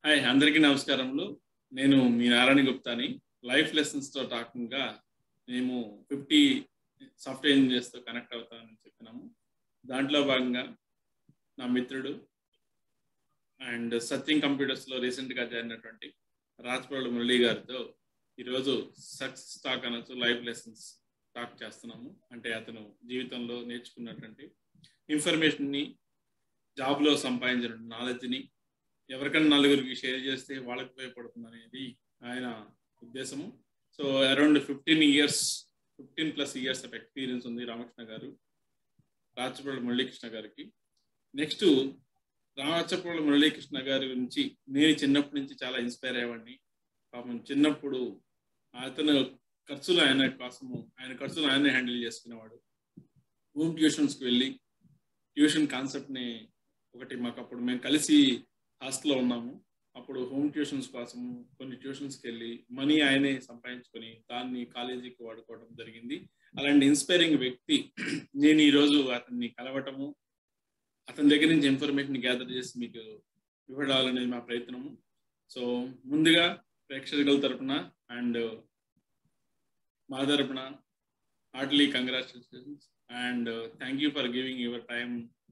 Hi అందరికీ నమస్కారములు నేను మీ నారాయణ గుప్తాని లైఫ్ లెసన్స్తో టాకింగ్గా మేము ఫిఫ్టీ సాఫ్ట్వేర్ ఇంజనీర్స్తో కనెక్ట్ అవుతామని చెప్పినాము దాంట్లో భాగంగా నా మిత్రుడు అండ్ సత్యం కంప్యూటర్స్లో రీసెంట్గా చేరినటువంటి రాజ్పల్లి మురళి గారితో ఈరోజు సక్సెస్ టాక్ అనొచ్చు లైఫ్ లెసన్స్ టాక్ చేస్తున్నాము అంటే అతను జీవితంలో నేర్చుకున్నటువంటి ఇన్ఫర్మేషన్ని జాబ్లో సంపాదించిన నాలెడ్జ్ని ఎవరికైనా నలుగురికి షేర్ చేస్తే వాళ్ళకి ఉపయోగపడుతుంది అనేది ఆయన ఉద్దేశము so around fifteen years fifteen plus years of experience ఉంది రామకృష్ణ గారు రాచపల్లి మురళీకృష్ణ గారికి నెక్స్ట్ రాచపల్లి మురళీకృష్ణ గారి గురించి నేను చిన్నప్పటి నుంచి చాలా ఇన్స్పైర్ అయ్యేవాడిని పాపం చిన్నప్పుడు అతను ఖర్చులు ఆయన కోసము ఆయన ఖర్చులు ఆయనే హ్యాండిల్ చేసుకునేవాడు హోమ్ ట్యూషన్స్కి వెళ్ళి ట్యూషన్ కాన్సెప్ట్ని ఒకటి మాకు అప్పుడు మేము కలిసి హాస్టల్లో ఉన్నాము అప్పుడు హోమ్ ట్యూషన్స్ కోసం కొన్ని ట్యూషన్స్కి వెళ్ళి మనీ ఆయనే సంపాదించుకొని దాన్ని కాలేజీకి వాడుకోవడం జరిగింది అలాంటి ఇన్స్పైరింగ్ వ్యక్తి నేను ఈరోజు అతన్ని కలవటము అతని దగ్గర నుంచి ఇన్ఫర్మేషన్ గ్యాదర్ చేసి మీకు ఇవ్వడాలనేది మా ప్రయత్నము సో ముందుగా ప్రేక్షకుల తరపున అండ్ మా తరపున heartily congratulations and thank you for giving your time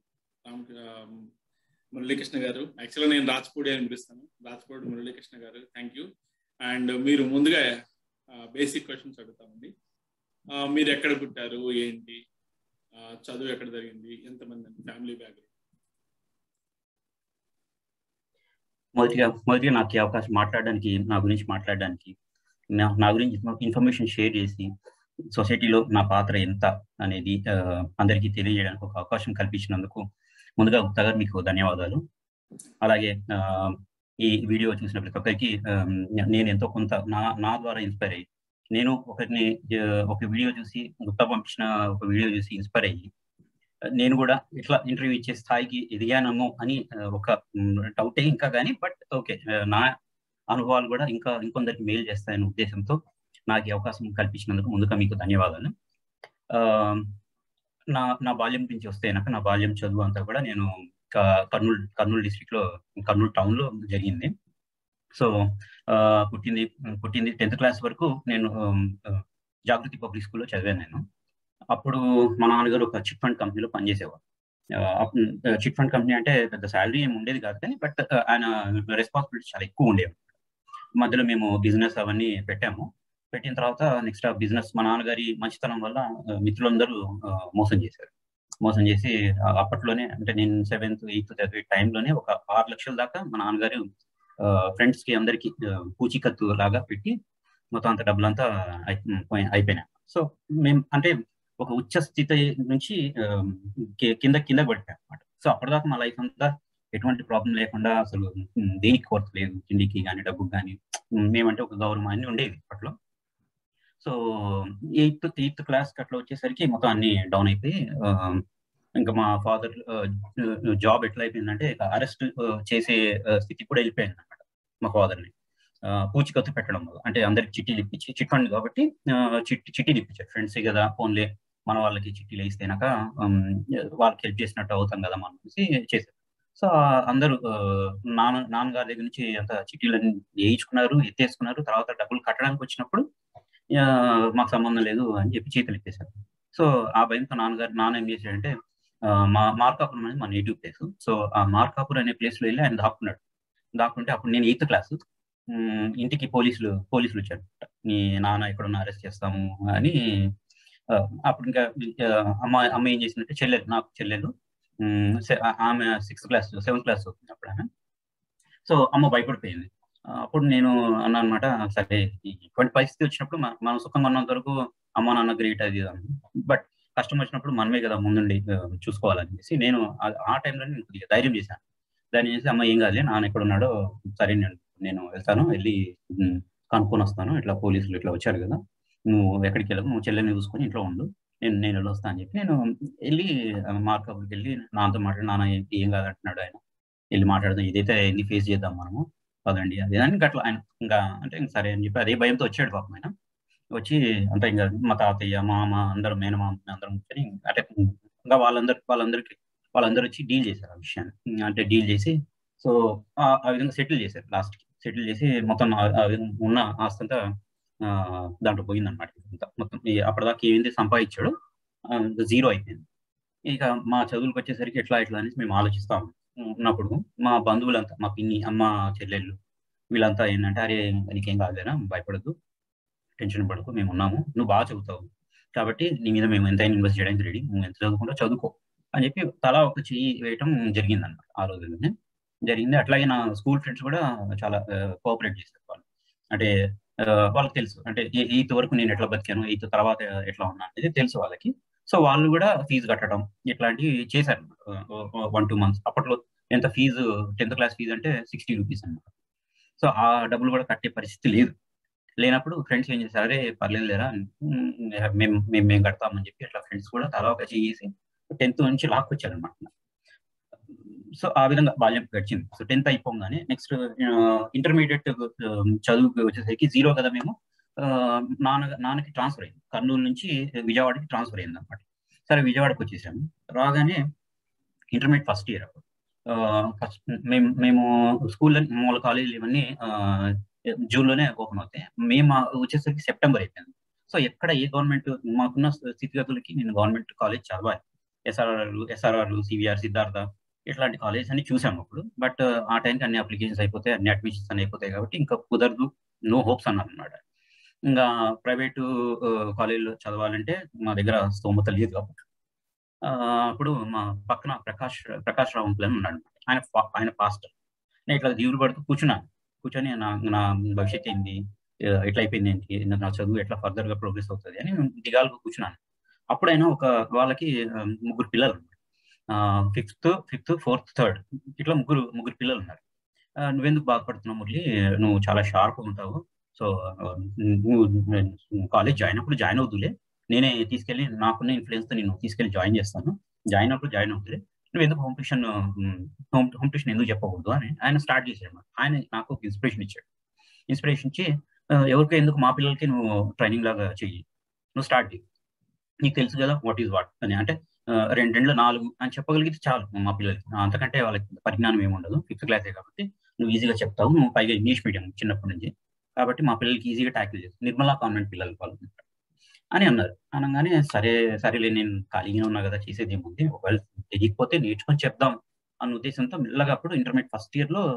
Muralikrishna garu యాక్చువల్గా నేను రాజ్పూడి అని పిలుస్తాను రాజ్పూడి మురళీకృష్ణ గారు థ్యాంక్ యూ అండ్ మీరు ముందుగా బేసిక్ క్వశ్చన్స్ అడుగుతామండి మీరు ఎక్కడ పుట్టారు ఏంటి చదువు ఎక్కడ జరిగింది ఎంతమంది అండి ఫ్యామిలీ బ్యాక్గ్రౌండ్ మొదటిగా మొదటిగా నాకు ఈ అవకాశం మాట్లాడడానికి నా గురించి మాట్లాడడానికి నా గురించి ఇన్ఫర్మేషన్ షేర్ చేసి సొసైటీలో నా పాత్ర ఎంత అనేది అందరికీ తెలియజేయడానికి ఒక అవకాశం కల్పించినందుకు ముందుగా గుప్తా గారు మీకు ధన్యవాదాలు అలాగే ఈ వీడియో చూసిన ప్రతి ఒక్కరికి నేను ఎంతో కొంత నా నా ద్వారా ఇన్స్పైర్ అయ్యి నేను ఒకరిని ఒక వీడియో చూసి గుప్తా పంపించిన ఒక వీడియో చూసి ఇన్స్పైర్ అయ్యి నేను కూడా ఇట్లా ఇంటర్వ్యూ ఇచ్చే స్థాయికి ఎదిగానేమో అని ఒక డౌటే ఇంకా కానీ బట్ ఓకే నా అనుభవాలు కూడా ఇంకా ఇంకొందరికి మెయిల్ చేస్తాయనే ఉద్దేశంతో నాకు ఈ అవకాశం కల్పించినందుకు ముందుగా మీకు ధన్యవాదాలు నా నా బాల్యం గురించి వస్తే కనుక నా బాల్యం చదువు అంతా కూడా నేను కర్నూలు కర్నూలు డిస్ట్రిక్ట్ లో కర్నూలు టౌన్ లో జరిగింది సో పుట్టింది పుట్టింది టెన్త్ క్లాస్ వరకు నేను జాగృతి పబ్లిక్ స్కూల్లో చదివాను నేను అప్పుడు మా నాన్నగారు ఒక చిట్ ఫండ్ కంపెనీలో పనిచేసేవారు చిట్ ఫండ్ కంపెనీ అంటే పెద్ద శాలరీ ఏమి ఉండేది కాదు కానీ బట్ ఆయన రెస్పాన్సిబిలిటీ చాలా ఎక్కువ ఉండేవి మధ్యలో మేము బిజినెస్ అవన్నీ పెట్టాము పెట్టిన తర్వాత నెక్స్ట్ ఆ బిజినెస్ మా నాన్నగారి మంచితనం వల్ల మిత్రులందరూ మోసం చేశారు మోసం చేసి అప్పట్లోనే అంటే నేను సెవెంత్ ఎయిత్ చదివే టైంలోనే ఒక ఆరు లక్షల దాకా మా నాన్నగారు ఫ్రెండ్స్ కి అందరికి పూచికత్తు లాగా పెట్టి మొత్తం అంత డబ్బులంతా అయిపోయినాయి సో మేము అంటే ఒక ఉచ్చ స్థితి నుంచి కింద కింద పడిపోయాం అనమాట సో అప్పటిదాకా మా లైఫ్ అంతా ఎటువంటి ప్రాబ్లం లేకుండా అసలు దేనికి కొరత లేదు తిండికి కానీ డబ్బుకి కానీ మేమంటే ఒక గౌరవం అన్ని ఉండేవి అప్పట్లో సో ఎయిత్ ఎయిత్ క్లాస్ అట్లా వచ్చేసరికి మొత్తం అన్ని డౌన్ అయిపోయి ఇంకా మా ఫాదర్ జాబ్ ఎట్లా అయిపోయిందంటే అరెస్ట్ చేసే స్థితి కూడా వెళ్ళిపోయింది అనమాట మా ఫాదర్ని పూచికత్తు పెట్టడం వల్ల అంటే అందరికి చిట్టీలు ఇప్పించి చిట్ ఫండ్ కాబట్టి చిట్టి చిట్టీలు ఇప్పించారు ఫ్రెండ్స్ కదా ఫోన్లే మన వాళ్ళకి చిట్టీలు వేస్తేనాక వాళ్ళకి హెల్ప్ చేసినట్టు అవుతాం కదా మనం చేశారు సో అందరూ నాన్న నాన్నగారి దగ్గర నుంచి అంత చిట్టీలన్నీ వేయించుకున్నారు ఎత్తేసుకున్నారు తర్వాత డబ్బులు కట్టడానికి వచ్చినప్పుడు మాకు సంబంధం లేదు అని చెప్పి చేతులు ఎత్తేసారు సో ఆ భయంతో నాన్నగారు నాన్న ఏం చేశాడంటే మా మార్కాపురం అనేది మా నేటివ్ ప్లేస్ సో ఆ మార్కాపురం అనే ప్లేస్ లో వెళ్ళి ఆయన దాక్కున్నాడు దాక్కుంటే అప్పుడు నేను ఎయిత్ క్లాస్ ఇంటికి పోలీసులు పోలీసులు వచ్చారు మీ నాన్న ఎక్కడున్న అరెస్ట్ చేస్తాము అని అప్పుడు ఇంకా అమ్మ అమ్మ ఏం చేసిందంటే చెల్లెలు నాకు చెల్లెలు ఆమె సిక్స్త్ క్లాస్ సెవెంత్ క్లాస్ అవుతుంది అప్పుడు ఆమె సో అమ్మ భయపడిపోయింది అప్పుడు నేను అన్నా అనమాట సరే ఇటువంటి పరిస్థితి వచ్చినప్పుడు మనం సుఖంగా ఉన్నంత వరకు అమ్మ నాన్న గ్రేట్ అది బట్ కష్టం వచ్చినప్పుడు మనమే కదా ముందుండి చూసుకోవాలనేసి నేను ఆ టైంలో నేను కొద్దిగా ధైర్యం చేశాను ధైర్యం చేసి అమ్మ ఏం కాదు నాన్న ఎక్కడ ఉన్నాడో సరే నేను నేను వెళ్తాను వెళ్ళి కనుక్కొని వస్తాను ఇట్లా పోలీసులు ఇట్లా వచ్చారు కదా నువ్వు ఎక్కడికి వెళ్ళవు నువ్వు చెల్లెని చూసుకొని ఇంట్లో ఉండు నేను నేను వెళ్ళొస్తాను అని చెప్పి నేను వెళ్ళి మార్కప్కి వెళ్ళి నాన్నతో మాట్లాడి నాన్న ఏం కాదంటున్నాడు ఆయన వెళ్ళి మాట్లాడదాం ఇదైతే ఎన్ని ఫేస్ చేద్దాం మనము పదండి అది అని అట్లా ఆయన ఇంకా అంటే సరే అని చెప్పి అదే భయంతో వచ్చాడు పాపం ఆయన వచ్చి అంటే ఇంకా మా తాతయ్య మామ అందరం మేనమామ అందరం కూర్చొని అంటే ఇంకా వాళ్ళందరికి వాళ్ళందరికి వాళ్ళందరూ వచ్చి డీల్ చేశారు ఆ విషయాన్ని అంటే డీల్ చేసి సో ఆ విధంగా సెటిల్ చేశారు లాస్ట్కి సెటిల్ చేసి మొత్తం ఉన్న ఆస్తంతా దాంట్లో పోయిందన్నమాట మొత్తం అప్పటిదాకా ఏమైంది సంపాదించాడు జీరో అయిపోయింది ఇక మా చదువులకు వచ్చేసరికి ఎట్లా ఎట్లా అనేసి మేము ఆలోచిస్తాం ఉన్నప్పుడు మా బంధువులంతా మా పిన్ని అమ్మ చెల్లెళ్ళు వీళ్ళంతా ఏంటంటే అరే నీకేం కాదులేనా భయపడద్దు టెన్షన్ పడకు మేము ఉన్నాము నువ్వు బాగా చదువుతావు కాబట్టి నీ మీద మేము ఎంతైనా ఇన్వెస్ట్ చేయడానికి రెడీ నువ్వు ఎంత చదువుకుంటా చదువుకో అని చెప్పి తలా ఒక చెయ్యి వేయటం జరిగింది అనమాట ఆ రోజుల్లోనే జరిగింది అట్లాగే నా స్కూల్ ఫ్రెండ్స్ కూడా చాలా కోఆపరేట్ చేస్తారు వాళ్ళు అంటే వాళ్ళకి తెలుసు అంటే ఎయిత్ వరకు నేను ఎట్లా బతికాను ఎయిత్ తర్వాత ఎట్లా ఉన్నా అనేది తెలుసు వాళ్ళకి సో వాళ్ళు కూడా ఫీజు కట్టడం ఇట్లాంటివి చేశారు వన్ టూ మంత్స్ అప్పట్లో ఎంత ఫీజు టెన్త్ క్లాస్ ఫీజు అంటే సిక్స్టీ రూపీస్ అనమాట సో ఆ డబ్బులు కూడా కట్టే పరిస్థితి లేదు లేనప్పుడు ఫ్రెండ్స్ ఏం చేశారు అరే పర్లేదు లేరా మేము మేము మేము కడతామని చెప్పి అట్లా ఫ్రెండ్స్ కూడా తలా ఒక చేసి టెన్త్ నుంచి లాక్కొచ్చారనమాట సో ఆ విధంగా బాల్యం గడిచింది సో టెన్త్ అయిపోగానే నెక్స్ట్ ఇంటర్మీడియట్ చదువుకి వచ్చేసరికి జీరో కదా మేము నాన్న నాన్నకి ట్రాన్స్ఫర్ అయింది కర్నూలు నుంచి విజయవాడకి ట్రాన్స్ఫర్ అయింది అనమాట సరే విజయవాడకి వచ్చేసాము రాగానే ఇంటర్మీడియట్ ఫస్ట్ ఇయర్ అప్పుడు ఫస్ట్ మేము మేము స్కూల్ మూల కాలేజీలు ఇవన్నీ జూన్లోనే ఓపెన్ అవుతాయి మేము వచ్చేసరికి సెప్టెంబర్ అయిపోయింది సో ఎక్కడ ఏ గవర్నమెంట్ మాకున్న స్థితిగతులకి నేను గవర్నమెంట్ కాలేజ్ చదవాలి ఎస్ఆర్ఆర్లు ఎస్ఆర్ఆర్లు సివిఆర్ సిద్ధార్థ ఇట్లాంటి కాలేజ్ అన్ని చూసాము అప్పుడు బట్ ఆ టైంకి అన్ని అప్లికేషన్స్ అయిపోతాయి అన్ని అడ్మిషన్స్ అన్ని అయిపోతాయి కాబట్టి ఇంకా కుదరదు నో హోప్స్ అన్నారు అనమాట ఇంకా ప్రైవేటు కాలేజీలో చదవాలంటే మా దగ్గర స్తోమత లేదు కాబట్టి అప్పుడు మా పక్కన ప్రకాష్ ప్రకాష్ రావు అని ఉన్నాడు ఆయన ఆయన పాస్టర్ నేను ఇట్లా దీవులు పడుతూ కూర్చున్నాను కూర్చొని నా నా భవిష్యత్ ఏంటి ఎట్లా అయిపోయింది ఏంటి నా చదువు ఎట్లా ఫర్దర్ గా ప్రోగ్రెస్ అవుతుంది అని దిగాలుగా కూర్చున్నాను అప్పుడైనా ఒక వాళ్ళకి ముగ్గురు పిల్లలు ఫిఫ్త్ ఫిఫ్త్ ఫోర్త్ థర్డ్ ఇట్లా ముగ్గురు ముగ్గురు పిల్లలు ఉన్నారు నువ్వెందుకు బాధపడుతున్నావు మురళి నువ్వు చాలా షార్ప్ ఉంటావు సో నువ్వు కాలేజ్ జాయిన్ అప్పుడు జాయిన్ అవుతులే నేనే తీసుకెళ్ళి నాకున్న ఇన్ఫ్లుయెన్స్ తో నేను తీసుకెళ్ళి జాయిన్ చేస్తాను జాయిన్ అప్పుడు జాయిన్ అవుతులే నువ్వు ఎందుకు home tuition home home tuition ఎందుకు చెప్పకూడదు అని ఆయన స్టార్ట్ చేశాడు ఆయన నాకు ఒక ఇన్స్పిరేషన్ ఇచ్చాడు ఇన్స్పిరేషన్ ఇచ్చి ఎవరికి ఎందుకు మా పిల్లలకి నువ్వు ట్రైనింగ్ లాగా చెయ్యి నువ్వు స్టార్ట్ చేయి నీకు తెలుసు కదా వాట్ ఈజ్ వాట్ అని అంటే రెండు రెండు నాలుగు అని చెప్పగలిగితే చాలు మా పిల్లలకి అంతకంటే వాళ్ళకి పరిజ్ఞానం ఏమి ఉండదు ఫిఫ్త్ క్లాసే కాబట్టి నువ్వు ఈజీగా చెప్తావు నువ్వు పైగా ఇంగ్లీష్ మీడియం చిన్నప్పటి నుంచి కాబట్టి మా పిల్లలకి ఈజీగా ట్యాకిల్ చేస్తావు నిర్మలా కాన్వెంట్ పిల్లలు వాళ్ళు అని అన్నారు అనగానే సరే సరేలే నేను ఖాళీగానే ఉన్నా కదా చేసేది ఏముంది ఒకవేళ తెలియకపోతే నేర్చుకొని చెప్దాం అన్న ఉద్దేశంతో మెల్లగా అప్పుడు ఇంటర్మీడియట్ ఫస్ట్ ఇయర్ లో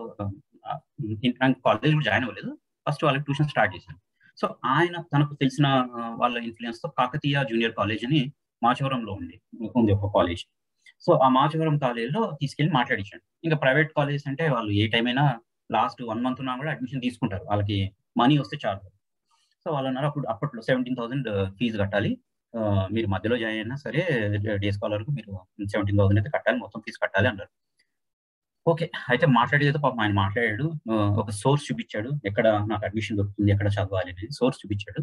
కాలేజ్ కూడా జాయిన్ అవ్వలేదు ఫస్ట్ వాళ్ళకి ట్యూషన్ స్టార్ట్ చేశాను సో ఆయన తనకు తెలిసిన వాళ్ళ ఇన్ఫ్లుయెన్స్ తో కాకతీయ జూనియర్ కాలేజ్ అని మాచవరంలో ఉంది ఉంది ఒక కాలేజ్ సో ఆ మాచవరం కాలేజ్లో తీసుకెళ్లి మాట్లాడించాడు ఇంకా ప్రైవేట్ కాలేజ్ అంటే వాళ్ళు ఏ టైం అయినా లాస్ట్ వన్ మంత్ ఉన్నా కూడా అడ్మిషన్ తీసుకుంటారు వాళ్ళకి మనీ వస్తే చాలు సో వాళ్ళు అన్నారు అప్పుడు అప్పట్లో సెవెంటీన్ థౌసండ్ ఫీజు కట్టాలి మీరు మధ్యలో జాయిన్ అయినా సరే డే స్కాలర్కు మీరు సెవెంటీన్ థౌసండ్ అయితే కట్టాలి మొత్తం ఫీజు కట్టాలి అన్నారు ఓకే అయితే మాట్లాడేది పాపం ఆయన మాట్లాడాడు ఒక సోర్స్ చూపించాడు ఎక్కడ నాకు అడ్మిషన్ దొరుకుతుంది ఎక్కడ చదవాలి అనేది సోర్స్ చూపించాడు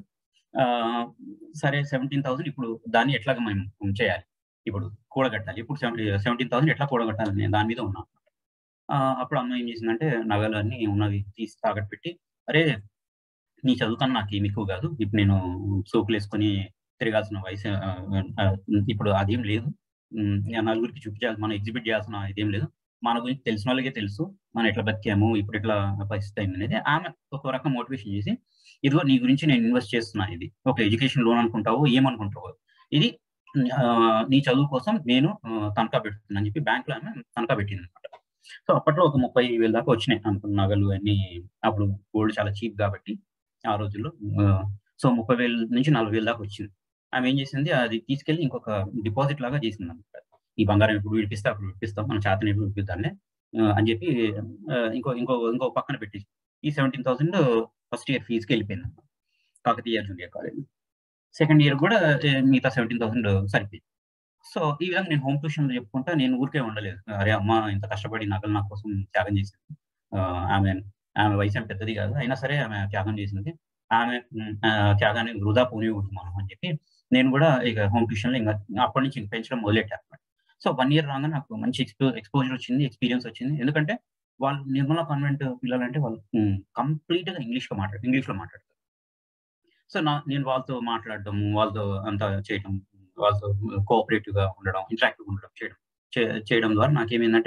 సరే సెవెంటీన్ థౌసండ్ ఇప్పుడు దాన్ని ఎట్లాగా మనం చేయాలి ఇప్పుడు కూడగట్టాలి ఇప్పుడు సెవెంటీన్ థౌసండ్ ఎట్లా కూడగట్టాలి నేను దాని మీద ఉన్నా అప్పుడు అమ్మ ఏం చేసిందంటే నగలు అన్ని ఉన్నవి తీసి తాగట్టు పెట్టి అరే నీ చదువుతాను నాకు ఏమి ఎక్కువ కాదు ఇప్పుడు నేను సోకులు వేసుకొని తిరగాల్సిన వయసు ఇప్పుడు అదేం లేదు నలుగురికి చూపించాల్సి మనం ఎగ్జిబిట్ చేయాల్సిన ఇదేం లేదు మన గురించి తెలిసిన వాళ్ళకే తెలుసు మనం ఎట్లా బతికాము ఇప్పుడు ఎట్లా పరిస్థితి అయింది అనేది ఆమె ఒక రకం మోటివేషన్ చేసి ఇదిగో నీ గురించి నేను ఇన్వెస్ట్ చేస్తున్నా ఇది ఒక ఎడ్యుకేషన్ లోన్ అనుకుంటావు ఏమనుకుంటావు ఇది నీ చదువు కోసం నేను తనఖా పెడుతున్నాను చెప్పి బ్యాంక్ లో ఆమె తనఖా పెట్టింది అనమాట సో అప్పట్లో ఒక ముప్పై వేల దాకా వచ్చినాయి అనుకున్న నగలు అన్ని అప్పుడు గోల్డ్ చాలా చీప్ కాబట్టి ఆ రోజుల్లో సో ముప్పై వేల నుంచి నలభై వేల దాకా వచ్చింది ఆమె ఏం చేసింది అది తీసుకెళ్లి ఇంకొక డిపాజిట్ లాగా చేసింది అనమాట ఈ బంగారం ఎప్పుడు విడిపిస్తే అప్పుడు విడిపిస్తాం మన చేతని ఎప్పుడు విడిపిద్దాంలే అని చెప్పి ఇంకో ఇంకో ఇంకో పక్కన పెట్టి ఈ సెవెంటీన్ థౌసండ్ ఫస్ట్ ఇయర్ ఫీజుకి వెళ్ళిపోయింది అన్నమాట Kakatiya junior college second year కూడా మిగతా సెవెంటీన్ థౌసండ్ సరిపోయింది సో ఈ విధంగా నేను హోమ్ ట్యూషన్ చెప్పుకుంటా నేను ఊరికే ఉండలేదు అరే అమ్మ ఇంత కష్టపడి నగలు నా కోసం త్యాగం చేసింది ఆమె ఆమె వయసు ఏం పెద్దది కాదు అయినా సరే ఆమె త్యాగం చేసింది ఆమె త్యాగాన్ని వృధా పోనివ్వకూడదు మనం అని చెప్పి నేను కూడా ఇక హోమ్ ట్యూషన్లో ఇంకా అప్పటి నుంచి పెంచడం మొదలెట్టాను సో వన్ ఇయర్ రాగా నాకు మంచి ఎక్స్పో ఎక్స్పోజర్ వచ్చింది ఎక్స్పీరియన్స్ వచ్చింది ఎందుకంటే వాళ్ళు నిర్మలా కాన్వెంట్ పిల్లలంటే వాళ్ళు కంప్లీట్ గా ఇంగ్లీష్ లో మాట్లాడు ఇంగ్లీష్ లో మాట్లాడతారు సో నా నేను వాళ్ళతో మాట్లాడడం వాళ్ళతో అంతా చేయడం వాళ్ళతో కోఆపరేటివ్ గా ఉండడం ఇంటరాక్టివ్ ఉండడం చేయడం చేయడం ద్వారా నాకేమైందంటే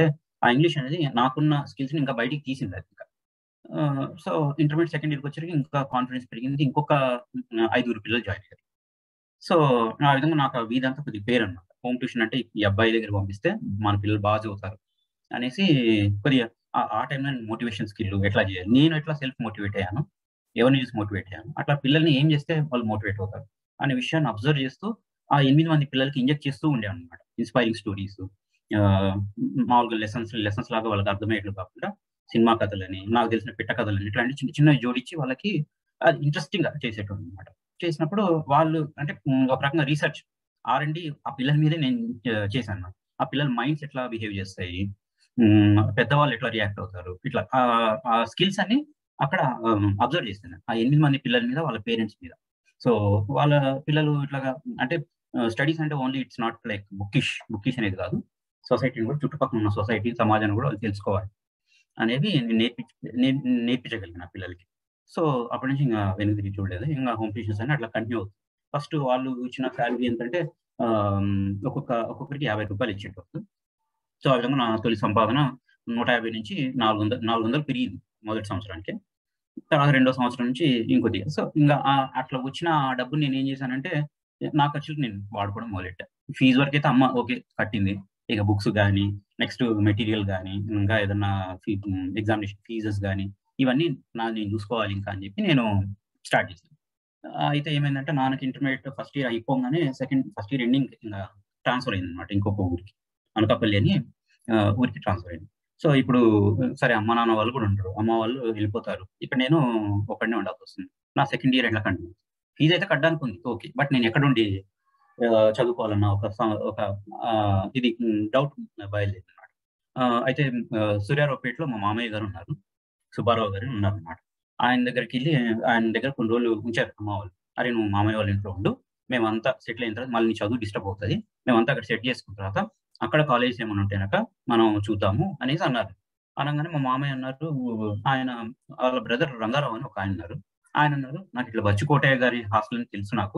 ఆ ఇంగ్లీష్ అనేది నాకున్న స్కిల్స్ని ఇంకా బయటికి తీసింది అది ఇంకా సో ఇంటర్మీడియట్ సెకండ్ ఇయర్కి వచ్చరికి ఇంకా కాన్ఫిడెన్స్ పెరిగింది ఇంకొక ఐదుగురు పిల్లలు జాయిన్ అయ్యారు సో ఆ విధంగా నాకు ఆ వీధంతా కొద్దిగా పేరు అనమాట హోమ్ ట్యూషన్ అంటే ఈ అబ్బాయి దగ్గర పంపిస్తే మన పిల్లలు బాగా చదువుతారు అనేసి కొద్దిగా ఆ టైంలో మోటివేషన్ స్కిల్ ఎట్లా చేయాలి నేను ఎట్లా సెల్ఫ్ మోటివేట్ అయ్యాను ఎవరిని చూసి మోటివేట్ అయ్యాను అట్లా పిల్లల్ని ఏం చేస్తే వాళ్ళు మోటివేట్ అవుతారు అనే విషయాన్ని అబ్జర్వ్ చేస్తూ ఆ ఎనిమిది మంది పిల్లలకి ఇంజెక్ట్ చేస్తూ ఉండే అనమాట ఇన్స్పైరింగ్ స్టోరీస్ మామూలుగా లెసన్స్ లెసన్స్ లాగా వాళ్ళకి అర్థమయ్యేట్లు కాకుండా సినిమా కథలని నాకు తెలిసిన పిట్ట కథలని ఇట్లాంటి చిన్న చిన్న జోడించి వాళ్ళకి అది ఇంట్రెస్టింగ్ గా చేసేటం అనమాట చేసినప్పుడు వాళ్ళు అంటే ఒక రకంగా రీసెర్చ్ ఆర్ అండి ఆ పిల్లల మీదే నేను చేశాను ఆ పిల్లల మైండ్స్ ఎట్లా బిహేవ్ చేస్తాయి పెద్దవాళ్ళు ఎట్లా రియాక్ట్ అవుతారు ఇట్లా ఆ స్కిల్స్ అన్ని అక్కడ అబ్జర్వ్ చేస్తాను ఆ ఎనిమిది మంది పిల్లల మీద వాళ్ళ పేరెంట్స్ మీద సో వాళ్ళ పిల్లలు ఇట్లాగా అంటే స్టడీస్ అంటే only it's not like bookish bookish అనేది కాదు సొసైటీని కూడా చుట్టుపక్కల ఉన్న సొసైటీ సమాజాన్ని కూడా వాళ్ళు తెలుసుకోవాలి అనేవి నేర్పి నేర్పించగలిగిన పిల్లలకి సో అప్పటి నుంచి ఇంకా వెనుక తిరిగి చూడలేదు ఇంకా హోమ్ ట్యూషన్స్ అని అట్లా కంటిన్యూ అవుతుంది ఫస్ట్ వాళ్ళు ఇచ్చిన శాలరీ ఏంటంటే ఒక్కొక్క ఒక్కొక్కరికి యాభై రూపాయలు ఇచ్చేటప్పుడు సో ఆ విధంగా నా తొలి సంపాదన నూట యాభై నుంచి నాలుగు వందలు నాలుగు వందలు పెరిగింది మొదటి సంవత్సరానికి తర్వాత రెండో సంవత్సరం నుంచి ఇంకొద్దిగా సో ఇంకా అట్లా వచ్చిన ఆ డబ్బు నేను ఏం చేశానంటే నా ఖర్చులకు నేను వాడుకోవడం మొదలెట్టా ఫీజు వరకు అయితే అమ్మ ఓకే కట్టింది ఇక బుక్స్ కానీ నెక్స్ట్ మెటీరియల్ కానీ ఇంకా ఏదన్నా ఎగ్జామినేషన్ ఫీజెస్ కానీ ఇవన్నీ నా నేను చూసుకోవాలి ఇంకా అని చెప్పి నేను స్టార్ట్ చేశాను అయితే ఏమైందంటే నాన్నకి ఇంటర్మీడియట్ ఫస్ట్ ఇయర్ అయిపోగానే సెకండ్ ఫస్ట్ ఇయర్ ఎండింగ్ ఇంకా ట్రాన్స్ఫర్ అయింది అనమాట ఇంకొక ఊరికి అనకాపల్లి అని ఊరికి ట్రాన్స్ఫర్ అయింది సో ఇప్పుడు సరే అమ్మ నాన్న వాళ్ళు కూడా ఉంటారు అమ్మ వాళ్ళు వెళ్ళిపోతారు ఇక్కడ నేను ఒకడినే ఉండాల్సి వస్తుంది నా సెకండ్ ఇయర్ ఎట్లా కంటిన్యూ ఫీజు అయితే కట్టడానికి ఉంది ఓకే బట్ నేను ఎక్కడ ఉండి చదువుకోవాలన్న ఒక ఒక ఇది డౌట్ బయలుదేరింది అనమాట అయితే సూర్యారావుపేటలో మా మామయ్య గారు ఉన్నారు సుబ్బారావు గారు ఉన్నారు అనమాట ఆయన దగ్గరికి వెళ్ళి ఆయన దగ్గర కొన్ని రోజులు ఉంచారు అమ్మ వాళ్ళు అరే నువ్వు మామయ్య వాళ్ళ ఇంట్లో ఉండు మేమంతా సెటిల్ అయిన తర్వాత మళ్ళీ నీ చదువు డిస్టర్బ్ అవుతుంది మేమంతా అక్కడ సెట్ చేసుకున్న తర్వాత అక్కడ కాలేజ్ ఏమైనా ఉంటే కనుక మనం చూద్దాము అనేసి అన్నారు అనగానే మా మామయ్య అన్నారు ఆయన వాళ్ళ బ్రదర్ రంగారావు అని ఒక ఆయన ఉన్నారు ఆయన అన్నారు నాకు ఇట్లా బచ్చికోటయ్య గారి హాస్టల్ అని తెలుసు నాకు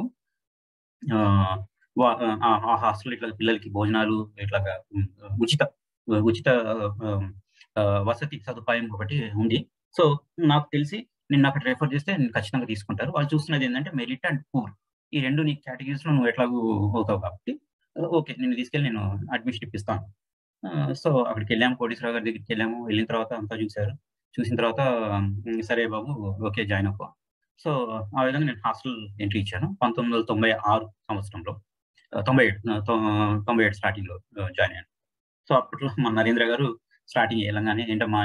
ఆ హాస్టల్ ఇట్లా పిల్లలకి భోజనాలు ఇట్లాగా ఉచిత ఉచిత వసతి సదుపాయం ఒకటి ఉంది సో నాకు తెలిసి నిన్ను అక్కడ రెఫర్ చేస్తే నేను ఖచ్చితంగా తీసుకుంటారు వాళ్ళు చూస్తున్నది ఏంటంటే మెరిట్ అండ్ పూర్ ఈ రెండు నీ కేటగిరీస్ లో నువ్వు ఎట్లాగూ అవుతావు కాబట్టి ఓకే నేను తీసుకెళ్ళి నేను అడ్మిషన్ ఇప్పిస్తాను సో అక్కడికి వెళ్ళాము కోటేశ్వరరావు గారి దగ్గరికి వెళ్ళాము వెళ్ళిన తర్వాత అంతా చూశారు చూసిన తర్వాత సరే బాబు ఓకే జాయిన్ అవ్వ సో ఆ విధంగా నేను హాస్టల్ ఎంట్రీ ఇచ్చాను పంతొమ్మిది వందల తొంభై ఆరు సంవత్సరంలో తొంభై ఏడు తొంభై ఏడు స్టార్టింగ్ లో జాయిన్ అయ్యాను సో అప్పట్లో మా నరేంద్ర గారు స్టార్టింగ్ వెళ్ళంగానే ఏంటమ్మా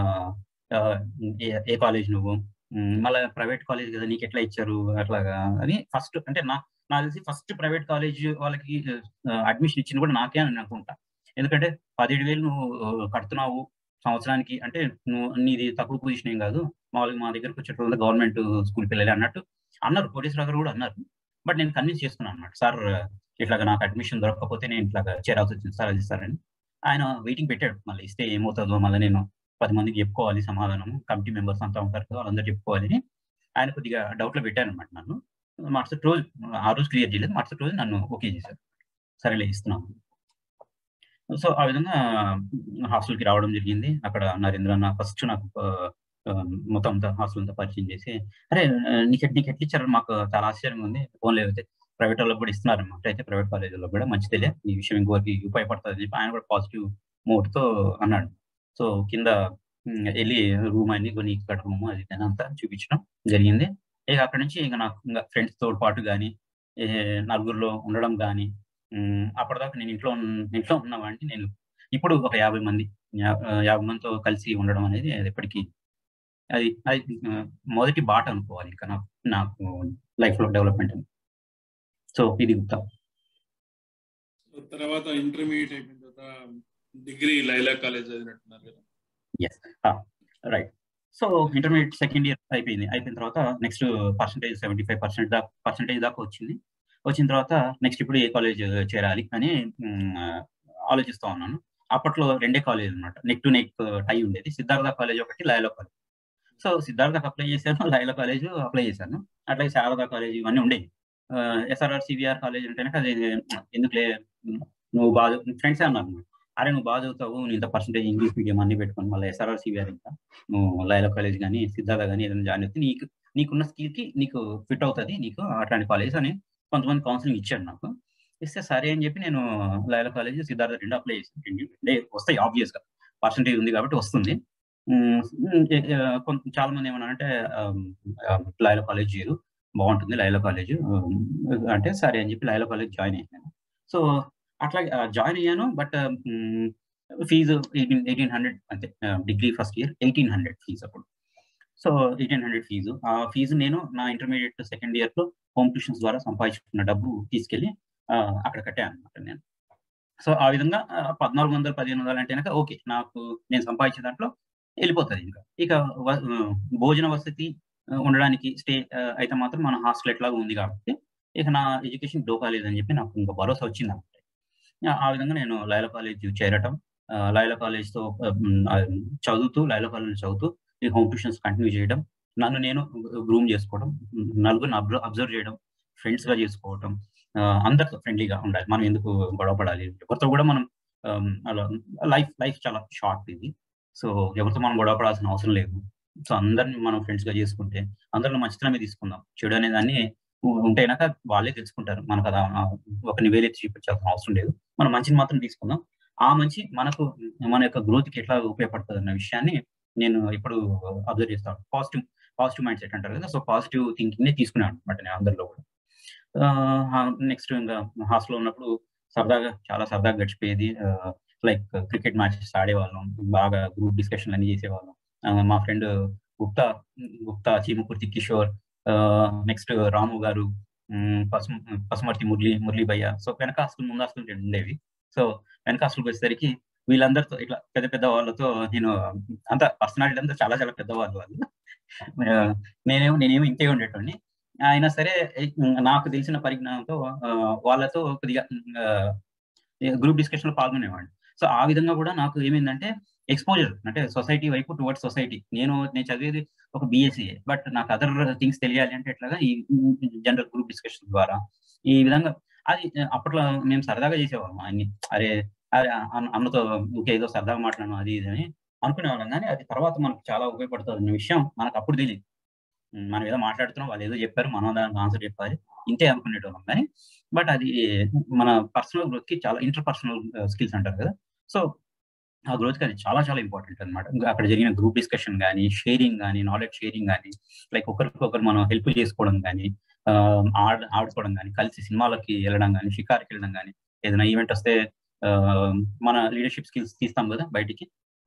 ఏ కాలేజ్ నువ్వు మళ్ళీ ప్రైవేట్ కాలేజ్ కదా నీకు ఎట్లా ఇచ్చారు అట్లాగా అని ఫస్ట్ అంటే నా నాకు తెలిసి ఫస్ట్ ప్రైవేట్ కాలేజ్ వాళ్ళకి అడ్మిషన్ ఇచ్చింది కూడా నాకే అని అనుకుంటా ఎందుకంటే పదిహేడు వేలు నువ్వు కడుతున్నావు సంవత్సరానికి అంటే నువ్వు నీది తక్కువ పొజిషన్ ఏం కాదు మామూలుగా మా దగ్గరకు వచ్చేటప్పుడు గవర్నమెంట్ స్కూల్ పిల్లలే అన్నట్టు అన్నారు కోటేశ్వర గారు కూడా అన్నారు బట్ నేను కన్విన్స్ చేసుకున్నాను అనమాట సార్ ఇట్లాగా నాకు అడ్మిషన్ దొరకకపోతే నేను ఇట్లాగా చేరాల్సి వచ్చింది సార్ అది ఇస్తారని ఆయన వెయిటింగ్ పెట్టాడు మళ్ళీ ఇస్తే ఏమవుతుందో మళ్ళీ నేను పది మందికి చెప్పుకోవాలి సమాధానం కమిటీ మెంబర్స్ అంతా ఉంటారు కదా వాళ్ళందరూ చెప్పుకోవాలని ఆయన కొద్దిగా డౌట్లో పెట్టారు అనమాట నన్ను మరుసటి రోజు ఆ రోజు క్లియర్ చేయలేదు మరుసటి రోజు నన్ను ఓకే చేశారు సరేలే ఇస్తున్నాను సో ఆ విధంగా హాస్టల్కి రావడం జరిగింది అక్కడ నరేంద్ర అన్న ఫస్ట్ నాకు మొత్తం అంతా హాస్టల్ అంతా పరిచయం చేసి అరే నీకు నీకు ఎట్లా ఇచ్చారు మాకు చాలా ఆశ్చర్యంగా ఉంది ఫోన్లో అయితే ప్రైవేట్ వాళ్ళకి కూడా ఇస్తున్నారు అనమాట అయితే ప్రైవేట్ కాలేజీలో కూడా మంచి తెలియ ఈ విషయం ఇంకోరికి ఉపయోగపడుతుంది చెప్పి ఆయన కూడా పాజిటివ్ మోడ్తో అన్నాడు సో కింద వెళ్ళి రూమ్ అన్ని కొన్ని ఇక్కడ రూమ్ అది అంతా చూపించడం జరిగింది ఇక అక్కడ నుంచి ఇక నాకు ఇంకా ఫ్రెండ్స్ తో పాటు కానీ నలుగురిలో ఉండడం కానీ అప్పటిదాకా నేను ఇంట్లో ఇంట్లో ఉన్నవాడిని నేను ఇప్పుడు ఒక యాభై మంది యాభై మందితో కలిసి ఉండడం అనేది అది ఎప్పటికీ అది అది మొదటి బాట అనుకోవాలి ఇంకా నాకు నాకు లైఫ్ లో డెవలప్మెంట్ అని సో ఇది గుప్తా తర్వాత ఇంటర్మీడియట్ అయిపోయిన తర్వాత డిగ్రీ లైలా కాలేజ్ చదివినట్టున్నారు కదా yes right so intermediate second year అయిపోయింది అయిపోయిన తర్వాత next percentage seventy five percent దాకా పర్సంటేజ్ దాకా వచ్చింది వచ్చిన తర్వాత నెక్స్ట్ ఇప్పుడు ఏ కాలేజ్ చేరాలి అని ఆలోచిస్తూ ఉన్నాను అప్పట్లో రెండే కాలేజ్ అనమాట నెక్ టు నెక్ టై ఉండేది సిద్ధార్థ కాలేజ్ ఒకటి లయలో కాలేజ్ సో సిద్ధార్థకు అప్లై చేశాను లయలో కాలేజ్ అప్లై చేశాను అట్లాగే శారదా కాలేజ్ ఇవన్నీ ఉండేవి ఎస్ఆర్ఆర్ సివిఆర్ కాలేజ్ అంటే అది ఎందుకులే నువ్వు బాగా ఫ్రెండ్సే అన్నారు అరే నువ్వు బాగా చదువుతావు నువ్వు ఇంత పర్సెంటేజ్ ఇంగ్లీష్ మీడియం అన్ని పెట్టుకొని మళ్ళీ ఎస్ఆర్ఆర్ సివిఆర్ ఇంకా నువ్వు లైలా కాలేజ్ కానీ సిద్ధార్థ కానీ ఏదైనా జాయిన్ అయితే నీకు నీకున్న స్కిల్ కి నీకు ఫిట్ అవుతుంది నీకు అట్లాంటి కాలేజ్ అని కొంతమంది కౌన్సిలింగ్ ఇచ్చారు నాకు ఇస్తే సరే అని చెప్పి నేను లైలా కాలేజ్ సిద్ధార్థ రెండు అప్లై చేసాను వస్తాయి ఆబ్వియస్ గా పర్సంటేజ్ ఉంది కాబట్టి వస్తుంది కొంత చాలా మంది ఏమన్నా అంటే లైలా కాలేజ్ చేయరు బాగుంటుంది లైలా కాలేజ్ అంటే సరే అని చెప్పి లైలా కాలేజ్ జాయిన్ అయ్యాను సో అట్లా జాయిన్ అయ్యాను but fees eighteen eighteen hundred అంతే degree first year eighteen hundred fees అప్పుడు సో ఎయిటీన్ హండ్రెడ్ ఫీజు ఆ ఫీజు నేను నా ఇంటర్మీడియట్ సెకండ్ ఇయర్ లో హోమ్ ట్యూషన్స్ ద్వారా సంపాదించుకున్న డబ్బు తీసుకెళ్లి అక్కడ కట్టాను అనమాట నేను సో ఆ విధంగా పద్నాలుగు వందలు పదిహేను వందలు అంటే కనుక ఓకే నాకు నేను సంపాదించే దాంట్లో వెళ్ళిపోతుంది ఇంకా ఇక భోజన వసతి ఉండడానికి స్టే అయితే మాత్రం మన హాస్టల్ ఎట్లాగా ఉంది కాబట్టి ఇక నా ఎడ్యుకేషన్ డోకా లేదని చెప్పి నాకు ఇంకా భరోసా వచ్చింది అనమాట ఆ విధంగా నేను లైలా కాలేజ్ చేరటం లైలా కాలేజ్తో చదువుతూ లైలా కాలేజ్ చదువుతూ ఈ హోమ్ ట్యూషన్స్ కంటిన్యూ చేయడం నన్ను నేను గ్రూమ్ చేసుకోవడం నలుగురిని అబ్జర్వ్ చేయడం ఫ్రెండ్స్ గా చేసుకోవడం అందరితో ఫ్రెండ్లీగా ఉండాలి మనం ఎందుకు గొడవపడాలి ఎవరితో కూడా మనం అలా లైఫ్ లైఫ్ చాలా షార్ట్ ఇది సో ఎవరితో మనం గొడవపడాల్సిన అవసరం లేదు సో అందరిని మనం ఫ్రెండ్స్ గా చేసుకుంటే అందరిలో మంచితనమే తీసుకుందాం చెడు అనే దాన్ని ఉంటేనాక వాళ్ళే తెలుసుకుంటారు మనకు అది ఒక నివేదిక చూపించాల్సిన అవసరం లేదు మనం మంచిని మాత్రం తీసుకుందాం ఆ మంచి మనకు మన యొక్క గ్రోత్కి ఎట్లా ఉపయోగపడుతుంది అన్న విషయాన్ని నేను ఇప్పుడు అబ్జర్వ్ చేస్తాను పాజిటివ్ పాజిటివ్ మైండ్ సెట్ అంటారు కదా సో పాజిటివ్ థింకింగ్ నే తీసుకున్నాను అనమాట నేను అందరిలో కూడా నెక్స్ట్ ఇంకా హాస్టల్లో ఉన్నప్పుడు సరదాగా చాలా సరదాగా గడిచిపోయేది లైక్ క్రికెట్ మ్యాచెస్ ఆడేవాళ్ళం బాగా గ్రూప్ డిస్కషన్ అన్ని చేసేవాళ్ళం మా ఫ్రెండ్ గుప్తా గుప్తా చీమకుర్తి కిషోర్ నెక్స్ట్ రాము గారు పసు పసుమర్తి మురళి మురళి భయ్య సో వెనక హాస్టల్ ముందు హాస్టల్ ఉండేవి సో వెనక హాస్టల్కి వచ్చేసరికి వీళ్ళందరితో ఇట్లా పెద్ద పెద్ద వాళ్ళతో నేను అంత పర్సనాలిటీ అంతా చాలా చాలా పెద్దవాళ్ళు వాళ్ళు నేనేమో నేనేమో ఇంకే ఉండేటోని అయినా సరే నాకు తెలిసిన పరిజ్ఞానంతో వాళ్ళతో కొద్దిగా గ్రూప్ డిస్కషన్ లో పాల్గొనేవాడిని సో ఆ విధంగా కూడా నాకు ఏమైందంటే ఎక్స్పోజర్ అంటే సొసైటీ వైపు టువర్డ్స్ సొసైటీ నేను నేను చదివేది ఒక బిఎస్సీ బట్ నాకు అదర్ థింగ్స్ తెలియాలి అంటే ఎట్లాగా ఈ జనరల్ గ్రూప్ డిస్కషన్ ద్వారా ఈ విధంగా అది అప్పట్లో మేము సరదాగా చేసేవాళ్ళం అన్ని అరే అరే అన్నతో ఇంకేదో సరదాగా మాట్లాడను అది ఇది అని అనుకునేవాళ్ళం కానీ అది తర్వాత మనకు చాలా ఉపయోగపడుతుంది అనే విషయం మనకు అప్పుడు తెలియదు మనం ఏదో మాట్లాడుతున్నాం వాళ్ళు ఏదో చెప్పారు మనం దానికి ఆన్సర్ చెప్పాలి ఇంతే అనుకునేటోళ్ళం కానీ బట్ అది మన పర్సనల్ గ్రోత్ కి చాలా ఇంటర్ పర్సనల్ స్కిల్స్ అంటారు కదా సో ఆ గ్రోత్ కి అది చాలా చాలా ఇంపార్టెంట్ అనమాట అక్కడ జరిగిన గ్రూప్ డిస్కషన్ కానీ షేరింగ్ కానీ నాలెడ్జ్ షేరింగ్ కానీ లైక్ ఒకరికొకరు మనం హెల్ప్ చేసుకోవడం కానీ ఆడ ఆడుకోవడం కానీ కలిసి సినిమాలకి వెళ్ళడం కానీ షికార్కి వెళ్ళడం కానీ ఏదైనా ఈవెంట్ వస్తే మన లీడర్షిప్ స్కిల్స్ తీస్తాం కదా బయటికి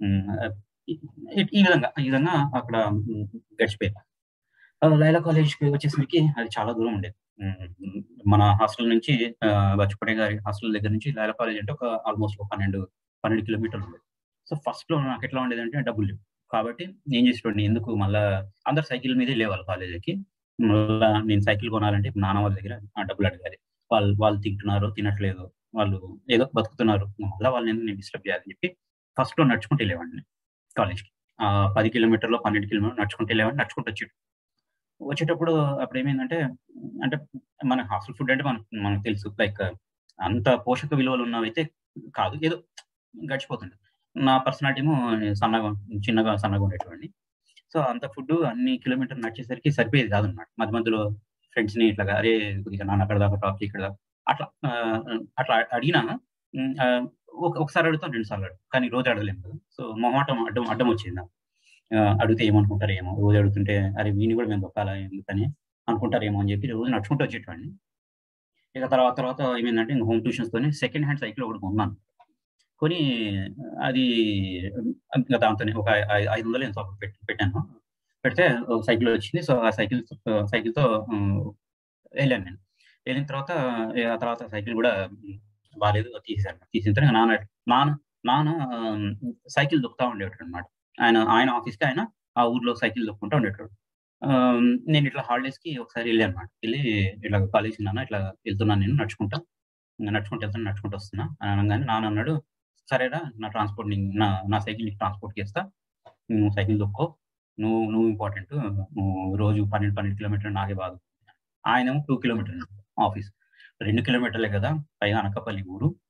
ఈ విధంగా ఈ విధంగా అక్కడ గడిచిపోయాయి లైలా కాలేజ్కి వచ్చేసరికి అది చాలా దూరం ఉండేది మన హాస్టల్ నుంచి బచ్చుపడే గారి హాస్టల్ దగ్గర నుంచి లైలా కాలేజ్ అంటే ఒక ఆల్మోస్ట్ ఒక పన్నెండు పన్నెండు కిలోమీటర్లు ఉండేది సో ఫస్ట్ లో నాకు ఎట్లా ఉండేది అంటే డబ్బులు లేవు కాబట్టి నేను చేసేటోడిని ఎందుకు మళ్ళా అందరు సైకిల్ మీదే లేవాలి కాలేజీకి మళ్ళా నేను సైకిల్ కొనాలంటే నాన్న వాళ్ళ దగ్గర ఆ డబ్బులు అడగాలి వాళ్ళు వాళ్ళు తింటున్నారు తినట్లేదు వాళ్ళు ఏదో బతుకుతున్నారు మళ్ళీ వాళ్ళని నేను డిస్టర్బ్ చేయాలని చెప్పి ఫస్ట్ లో నడుచుకుంటూ వెళ్ళేవాడిని కాలేజ్కి ఆ పది కిలోమీటర్లో పన్నెండు కిలోమీటర్ నడుచుకుంటూ వెళ్ళేవాడిని నడుచుకుంటూ వచ్చేటప్పుడు వచ్చేటప్పుడు అప్పుడు ఏమైందంటే అంటే మన హాస్టల్ ఫుడ్ అంటే మనకు మనకు తెలుసు లైక్ అంత పోషక విలువలు ఉన్నవైతే కాదు ఏదో గడిచిపోతుంది నా పర్సనాలిటీ ఏమో సన్నగా చిన్నగా సన్నగా ఉండేటువంటి సో అంత ఫుడ్ అన్ని కిలోమీటర్ నడిచేసరికి సరిపోయేది కాదన్నమాట మధ్య మధ్యలో ఫ్రెండ్స్ ని ఇట్లా అరే కొద్దిగా నాన్న అక్కడ దాకా టాప్ ఇక్కడ దాకా అట్లా అట్లా అడిగినా ఒకసారి అడుగుతాం రెండు సార్లు అడుగు కానీ రోజు అడగలేము కదా సో మొహమాటం అడ్డం అడ్డం వచ్చింది నాకు అడిగితే ఏమనుకుంటారు ఏమో రోజు అడుగుతుంటే అరే వీని కూడా మేము దొక్కాలా ఎందుకని అనుకుంటారేమో అని చెప్పి రోజు నడుచుకుంటూ వచ్చేటండి ఇక తర్వాత తర్వాత ఏమైందంటే ఇంకా హోమ్ ట్యూషన్స్ తోనే సెకండ్ హ్యాండ్ సైకిల్ ఒకటి కొన్నాను కొని అది దాంతోనే ఒక ఐదు వందలు ఎంతో పెట్టాను పెడితే సైకిల్ వచ్చింది సో ఆ సైకిల్ సైకిల్తో వెళ్ళాను నేను వెళ్ళిన తర్వాత ఆ తర్వాత సైకిల్ కూడా బాగాలేదు తీసేసాను తీసిన తర్వాత నాన్న నాన్న నాన్న సైకిల్ దొక్కుతా ఉండేవాడు అనమాట ఆయన ఆయన ఆఫీస్కి ఆయన ఆ ఊర్లో సైకిల్ దొక్కుంటా ఉండేటాడు నేను ఇట్లా హాలిడేస్ కి ఒకసారి వెళ్ళి అనమాట వెళ్ళి ఇట్లా కాలేజ్కి నాన్న ఇట్లా వెళ్తున్నాను నేను నడుచుకుంటా నడుచుకుంటూ వెళ్తాను నడుచుకుంటూ వస్తున్నా అని అనగానే నాన్న అన్నాడు సరేరా నా ట్రాన్స్పోర్ట్ నా నా సైకిల్ నీకు ట్రాన్స్పోర్ట్ చేస్తా నువ్వు సైకిల్ దొక్కో నువ్వు నువ్వు ఇంపార్టెంట్ నువ్వు రోజు పన్నెండు పన్నెండు కిలోమీటర్లు నాకే బాధ ఆయన ఏమో టూ కిలోమీటర్ ఆఫీస్ రెండు కిలోమీటర్లే కదా పైగా అనకాపల్లి ఊరు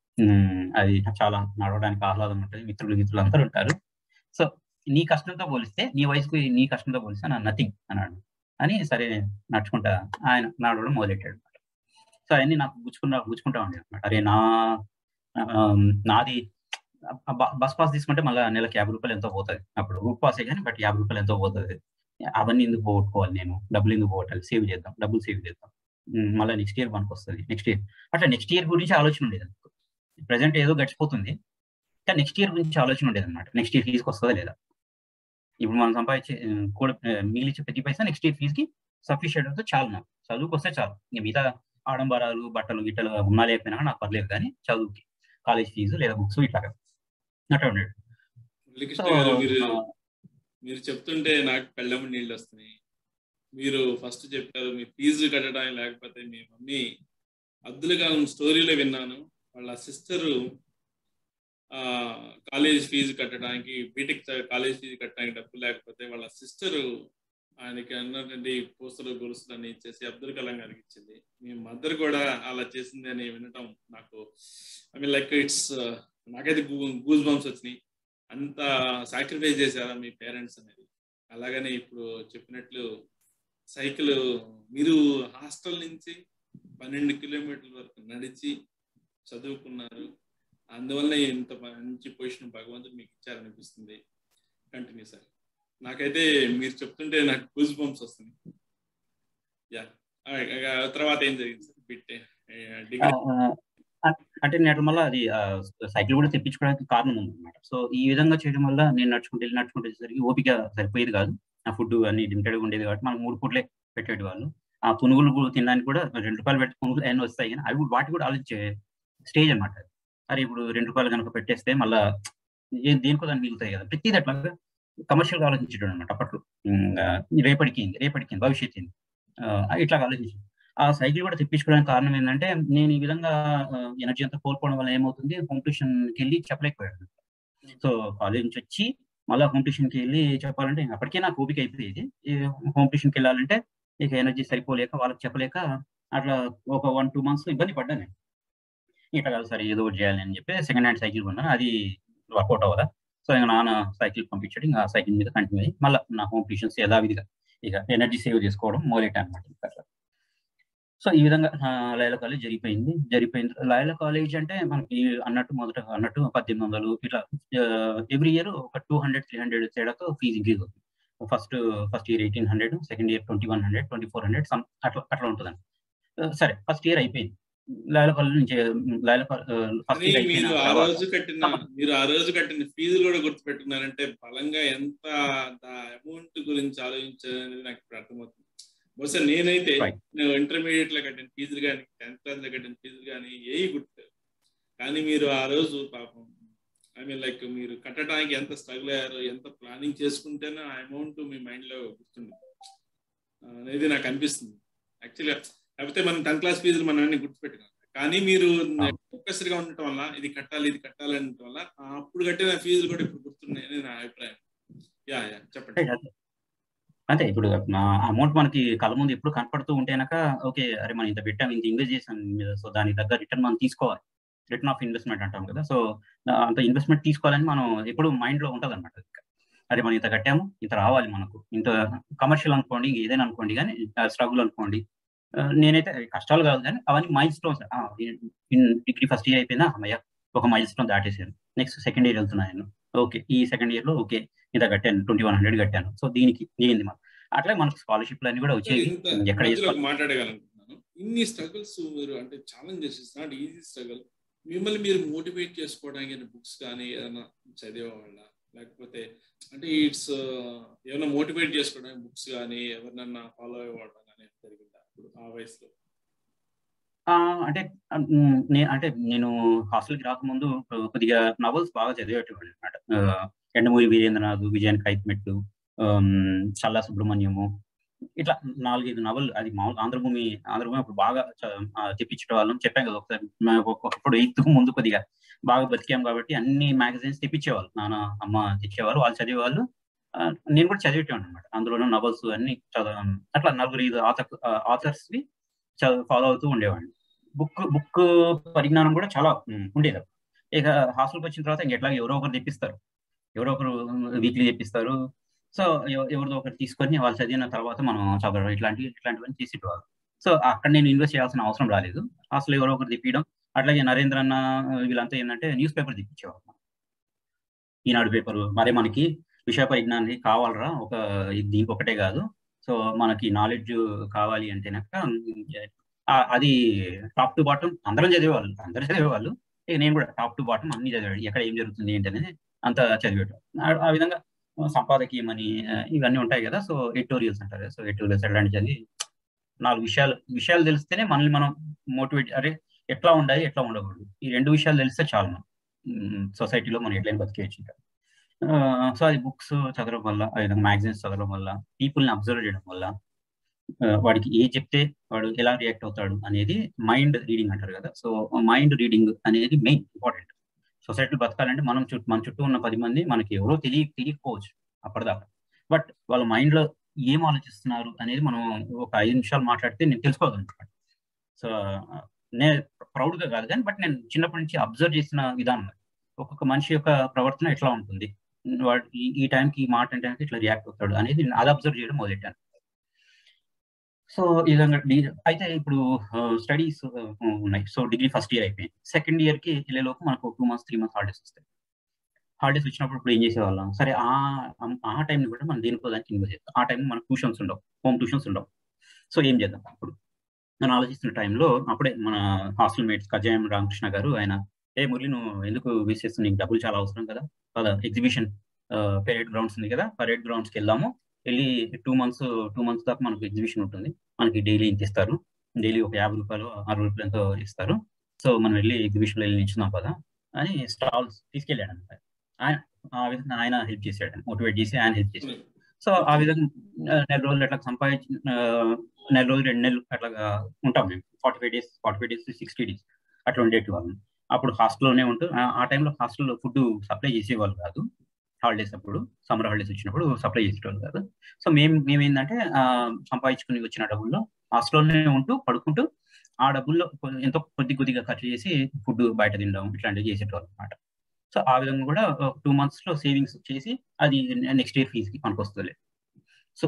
అది చాలా నడవడానికి ఆహ్లాదం ఉంటుంది మిత్రులు మిత్రులు అందరూ ఉంటారు సో నీ కష్టంతో పోలిస్తే నీ వయసుకు నీ కష్టంతో పోలిస్తే నా నథింగ్ అన్నాడు అని సరే నడుచుకుంటా ఆయన నడవడం మొదలెట్టాడు అనమాట సో అవన్నీ నాకు గుచ్చుకున్నా గుచ్చుకుంటా ఉండే అనమాట అరే నా నాది బస్ పాస్ తీసుకుంటే మళ్ళీ నెలకి యాభై రూపాయలు ఎంతో పోతుంది అప్పుడు రూట్ పాసే కానీ బట్ యాభై రూపాయలు ఎంతో పోతుంది అవన్నీ ఎందుకు పోగొట్టుకోవాలి నేను డబ్బులు ఎందుకు పోగొట్టాలి సేవ్ చేద్దాం డబ్బులు సేవ్ చేద్దాం మళ్ళీ నెక్స్ట్ ఇయర్ మనకు వస్తుంది నెక్స్ట్ ఇయర్ అట్లా నెక్స్ట్ ఇయర్ గురించి ఆలోచన ఉండేది ప్రజెంట్ ఏదో గడిచిపోతుంది కానీ నెక్స్ట్ ఇయర్ గురించి ఆలోచన ఉండేది అనమాట నెక్స్ట్ ఇయర్ ఫీజుకి వస్తుందా లేదా ఇప్పుడు మనం సంపాదించే కూడా మిగిలిచ్చే ప్రతి పైసా నెక్స్ట్ ఇయర్ ఫీజుకి సఫిషియెంట్ అయితే చాలు నాకు చదువుకు వస్తే చాలు ఇంకా మిగతా ఆడంబరాలు బట్టలు గిట్టలు ఉన్నా లేకపోయినా నాకు పర్లేదు కానీ చదువుకి కాలేజ్ ఫీజు లేదా బుక్స్ ఇట్లా అట్లా ఉండేది మీరు చెప్తుంటే నాకు కళ్ళమ్మ నీళ్ళు వస్తున్నాయి మీరు ఫస్ట్ చెప్పారు మీ ఫీజు కట్టడానికి లేకపోతే మీ మమ్మీ అద్దులుగా స్టోరీలో విన్నాను వాళ్ళ సిస్టరు కాలేజ్ ఫీజు కట్టడానికి బీటెక్ కాలేజ్ ఫీజు కట్టడానికి డబ్బు లేకపోతే వాళ్ళ సిస్టరు ఆయనకి అన్నటువంటి పూసలు గొలుసులు అని ఇచ్చేసి అబ్దుల్ కలాం గారికి ఇచ్చింది మీ మదర్ కూడా అలా చేసింది అని వినటం నాకు ఐ మీన్ లైక్ ఇట్స్ నాకైతే గూజ్ బంప్స్ వచ్చినాయి అంత సాక్రిఫైస్ చేశారా మీ పేరెంట్స్ అనేది అలాగనే ఇప్పుడు చెప్పినట్లు సైకిల్ మీరు హాస్టల్ నుంచి పన్నెండు కిలోమీటర్ల వరకు నడిచి చదువుకున్నారు అందువల్ల ఇంత మంచి పొజిషన్ భగవంతుడు మీకు ఇచ్చారనిపిస్తుంది కంటిన్యూ సార్ నాకైతే మీరు చెప్తుంటే నాకు గూజ్ బంప్స్ వస్తుంది యా తర్వాత ఏం జరిగింది సార్ బిట్ డిగ్రీ అంటే నేటి వల్ల అది సైకిల్ కూడా తెప్పించుకోవడానికి కారణం ఉంది అనమాట సో ఈ విధంగా చేయడం వల్ల నేను నడుచుకుంటే వెళ్ళి నడుచుకుంటే వచ్చేసరికి ఓపిక సరిపోయేది కాదు ఆ ఫుడ్ అన్ని లిమిటెడ్గా ఉండేది కాబట్టి మనకు మూడు పూట్లే పెట్టేటి వాళ్ళు ఆ పునుగులు తినడానికి కూడా రెండు రూపాయలు పెట్టి పునుగులు ఎన్ని వస్తాయి కానీ అవి వాటి కూడా ఆలోచించే స్టేజ్ అనమాట అరే ఇప్పుడు రెండు రూపాయలు కనుక పెట్టేస్తే మళ్ళా దేనికో దాన్ని మిగులుతాయి కదా ప్రతిది అట్లాగా కమర్షియల్గా ఆలోచించడం అనమాట అప్పట్లో రేపటికి రేపటికి భవిష్యత్ ఇట్లా ఆలోచించాను ఆ సైకిల్ కూడా తెప్పించుకోవడానికి కారణం ఏంటంటే నేను ఈ విధంగా ఎనర్జీ అంతా కోల్పోవడం వల్ల ఏమవుతుంది హోమ్ ట్యూషన్కి వెళ్ళి చెప్పలేకపోయాడు సో కాలేజ్ నుంచి వచ్చి మళ్ళీ హోమ్ ట్యూషన్కి వెళ్ళి చెప్పాలంటే అప్పటికే నాకు ఓపిక అయిపోయేది హోమ్ ట్యూషన్కి వెళ్ళాలంటే ఇక ఎనర్జీ సరిపోలేక వాళ్ళకి చెప్పలేక అట్లా ఒక వన్ టూ మంత్స్ ఇబ్బంది పడ్డాను నేను ఇట్లా కాదు సరే ఏదో ఒకటి చేయాలి అని చెప్పి సెకండ్ హ్యాండ్ సైకిల్ కొన్నాను అది వర్కౌట్ అవ్వదా సో ఇంకా నాన్న సైకిల్ పంపించాడు ఇంకా సైకిల్ మీద కంటిన్యూ అయ్యి మళ్ళీ నా హోమ్ ట్యూషన్స్ యథావిధిగా ఇక ఎనర్జీ సేవ్ చేసుకోవడం మొదలెట్టా అనమాట అట్లా సో ఈ విధంగా లయల కాలేజ్ జరిగిపోయింది జరిగిపోయింది లయల కాలేజ్ అంటే మనకి అన్నట్టు మొదట అన్నట్టు పద్దెనిమిది వందలు ఇట్లా ఎవ్రీ ఇయర్ ఒక టూ హండ్రెడ్ త్రీ హండ్రెడ్ తేడాతో ఫీజు ఇంక్రీజ్ అవుతుంది first first year eighteen hundred second year twenty one hundred twenty four hundred some అట్లా అట్లా ఉంటుందండి సరే ఫస్ట్ ఇయర్ అయిపోయింది లయల కాలేజ్ నుంచి లయల ఫస్ట్ ఇయర్ మీరు ఆ రోజు కట్టిన మీరు ఆ రోజు కట్టిన ఫీజులు కూడా గుర్తుపెట్టుకున్నారంటే బలంగా ఎంత అమౌంట్ గురించి ఆలోచించారనేది నాకు ఇప్పుడు అర్థమవుతుంది బహుశా నేనైతే నేను ఇంటర్మీడియట్ లో కట్టిన ఫీజులు కానీ టెన్త్ క్లాస్ లో కట్టిన ఫీజులు కానీ ఏవి గుర్తు కానీ మీరు ఆ రోజు పాపం ఐ మీన్ లైక్ మీరు కట్టడానికి ఎంత స్ట్రగుల్ అయ్యారో ఎంత ప్లానింగ్ చేసుకుంటేనే ఆ అమౌంట్ మీ మైండ్ లో గుర్తుంది అనేది నాకు అనిపిస్తుంది యాక్చువల్గా కాకపోతే మనం టెన్త్ క్లాస్ ఫీజులు మనం అన్ని గుర్తుపెట్టుకున్నాం కానీ మీరు ఫోకస్డ్ గా ఉండటం వల్ల ఇది కట్టాలి ఇది కట్టాలి అనటం వల్ల అప్పుడు కట్టిన ఫీజులు కూడా ఇప్పుడు గుర్తున్నాయని నా అభిప్రాయం యా యా చెప్పండి అంతే ఇప్పుడు నా అమౌంట్ మనకి కళ్ళ ముందు ఎప్పుడు కనపడుతూ ఉంటేనక ఓకే అరే మనం ఇంత పెట్టాం ఇంత ఇన్వెస్ట్ చేసాం సో దానికి తగ్గ రిటర్న్ మనం తీసుకోవాలి రిటర్న్ ఆఫ్ ఇన్వెస్ట్మెంట్ అంటాం కదా సో అంత ఇన్వెస్ట్మెంట్ తీసుకోవాలని మనం ఎప్పుడు మైండ్ లో ఉంటుంది అనమాట అరే మనం ఇంత కట్టాము ఇంత రావాలి మనకు ఇంత కమర్షియల్ అనుకోండి ఏదైనా అనుకోండి కానీ స్ట్రగుల్ అనుకోండి నేనైతే కష్టాలు కాదు కానీ అవన్నీ milestones degree first year అయిపోయిందా అమ్మయ్య ఒక మైల్ స్టోన్ దాటేసాను నెక్స్ట్ సెకండ్ ఇయర్ వెళ్తున్నాను ఓకే ఈ సెకండ్ ఇయర్ లో ఓకే ఇంత కట్టాను ట్వంటీ వన్ హండ్రెడ్ కట్టాను సో దీనికి దిగింది మనం అట్లా మనకు స్కాలర్షిప్లు అన్ని కూడా వచ్చేవి ఎక్కడ మాట్లాడగలుగుతున్నాను ఇన్ని స్ట్రగుల్స్ మీరు అంటే challenges is not easy struggle మిమ్మల్ని మీరు మోటివేట్ చేసుకోవడానికి బుక్స్ కానీ ఏదైనా చదివేవాళ్ళ లేకపోతే అంటే ఇట్స్ ఏమైనా మోటివేట్ చేసుకోవడానికి బుక్స్ కానీ ఎవరినన్నా ఫాలో అవ్వడం కానీ జరిగిందా ఇప్పుడు ఆ వయసులో అంటే అంటే నేను హాస్టల్కి రాకముందు కొద్దిగా నవల్స్ బాగా చదివేటవాడిని అనమాట ఎండమూరి వీరేంద్రనాథ్ విజయాన్ కైత్మెట్లు చల్లా సుబ్రహ్మణ్యము ఇట్లా నాలుగైదు నవల్ అది మామూలు ఆంధ్రభూమి ఆంధ్రభూమి అప్పుడు బాగా తెప్పించడం వాళ్ళం చెప్పాం కదా ఒకసారి ఒకప్పుడు ఎయిత్ ముందు కొద్దిగా బాగా బతికాం కాబట్టి అన్ని మ్యాగజైన్స్ తెప్పించేవాళ్ళు నాన్న అమ్మ తెచ్చేవారు వాళ్ళు చదివేవాళ్ళు నేను కూడా చదివేటాను అనమాట అందులోనూ నవల్స్ అన్ని చదవ అట్లా నలుగురు ఐదు ఆథర్ ఆథర్స్వి ఫాలో అవుతూ ఉండేవాడిని బుక్ బుక్ పరిజ్ఞానం కూడా చాలా ఉండేది ఇక హాస్టల్కి వచ్చిన తర్వాత ఇంక ఎట్లా ఎవరో ఒకరు తెప్పిస్తారు ఎవరో ఒకరు వీక్లీ తెప్పిస్తారు సో ఎవరిదో ఒకటి తీసుకొని వాళ్ళు చదివిన తర్వాత మనం చదవడం ఇట్లాంటివి ఇట్లాంటివన్నీ చేసేటవారు సో అక్కడ నేను ఇన్వెస్ట్ చేయాల్సిన అవసరం రాలేదు అసలు ఎవరో ఒకరు తెప్పించడం అట్లాగే నరేంద్ర అన్న వీళ్ళంతా ఏంటంటే న్యూస్ పేపర్ తెప్పించేవారు ఈనాడు పేపర్ మరి మనకి విషయ పరిజ్ఞానానికి కావాలరా ఒక దీనికి ఒకటే కాదు సో మనకి నాలెడ్జ్ కావాలి అంటేనక అది టాప్ టు బాటం అందరం చదివేవాళ్ళు అందరూ చదివేవాళ్ళు ఇక నేను కూడా టాప్ టు బాటం అన్ని చదివాడు ఎక్కడ ఏం జరుగుతుంది ఏంటనేది అంత చదివాడు ఆ విధంగా సంపాదకీయం అని ఇవన్నీ ఉంటాయి కదా సో ఎడిటోరియల్స్ అంటారు సో ఎడిటోరియల్స్ అట్లాంటి చదివి నాలుగు విషయాలు విషయాలు తెలిస్తేనే మనల్ని మనం మోటివేట్ అరే ఎట్లా ఉండాలి ఎట్లా ఉండకూడదు ఈ రెండు విషయాలు తెలిస్తే చాలు మనం సొసైటీలో మనం ఎట్లయినా బతికేయచ్చు సో అది బుక్స్ చదవడం వల్ల విధంగా మ్యాగజైన్స్ చదవడం వల్ల పీపుల్ని అబ్జర్వ్ చేయడం వల్ల వాడికి ఏ చెప్తే వాడు ఎలా రియాక్ట్ అవుతాడు అనేది మైండ్ రీడింగ్ అంటారు కదా సో మైండ్ రీడింగ్ అనేది మెయిన్ ఇంపార్టెంట్ సొసైటీలో బతకాలంటే మనం చుట్టూ మన చుట్టూ ఉన్న పది మంది మనకి ఎవరో తెలియ తెలియకపోవచ్చు అప్పటిదాకా బట్ వాళ్ళ మైండ్ లో ఏం ఆలోచిస్తున్నారు అనేది మనం ఒక ఐదు నిమిషాలు మాట్లాడితే నేను తెలుసుకోగలను సో నేను ప్రౌడ్గా కాదు కానీ బట్ నేను చిన్నప్పటి నుంచి అబ్జర్వ్ చేసిన విధానం ఒక్కొక్క మనిషి యొక్క ప్రవర్తన ఎట్లా ఉంటుంది వాడు ఈ టైంకి ఈ మాట అంటే ఇట్లా రియాక్ట్ అవుతాడు అనేది నేను అది అబ్జర్వ్ చేయడం మొదలెట్టాను సో ఈ విధంగా అయితే ఇప్పుడు స్టడీస్ ఉన్నాయి సో డిగ్రీ ఫస్ట్ ఇయర్ అయిపోయింది సెకండ్ ఇయర్ కి వెళ్ళేలోపు మనకు two months three months holidays వస్తాయి హాలిడేస్ వచ్చినప్పుడు ఇప్పుడు ఏం చేసేవాళ్ళం సరే ఆ ఆ టైంని కూడా మనం దేనికో దానికి ఇన్వెస్ట్ చేస్తాం ఆ టైం మనకు ట్యూషన్స్ ఉండవు హోమ్ ట్యూషన్స్ ఉండవు సో ఏం చేద్దాం అప్పుడు మనం ఆలోచిస్తున్న టైంలో అప్పుడే మన హాస్టల్ మేట్స్ కజాయం రామకృష్ణ గారు ఆయన ఏ మురళి నువ్వు ఎందుకు వేస్ట్ చేస్తుంది నీకు డబ్బులు చాలా అవసరం కదా కదా ఎగ్జిబిషన్ పరేడ్ గ్రౌండ్స్ ఉంది కదా పరేడ్ గ్రౌండ్స్కి వెళ్దాము వెళ్ళి టూ మంత్స్ టూ మంత్స్ దాకా మనకు ఎగ్జిబిషన్ ఉంటుంది మనకి డైలీ ఇంత ఇస్తారు డైలీ ఒక యాభై రూపాయలు అరవై రూపాయలు ఎంతో ఇస్తారు సో మనం వెళ్ళి ఎగ్జిబిషన్లో వెళ్ళి నిల్చున్నాం కదా అని స్టాల్స్ తీసుకెళ్ళాడు అనమాట ఆయన ఆ విధంగా ఆయన హెల్ప్ చేశాడు మోటివేట్ చేసి ఆయన హెల్ప్ చేశాడు సో ఆ విధంగా నెల రోజులు అట్లా సంపాదించి నెల రోజులు రెండు నెలలు అట్లా ఉంటాం మేము forty five days forty five days sixty days అట్లా ఉండేటి వాళ్ళం అప్పుడు హాస్టల్లోనే ఉంటూ ఆ టైంలో హాస్టల్లో ఫుడ్ సప్లై చేసేవాళ్ళు కాదు హాలిడేస్ అప్పుడు సమ్మర్ హాలిడేస్ వచ్చినప్పుడు సప్లై చేసేవాళ్ళు కాదు సో మేము మేము ఏంటంటే సంపాదించుకుని వచ్చిన డబ్బుల్లో హాస్టల్లోనే ఉంటూ పడుకుంటూ ఆ డబ్బుల్లో ఎంతో కొద్ది కొద్దిగా ఖర్చు చేసి ఫుడ్ బయట తినడం ఇట్లాంటివి చేసేటవాళ్ళు అనమాట సో ఆ విధంగా కూడా టూ మంత్స్ లో సేవింగ్స్ చేసి అది నెక్స్ట్ ఇయర్ ఫీజుకి మనకు వస్తుంది సో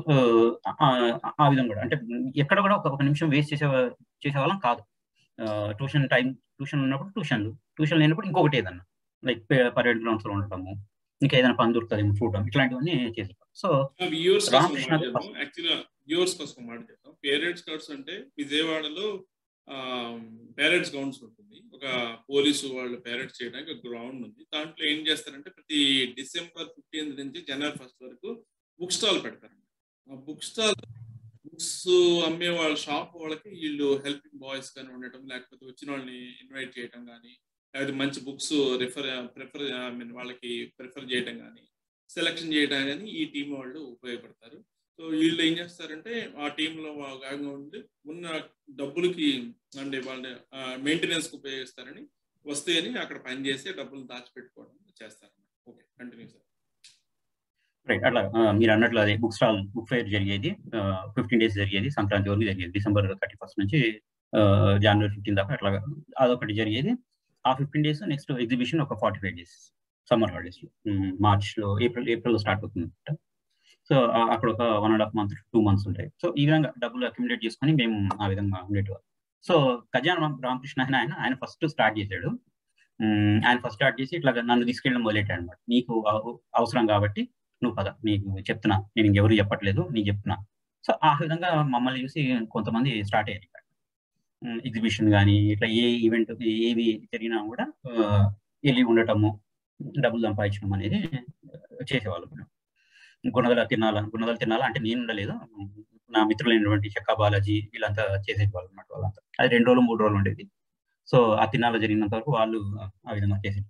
ఆ విధంగా కూడా అంటే ఎక్కడ కూడా ఒక నిమిషం వేస్ట్ చేసే చేసేవాళ్ళం కాదు ట్యూషన్ టైం ట్యూషన్ ఉన్నప్పుడు ట్యూషన్లు ట్యూషన్ లేనప్పుడు ఇంకొకటి ఏదన్నా లైక్ పరేడ్ గ్రౌండ్స్ లో ఉండటము ఇంకా ఏదైనా పని దొరుకుతుంది చూడడం ఇట్లాంటివన్నీ చేసేటాం సో రామకృష్ణ యాక్చువల్గా వ్యూవర్స్ కోసం మాట చెప్తాం పేరెంట్స్ కార్డ్స్ అంటే విజయవాడలో పేరెంట్స్ గ్రౌండ్స్ ఉంటుంది ఒక పోలీసు వాళ్ళు పేరెంట్స్ చేయడానికి ఒక గ్రౌండ్ ఉంది దాంట్లో ఏం చేస్తారంటే ప్రతి డిసెంబర్ ఫిఫ్టీన్త్ నుంచి జనవరి ఫస్ట్ వరకు బుక్ స్టాల్ పెడతారండి ఆ బుక్ స్టాల్ బుక్స్ అమ్మే వాళ్ళ షాప్ వాళ్ళకి వీళ్ళు హెల్పింగ్ బాయ్స్ కానీ ఉండటం లేకపోతే వచ్చిన వాళ్ళని ఇన్వైట్ చేయడం కానీ లేకపోతే మంచి books refer prefer I mean వాళ్ళకి ప్రిఫర్ చేయడం కానీ సెలెక్షన్ చేయడం కానీ ఈ టీం వాళ్ళు ఉపయోగపడతారు సో వీళ్ళు ఏం చేస్తారంటే ఆ టీంలో భాగంగా ఉండి ఉన్న డబ్బులకి అంటే వాళ్ళ మెయింటెనెన్స్కి ఉపయోగిస్తారని వస్తాయని అక్కడ పని చేసి డబ్బులు దాచిపెట్టుకోవడం చేస్తారు ఓకే కంటిన్యూ సార్ రైట్ అట్లా మీరు అన్నట్లు అదే బుక్ స్టాల్ బుక్ ఫైర్ జరిగేది ఫిఫ్టీన్ డేస్ జరిగేది సంక్రాంతి వరకు జరిగేది డిసెంబర్ థర్టీ ఫస్ట్ నుంచి జనవరి ఫిఫ్టీన్ దాకా అట్లా అదొకటి జరిగేది ఆ ఫిఫ్టీన్ డేస్ నెక్స్ట్ ఎగ్జిబిషన్ ఒక forty five days summer holidays March లో ఏప్రిల్ ఏప్రిల్ స్టార్ట్ అవుతుంది సో అక్కడ ఒక one and half month two months ఉంటాయి సో ఈ విధంగా డబ్బులు అక్యుమిలేట్ చేసుకొని మేము ఆ విధంగా ఉండేటివారు సో ఖజాన్ రామకృష్ణ ఆయన ఆయన ఆయన ఫస్ట్ స్టార్ట్ చేశాడు ఆయన ఫస్ట్ స్టార్ట్ చేసి ఇట్లా నన్ను తీసుకెళ్ళడం మొదలెట్టాడు అనమాట నీకు అవసరం కాబట్టి నువ్వు పద నీకు చెప్తున్నా నేను ఇంకెవరు చెప్పట్లేదు నీకు చెప్తున్నా సో ఆ విధంగా మమ్మల్ని చూసి కొంతమంది స్టార్ట్ అయ్యారు ఇక్కడ ఎగ్జిబిషన్ కానీ ఇట్లా ఏ ఈవెంట్ ఏవి జరిగినా కూడా వెళ్ళి ఉండటము డబ్బులు సంపాదించడం అనేది చేసేవాళ్ళం గుణదల తినాల గుణదల తినాలా అంటే నేను ఉండలేదు నా మిత్రులైనటువంటి చెక్క బాలాజీ వీళ్ళంతా చేసేవాళ్ళు అన్నమాట వాళ్ళంతా అది రెండు రోజులు మూడు రోజులు ఉండేది సో ఆ తినాల జరిగినంత వరకు వాళ్ళు ఆ విధంగా చేసేది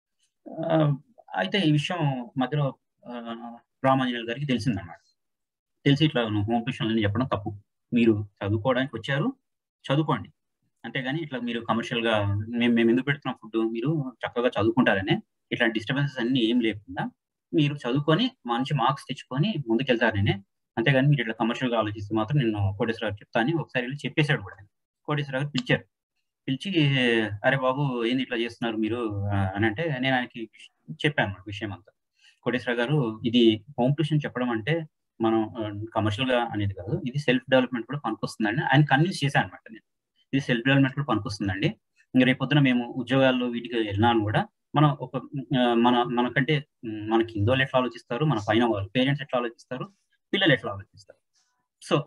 అయితే ఈ విషయం మధ్యలో రామాంజనేయులు గారికి తెలిసిందన్నమాట తెలిసి ఇట్లా హోమ్ ట్యూషన్ అని చెప్పడం తప్పు మీరు చదువుకోవడానికి వచ్చారు చదువుకోండి అంతేగాని ఇట్లా మీరు కమర్షియల్ గా మేము మేము ఎందుకు పెడుతున్నాం ఫుడ్ మీరు చక్కగా చదువుకుంటారనే ఇట్లా డిస్టర్బెన్సెస్ అన్ని ఏం లేకుండా మీరు చదువుకొని మంచి మార్క్స్ తెచ్చుకొని ముందుకెళ్తారనే అంతేగాని మీరు ఇట్లా కమర్షియల్ గా ఆలోచిస్తే మాత్రం నేను కోటేశ్వర గారు చెప్తాను ఒకసారి వెళ్ళి చెప్పేశాడు కూడా కోటేశ్వర గారు పిలిచారు పిలిచి అరే బాబు ఏంది ఇట్లా చేస్తున్నారు మీరు అని అంటే నేను ఆయనకి చెప్పాను అన్నమాట విషయం అంతా కోటేశ్వర గారు ఇది హోమ్ ట్యూషన్ చెప్పడం అంటే మనం కమర్షియల్ గా అనేది కాదు ఇది సెల్ఫ్ డెవలప్మెంట్ కూడా పనికొస్తుందండి ఆయన కన్విన్స్ చేశాను అనమాట నేను ఇది సెల్ఫ్ డెవలప్మెంట్ కూడా పనికొస్తుందండి ఇంకా రేపొద్దున మేము ఉద్యోగాల్లో వీటికి వెళ్ళినాను కూడా మనం ఒక మన మనకంటే మనకి హిందువులు ఎట్లా ఆలోచిస్తారు మన పైన వాళ్ళు పేరెంట్స్ ఎట్లా ఆలోచిస్తారు పిల్లలు ఎట్లా ఆలోచిస్తారు సో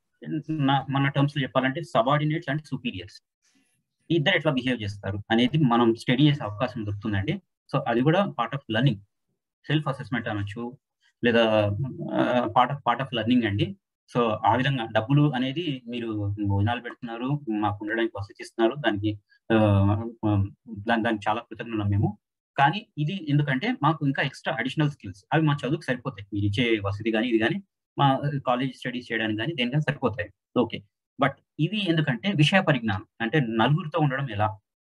మన టర్మ్స్ లో చెప్పాలంటే సబార్డినేట్స్ అండ్ సుపీరియర్స్ ఇద్దరు ఎట్లా బిహేవ్ చేస్తారు అనేది మనం స్టడీ చేసే అవకాశం దొరుకుతుందండి సో అది కూడా part of learning self assessment అనొచ్చు లేదా part of part of learning అండి సో ఆ విధంగా డబ్బులు అనేది మీరు భోజనాలు పెడుతున్నారు మాకు ఉండడానికి వసతి ఇస్తున్నారు దానికి దాని దానికి చాలా కృతజ్ఞతలు మేము కానీ ఇది ఎందుకంటే మాకు ఇంకా ఎక్స్ట్రా అడిషనల్ స్కిల్స్ అవి మా చదువుకు సరిపోతాయి మీరు ఇచ్చే వసతి కానీ ఇది కానీ మా కాలేజ్ స్టడీస్ చేయడానికి కానీ దేనికైనా సరిపోతాయి ఓకే బట్ ఇవి ఎందుకంటే విషయ పరిజ్ఞానం అంటే నలుగురితో ఉండడం ఎలా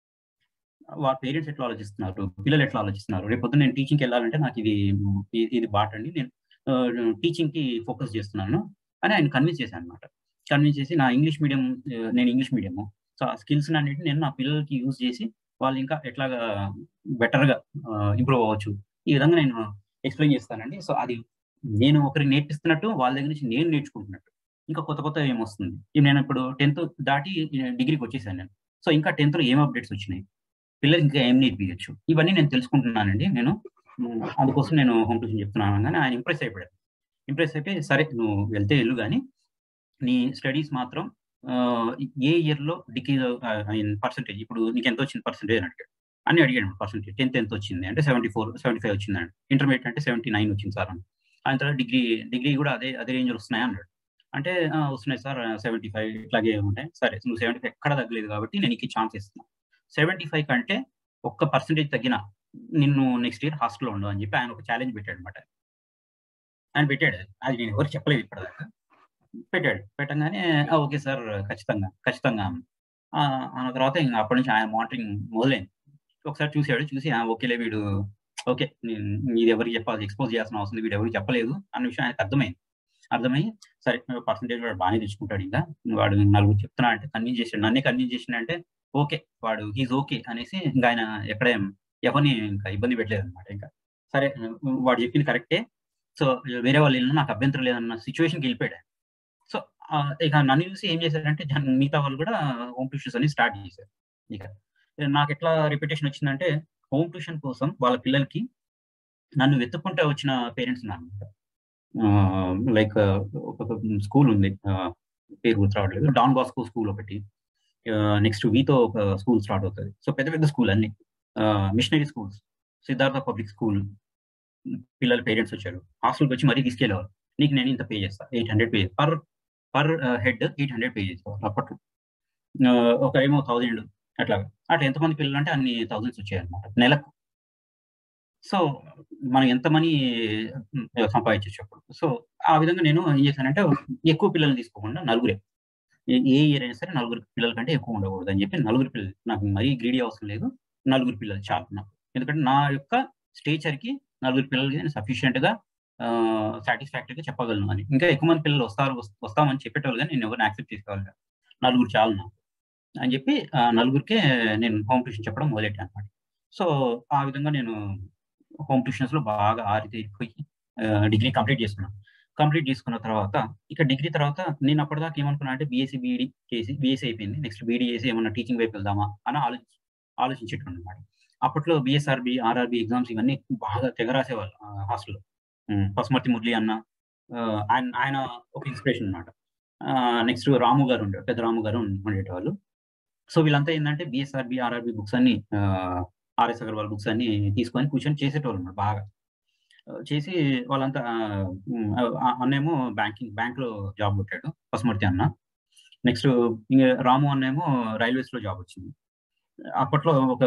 వాళ్ళ పేరెంట్స్ ఎట్లా ఆలోచిస్తున్నారు పిల్లలు ఎట్లా ఆలోచిస్తున్నారు రేపు పొద్దున్న నేను టీచింగ్కి వెళ్ళాలంటే నాకు ఇది ఇది బాట అండి నేను టీచింగ్ కి ఫోకస్ చేస్తున్నాను అని ఆయన కన్విన్స్ చేశాను అనమాట కన్విన్స్ చేసి నా ఇంగ్లీష్ మీడియం నేను ఇంగ్లీష్ మీడియము సో ఆ స్కిల్స్ అన్నిటిని నేను నా పిల్లలకి యూజ్ చేసి వాళ్ళు ఇంకా ఎట్లాగా బెటర్గా ఇంప్రూవ్ అవ్వచ్చు ఈ విధంగా నేను ఎక్స్ప్లెయిన్ చేస్తానండి సో అది నేను ఒకరికి నేర్పిస్తున్నట్టు వాళ్ళ దగ్గర నుంచి నేను నేర్చుకుంటున్నట్టు ఇంకా కొత్త కొత్త ఏమొస్తుంది నేను ఇప్పుడు టెన్త్ దాటి డిగ్రీకి వచ్చేసాను నేను సో ఇంకా టెన్త్లో ఏం అప్డేట్స్ వచ్చినాయి పిల్లలకి ఇంకా ఏం నేర్పించచ్చు ఇవన్నీ నేను తెలుసుకుంటున్నానండి నేను అందుకోసం నేను హోమ్ ట్యూషన్ చెప్తున్నాను కానీ ఆయన ఇంప్రెస్ అయిపోయాడు ఇంప్రెస్ అయిపోయి సరే నువ్వు వెళ్తే వెళ్ళు కానీ నీ స్టడీస్ మాత్రం ఏ ఇయర్లో డిగ్రీ పర్సంటేజ్ ఇప్పుడు నీకు ఎంత వచ్చింది పర్సంటేజ్ అని అడిగాడు అని అడిగాడు పర్సంటేజ్ టెన్త్ ఎంత వచ్చింది అంటే సెవెంటీ ఫోర్ సెవెంటీ ఫైవ్ వచ్చింది అండి ఇంటర్మీడియట్ అంటే సెవెంటీ నైన్ వచ్చింది సార్ అని ఆయన తర్వాత డిగ్రీ డిగ్రీ కూడా అదే అదే రేంజ్లో వస్తున్నాయి అన్నాడు అంటే వస్తున్నాయి సార్ సెవెంటీ ఫైవ్ ఇట్లాగే ఉంటాయి సరే నువ్వు సెవెంటీ ఫైవ్ ఎక్కడ తగ్గలేదు కాబట్టి నేను నీకు ఛాన్స్ ఇస్తున్నాను సెవెంటీ ఫైవ్ కంటే ఒక్క పర్సంటేజ్ తగ్గిన నిన్ను నెక్స్ట్ ఇయర్ హాస్టల్లో ఉండవు అని చెప్పి ఆయన ఒక ఛాలెంజ్ పెట్టాడు అనమాట ఆయన పెట్టాడు అది నేను ఎవరు చెప్పలేదు ఇప్పటిదాకా పెట్టాడు పెట్టగానే ఓకే సార్ ఖచ్చితంగా ఖచ్చితంగా అన్న తర్వాత ఇంకా అప్పటి నుంచి ఆయన మానిటరింగ్ మొదలైంది ఒకసారి చూసాడు చూసి ఓకేలే వీడు ఓకే ఇది ఎవరికి చెప్పాలి ఎక్స్పోజ్ చేయాల్సిన అవసరం వీడు ఎవరికి చెప్పలేదు అన్న విషయం ఆయనకు అర్థమైంది అర్థమై సరే పర్సంటేజ్ వాడు బాగానే తెచ్చుకుంటాడు ఇంకా వాడు నలుగురు చెప్తున్నా అంటే కన్విన్స్ చేసాడు నన్నే కన్విన్స్ చేసిండే ఓకే వాడు హీజ్ ఓకే అనేసి ఇంకా ఆయన ఎక్కడ ఎవరిని ఇంకా ఇబ్బంది పెట్టలేదు అనమాట ఇంకా సరే వాడు చెప్పింది కరెక్టే సో వేరే వాళ్ళు వెళ్ళినా నాకు అభ్యంతరం లేదన్న సిచ్యువేషన్కి వెళ్ళిపోయాడు సో ఇక నన్ను చూసి ఏం చేశారంటే మిగతా వాళ్ళు కూడా హోమ్ ట్యూషన్స్ అని స్టార్ట్ చేశారు ఇక నాకు ఎట్లా రిపిటేషన్ వచ్చిందంటే హోమ్ ట్యూషన్ కోసం వాళ్ళ పిల్లలకి నన్ను వెతుక్కుంటే వచ్చిన పేరెంట్స్ ఉన్నారు లైక్ ఒక స్కూల్ ఉంది పేరు గుర్తు రావట్లేదు డాన్ బాస్కో స్కూల్ ఒకటి నెక్స్ట్ వీతో ఒక స్కూల్ స్టార్ట్ అవుతుంది సో పెద్ద పెద్ద స్కూల్ అన్ని missionary schools Siddhartha public school పిల్లల పేరెంట్స్ వచ్చారు హాస్టల్కి వచ్చి మరీ తీసుకెళ్ళేవారు నీకు నేను ఇంత పే చేస్తా eight hundred pay per per head eight hundred pay చేసేవారు అప్పట్లో ఒక ఏమో థౌజండ్ అట్లా అట్లా ఎంతమంది పిల్లలు అంటే అన్ని థౌజండ్స్ వచ్చాయి అనమాట నెలకు సో మనం ఎంత మనీ సంపాదించవచ్చు అప్పుడు సో ఆ విధంగా నేను ఏం చేశానంటే ఎక్కువ పిల్లల్ని తీసుకోకుండా నలుగురే ఏ ఇయర్ అయినా సరే నలుగురు పిల్లల కంటే ఎక్కువ ఉండకూడదు అని చెప్పి నలుగురు పిల్లలు నాకు మరీ గ్రీడీ అవసరం లేదు నలుగురు పిల్లలు చాలు నాకు ఎందుకంటే నా యొక్క స్టేచర్కి నలుగురు పిల్లలకి నేను సఫిషియెంట్గా సాటిస్ఫాక్టరీగా చెప్పగలను అని ఇంకా ఎక్కువ మంది పిల్లలు వస్తారు వస్తామని చెప్పేటోళ్ళు కానీ నేను ఎవరిని యాక్సెప్ట్ చేసుకోవాలి నలుగురు చాలు నాకు అని చెప్పి నలుగురికే నేను హోమ్ ట్యూషన్ చెప్పడం మొదలెట్టాను అనమాట సో ఆ విధంగా నేను హోమ్ ట్యూషన్స్ లో బాగా ఆరితేరిపోయి డిగ్రీ కంప్లీట్ చేసుకున్నాను కంప్లీట్ చేసుకున్న తర్వాత ఇక డిగ్రీ తర్వాత నేను అప్పటిదాకా ఏమనుకున్నా అంటే బీఎస్సీ బీఈడి చేసి బీఎస్సీ అయిపోయింది నెక్స్ట్ బీఈడి చేసి ఏమన్నా టీచింగ్ వైపు వెళ్దామా అని ఆలోచి ఆలోచించేటం అనమాట అప్పట్లో బిఎస్ఆర్బి ఆర్ఆర్బి ఎగ్జామ్స్ ఇవన్నీ బాగా తెగ రాసేవాళ్ళు హాస్టల్లో పసుమర్తి మురళి అన్న ఆయన ఆయన ఒక ఇన్స్పిరేషన్ అనమాట నెక్స్ట్ రాము గారు ఉండే పెద్ద రాము గారు ఉండేటవాళ్ళు సో వీళ్ళంతా ఏంటంటే బిఎస్ఆర్బి ఆర్ఆర్బి బుక్స్ అన్ని ఆర్ఎస్ అగర్వాల్ బుక్స్ అన్ని తీసుకొని కూర్చొని చేసేటోళ్ళు అనమాట బాగా చేసి వాళ్ళంతా అన్నేమో బ్యాంకింగ్ బ్యాంక్ లో జాబ్ కొట్టాడు పసుమర్తి అన్న నెక్స్ట్ ఇంకా రాము అన్నేమో రైల్వేస్ లో జాబ్ వచ్చింది అప్పట్లో ఒక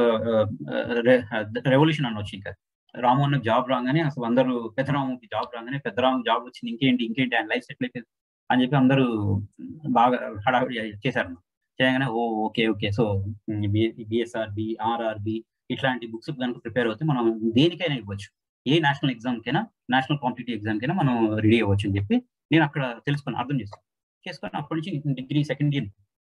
రెవల్యూషన్ అని వచ్చింది కదా రాము అన్న జాబ్ రాగానే అసలు అందరూ పెద్దరాముకి జాబ్ రాగానే పెద్దరాము జాబ్ వచ్చింది ఇంకేంటి ఇంకేంటి ఆయన లైఫ్ సెటిల్ అయిపోయింది అని చెప్పి అందరూ బాగా హడావిడి చేశారు చేయగానే oh okay okay so BSRB RRB ఇట్లాంటి బుక్స్ కనుక ప్రిపేర్ అవుతే మనం దేనికైనా ఇవ్వచ్చు ఏ నేషనల్ ఎగ్జామ్కైనా నేషనల్ కాంపిటేటివ్ ఎగ్జామ్కైనా మనం రెడీ అవ్వచ్చు అని చెప్పి నేను అక్కడ తెలుసుకొని అర్థం చేసుకున్నాను చేసుకొని అప్పటి నుంచి డిగ్రీ సెకండ్ ఇయర్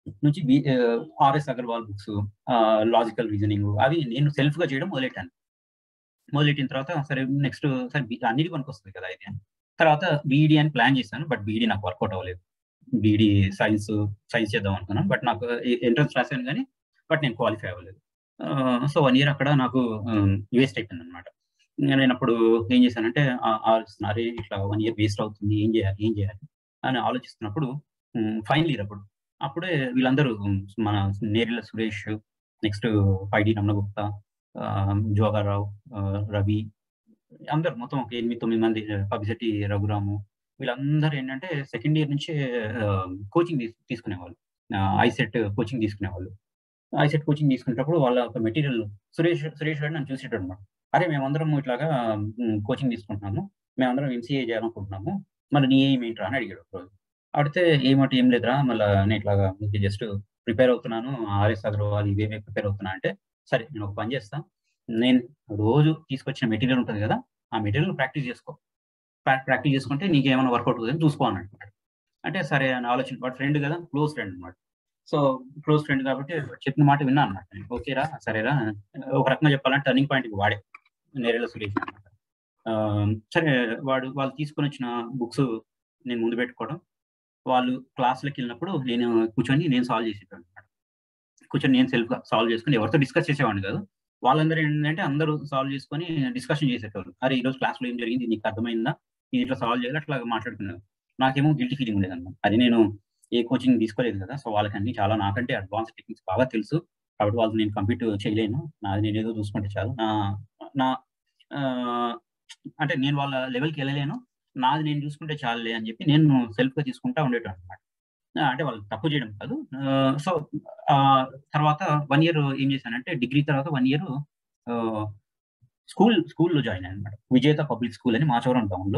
నుంచి RS Agarwal books logical reasoning అవి నేను సెల్ఫ్ గా చేయడం మొదలెట్టాను మొదలెట్టిన తర్వాత సరే నెక్స్ట్ సరే అన్నిటి పనికి వస్తుంది కదా ఇది తర్వాత బీఈడి అని ప్లాన్ చేశాను బట్ బీఈడి నాకు వర్కౌట్ అవ్వలేదు బీఈడి సైన్స్ సైన్స్ చేద్దాం అనుకున్నాను బట్ నాకు ఎంట్రన్స్ రాశాను కానీ బట్ నేను క్వాలిఫై అవ్వలేదు సో వన్ ఇయర్ అక్కడ నాకు వేస్ట్ అయిపోయింది అనమాట నేను అప్పుడు ఏం చేశానంటే ఆలోచిస్తున్నా అరే ఇట్లా వన్ ఇయర్ వేస్ట్ అవుతుంది ఏం చేయాలి ఏం చేయాలి అని ఆలోచిస్తున్నప్పుడు ఫైనల్ ఇయర్ అప్పుడు అప్పుడే వీళ్ళందరూ మన నేరిల సురేష్ నెక్స్ట్ పైడి రమణగుప్త జోగారావు రవి అందరు మొత్తం ఒక ఎనిమిది తొమ్మిది మంది పబ్లిసిటీ రఘురాము వీళ్ళందరూ ఏంటంటే సెకండ్ ఇయర్ నుంచే కోచింగ్ తీసుకునేవాళ్ళు ఐసెట్ కోచింగ్ తీసుకునేవాళ్ళు ఐసెట్ కోచింగ్ తీసుకునేటప్పుడు వాళ్ళ ఒక మెటీరియల్ సురేష్ సురేష్ గారు నన్ను చూసేటప్పుడు అనమాట అరే మేమందరం ఇట్లాగా కోచింగ్ తీసుకుంటున్నాము మేమందరం ఎంసీఏ చేయాలనుకుంటున్నాము మళ్ళీ నీ ఏం ఏంట్రా అని అడిగాడు రోజు అడిగితే ఏమంటే ఏం లేదురా మళ్ళీ నేను ఇట్లాగా జస్ట్ ప్రిపేర్ అవుతున్నాను ఆర్ఎస్ అగర్వాల్ ఇవేమే ప్రిపేర్ అవుతున్నా అంటే సరే నేను ఒక పని చేస్తా నేను రోజు తీసుకొచ్చిన మెటీరియల్ ఉంటుంది కదా ఆ మెటీరియల్ ప్రాక్టీస్ చేసుకో ప్రాక్టీస్ చేసుకుంటే నీకు ఏమైనా వర్కౌట్ అవుతుందని చూసుకో అని అంటున్నాడు అంటే సరే అని ఆలోచన వాడు ఫ్రెండ్ కదా క్లోజ్ ఫ్రెండ్ అనమాట సో క్లోజ్ ఫ్రెండ్ కాబట్టి చెప్పిన మాట విన్నా అనమాట ఓకేరా సరేరా ఒక రకంగా చెప్పాలంటే టర్నింగ్ పాయింట్ వాడే నేరేళ్ళ సురేష్ అనమాట సరే వాడు వాళ్ళు తీసుకొని వచ్చిన బుక్స్ నేను ముందు పెట్టుకోవడం వాళ్ళు క్లాస్లోకి వెళ్ళినప్పుడు నేను కూర్చొని నేను సాల్వ్ చేసేటాను అనమాట కూర్చొని నేను సెల్ఫ్గా సాల్వ్ చేసుకుని ఎవరితో డిస్కస్ చేసేవాడిని కాదు వాళ్ళందరూ ఏంటంటే అందరూ సాల్వ్ చేసుకొని డిస్కషన్ చేసేటోళ్ళు అరే ఈరోజు క్లాస్లో ఏం జరిగింది నీకు అర్థమైందా ఇది ఇట్లా సాల్వ్ చేయాలి అట్లా మాట్లాడుకున్నాను నాకేమో గిల్టీ ఫీలింగ్ ఉండేది అనమాట అది నేను ఏ కోచింగ్ తీసుకోలేదు కదా సో వాళ్ళకి అన్ని చాలా నాకంటే అడ్వాన్స్ టెక్నిక్స్ బాగా తెలుసు కాబట్టి వాళ్ళు నేను కంప్లీట్ చేయలేను నాది నేను ఏదో చూసుకుంటే చాలు నా నా అంటే నేను వాళ్ళ లెవెల్కి వెళ్ళలేను నాది నేను చూసుకుంటే చాలులే అని చెప్పి నేను సెల్ఫ్గా తీసుకుంటా ఉండేటాను అనమాట అంటే వాళ్ళు తప్పు చేయడం కాదు సో తర్వాత వన్ ఇయర్ ఏం చేశానంటే డిగ్రీ తర్వాత వన్ ఇయర్ స్కూల్ స్కూల్లో జాయిన్ అయ్యాను అనమాట విజేత పబ్లిక్ స్కూల్ అని మాచవరం టౌన్లో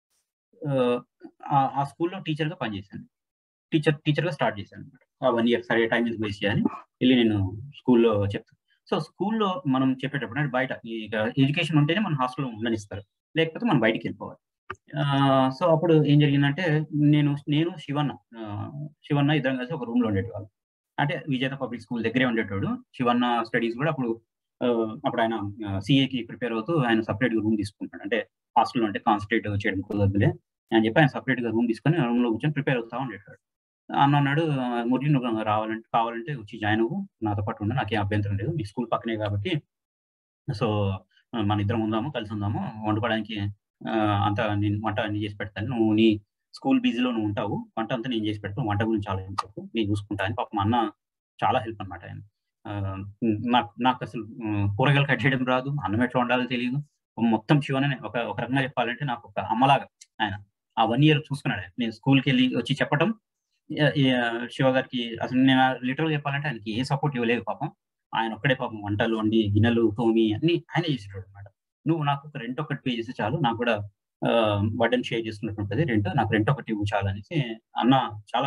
ఆ స్కూల్లో టీచర్గా పనిచేశాను టీచర్ టీచర్గా స్టార్ట్ చేశాను అనమాట ఆ వన్ ఇయర్ సరే టైం ఎందుకు వేస్ట్ చేయాలి వెళ్ళి నేను స్కూల్లో చెప్తాను సో స్కూల్లో మనం చెప్పేటప్పుడు అంటే బయట ఇక ఎడ్యుకేషన్ ఉంటేనే మన హాస్టల్లో ఉండనిస్తారు లేకపోతే మనం బయటికి వెళ్ళిపోవాలి సో అప్పుడు ఏం జరిగిందంటే నేను నేను శివన్న శివన్న ఇద్దరం కలిసి ఒక రూమ్లో ఉండేటవాళ్ళు అంటే విజేత పబ్లిక్ స్కూల్ దగ్గరే ఉండేటోడు శివన్న స్టడీస్ కూడా అప్పుడు అప్పుడు ఆయన సిఏకి ప్రిపేర్ అవుతూ ఆయన సపరేట్ రూమ్ తీసుకుంటాడు అంటే హాస్టల్లో అంటే కాన్సన్ట్రేట్ చేయడం కుదరదులే అని చెప్పి ఆయన సపరేట్ గా రూమ్ తీసుకొని రూమ్ లో కూర్చొని ప్రిపేర్ అవుతా ఉండేటాడు అన్న అన్నాడు మురళి నువ్వు రావాలంటే కావాలంటే వచ్చి జాయిన్ అవ్వు నాతో పాటు ఉండు నాకేం అభ్యంతరం లేదు మీ స్కూల్ పక్కనే కాబట్టి సో మన ఇద్దరం ఉందాము కలిసి ఉందాము వండుకోవడానికి అంతా నేను వంట అన్ని చేసి పెడతాను నువ్వు నీ స్కూల్ బిజీలో నువ్వు ఉంటావు వంట అంతా నేను చేసి పెడతాను వంట గురించి ఆలోచించకు నేను చూసుకుంటా అని పాపం అన్న చాలా హెల్ప్ అనమాట ఆయన నాకు నాకు అసలు కూరగాయలు కట్ చేయడం రాదు అన్నం ఎట్లా ఉండాలో తెలియదు మొత్తం శివనే ఒక ఒక రకంగా చెప్పాలంటే నాకు ఒక అమ్మలాగా ఆయన ఆ వన్ ఇయర్ చూసుకున్నాడు నేను స్కూల్కి వెళ్ళి వచ్చి చెప్పటం శివ గారికి అసలు నేను లిటరల్ చెప్పాలంటే ఆయనకి ఏ సపోర్ట్ ఇవ్వలేదు పాపం ఆయన ఒక్కడే పాపం వంటలు వండి గిన్నెలు తోమి అన్ని ఆయన చేసేటాడు అనమాట నువ్వు నాకు ఒక రెంట్ ఒకటి పే చేస్తే చాలు నాకు కూడా బర్డన్ షేర్ చేసుకున్నట్టు ఉంటుంది రెంట్ నాకు రెంట్ ఒకటి ఇవ్వు చాలు అనేసి అన్న చాలా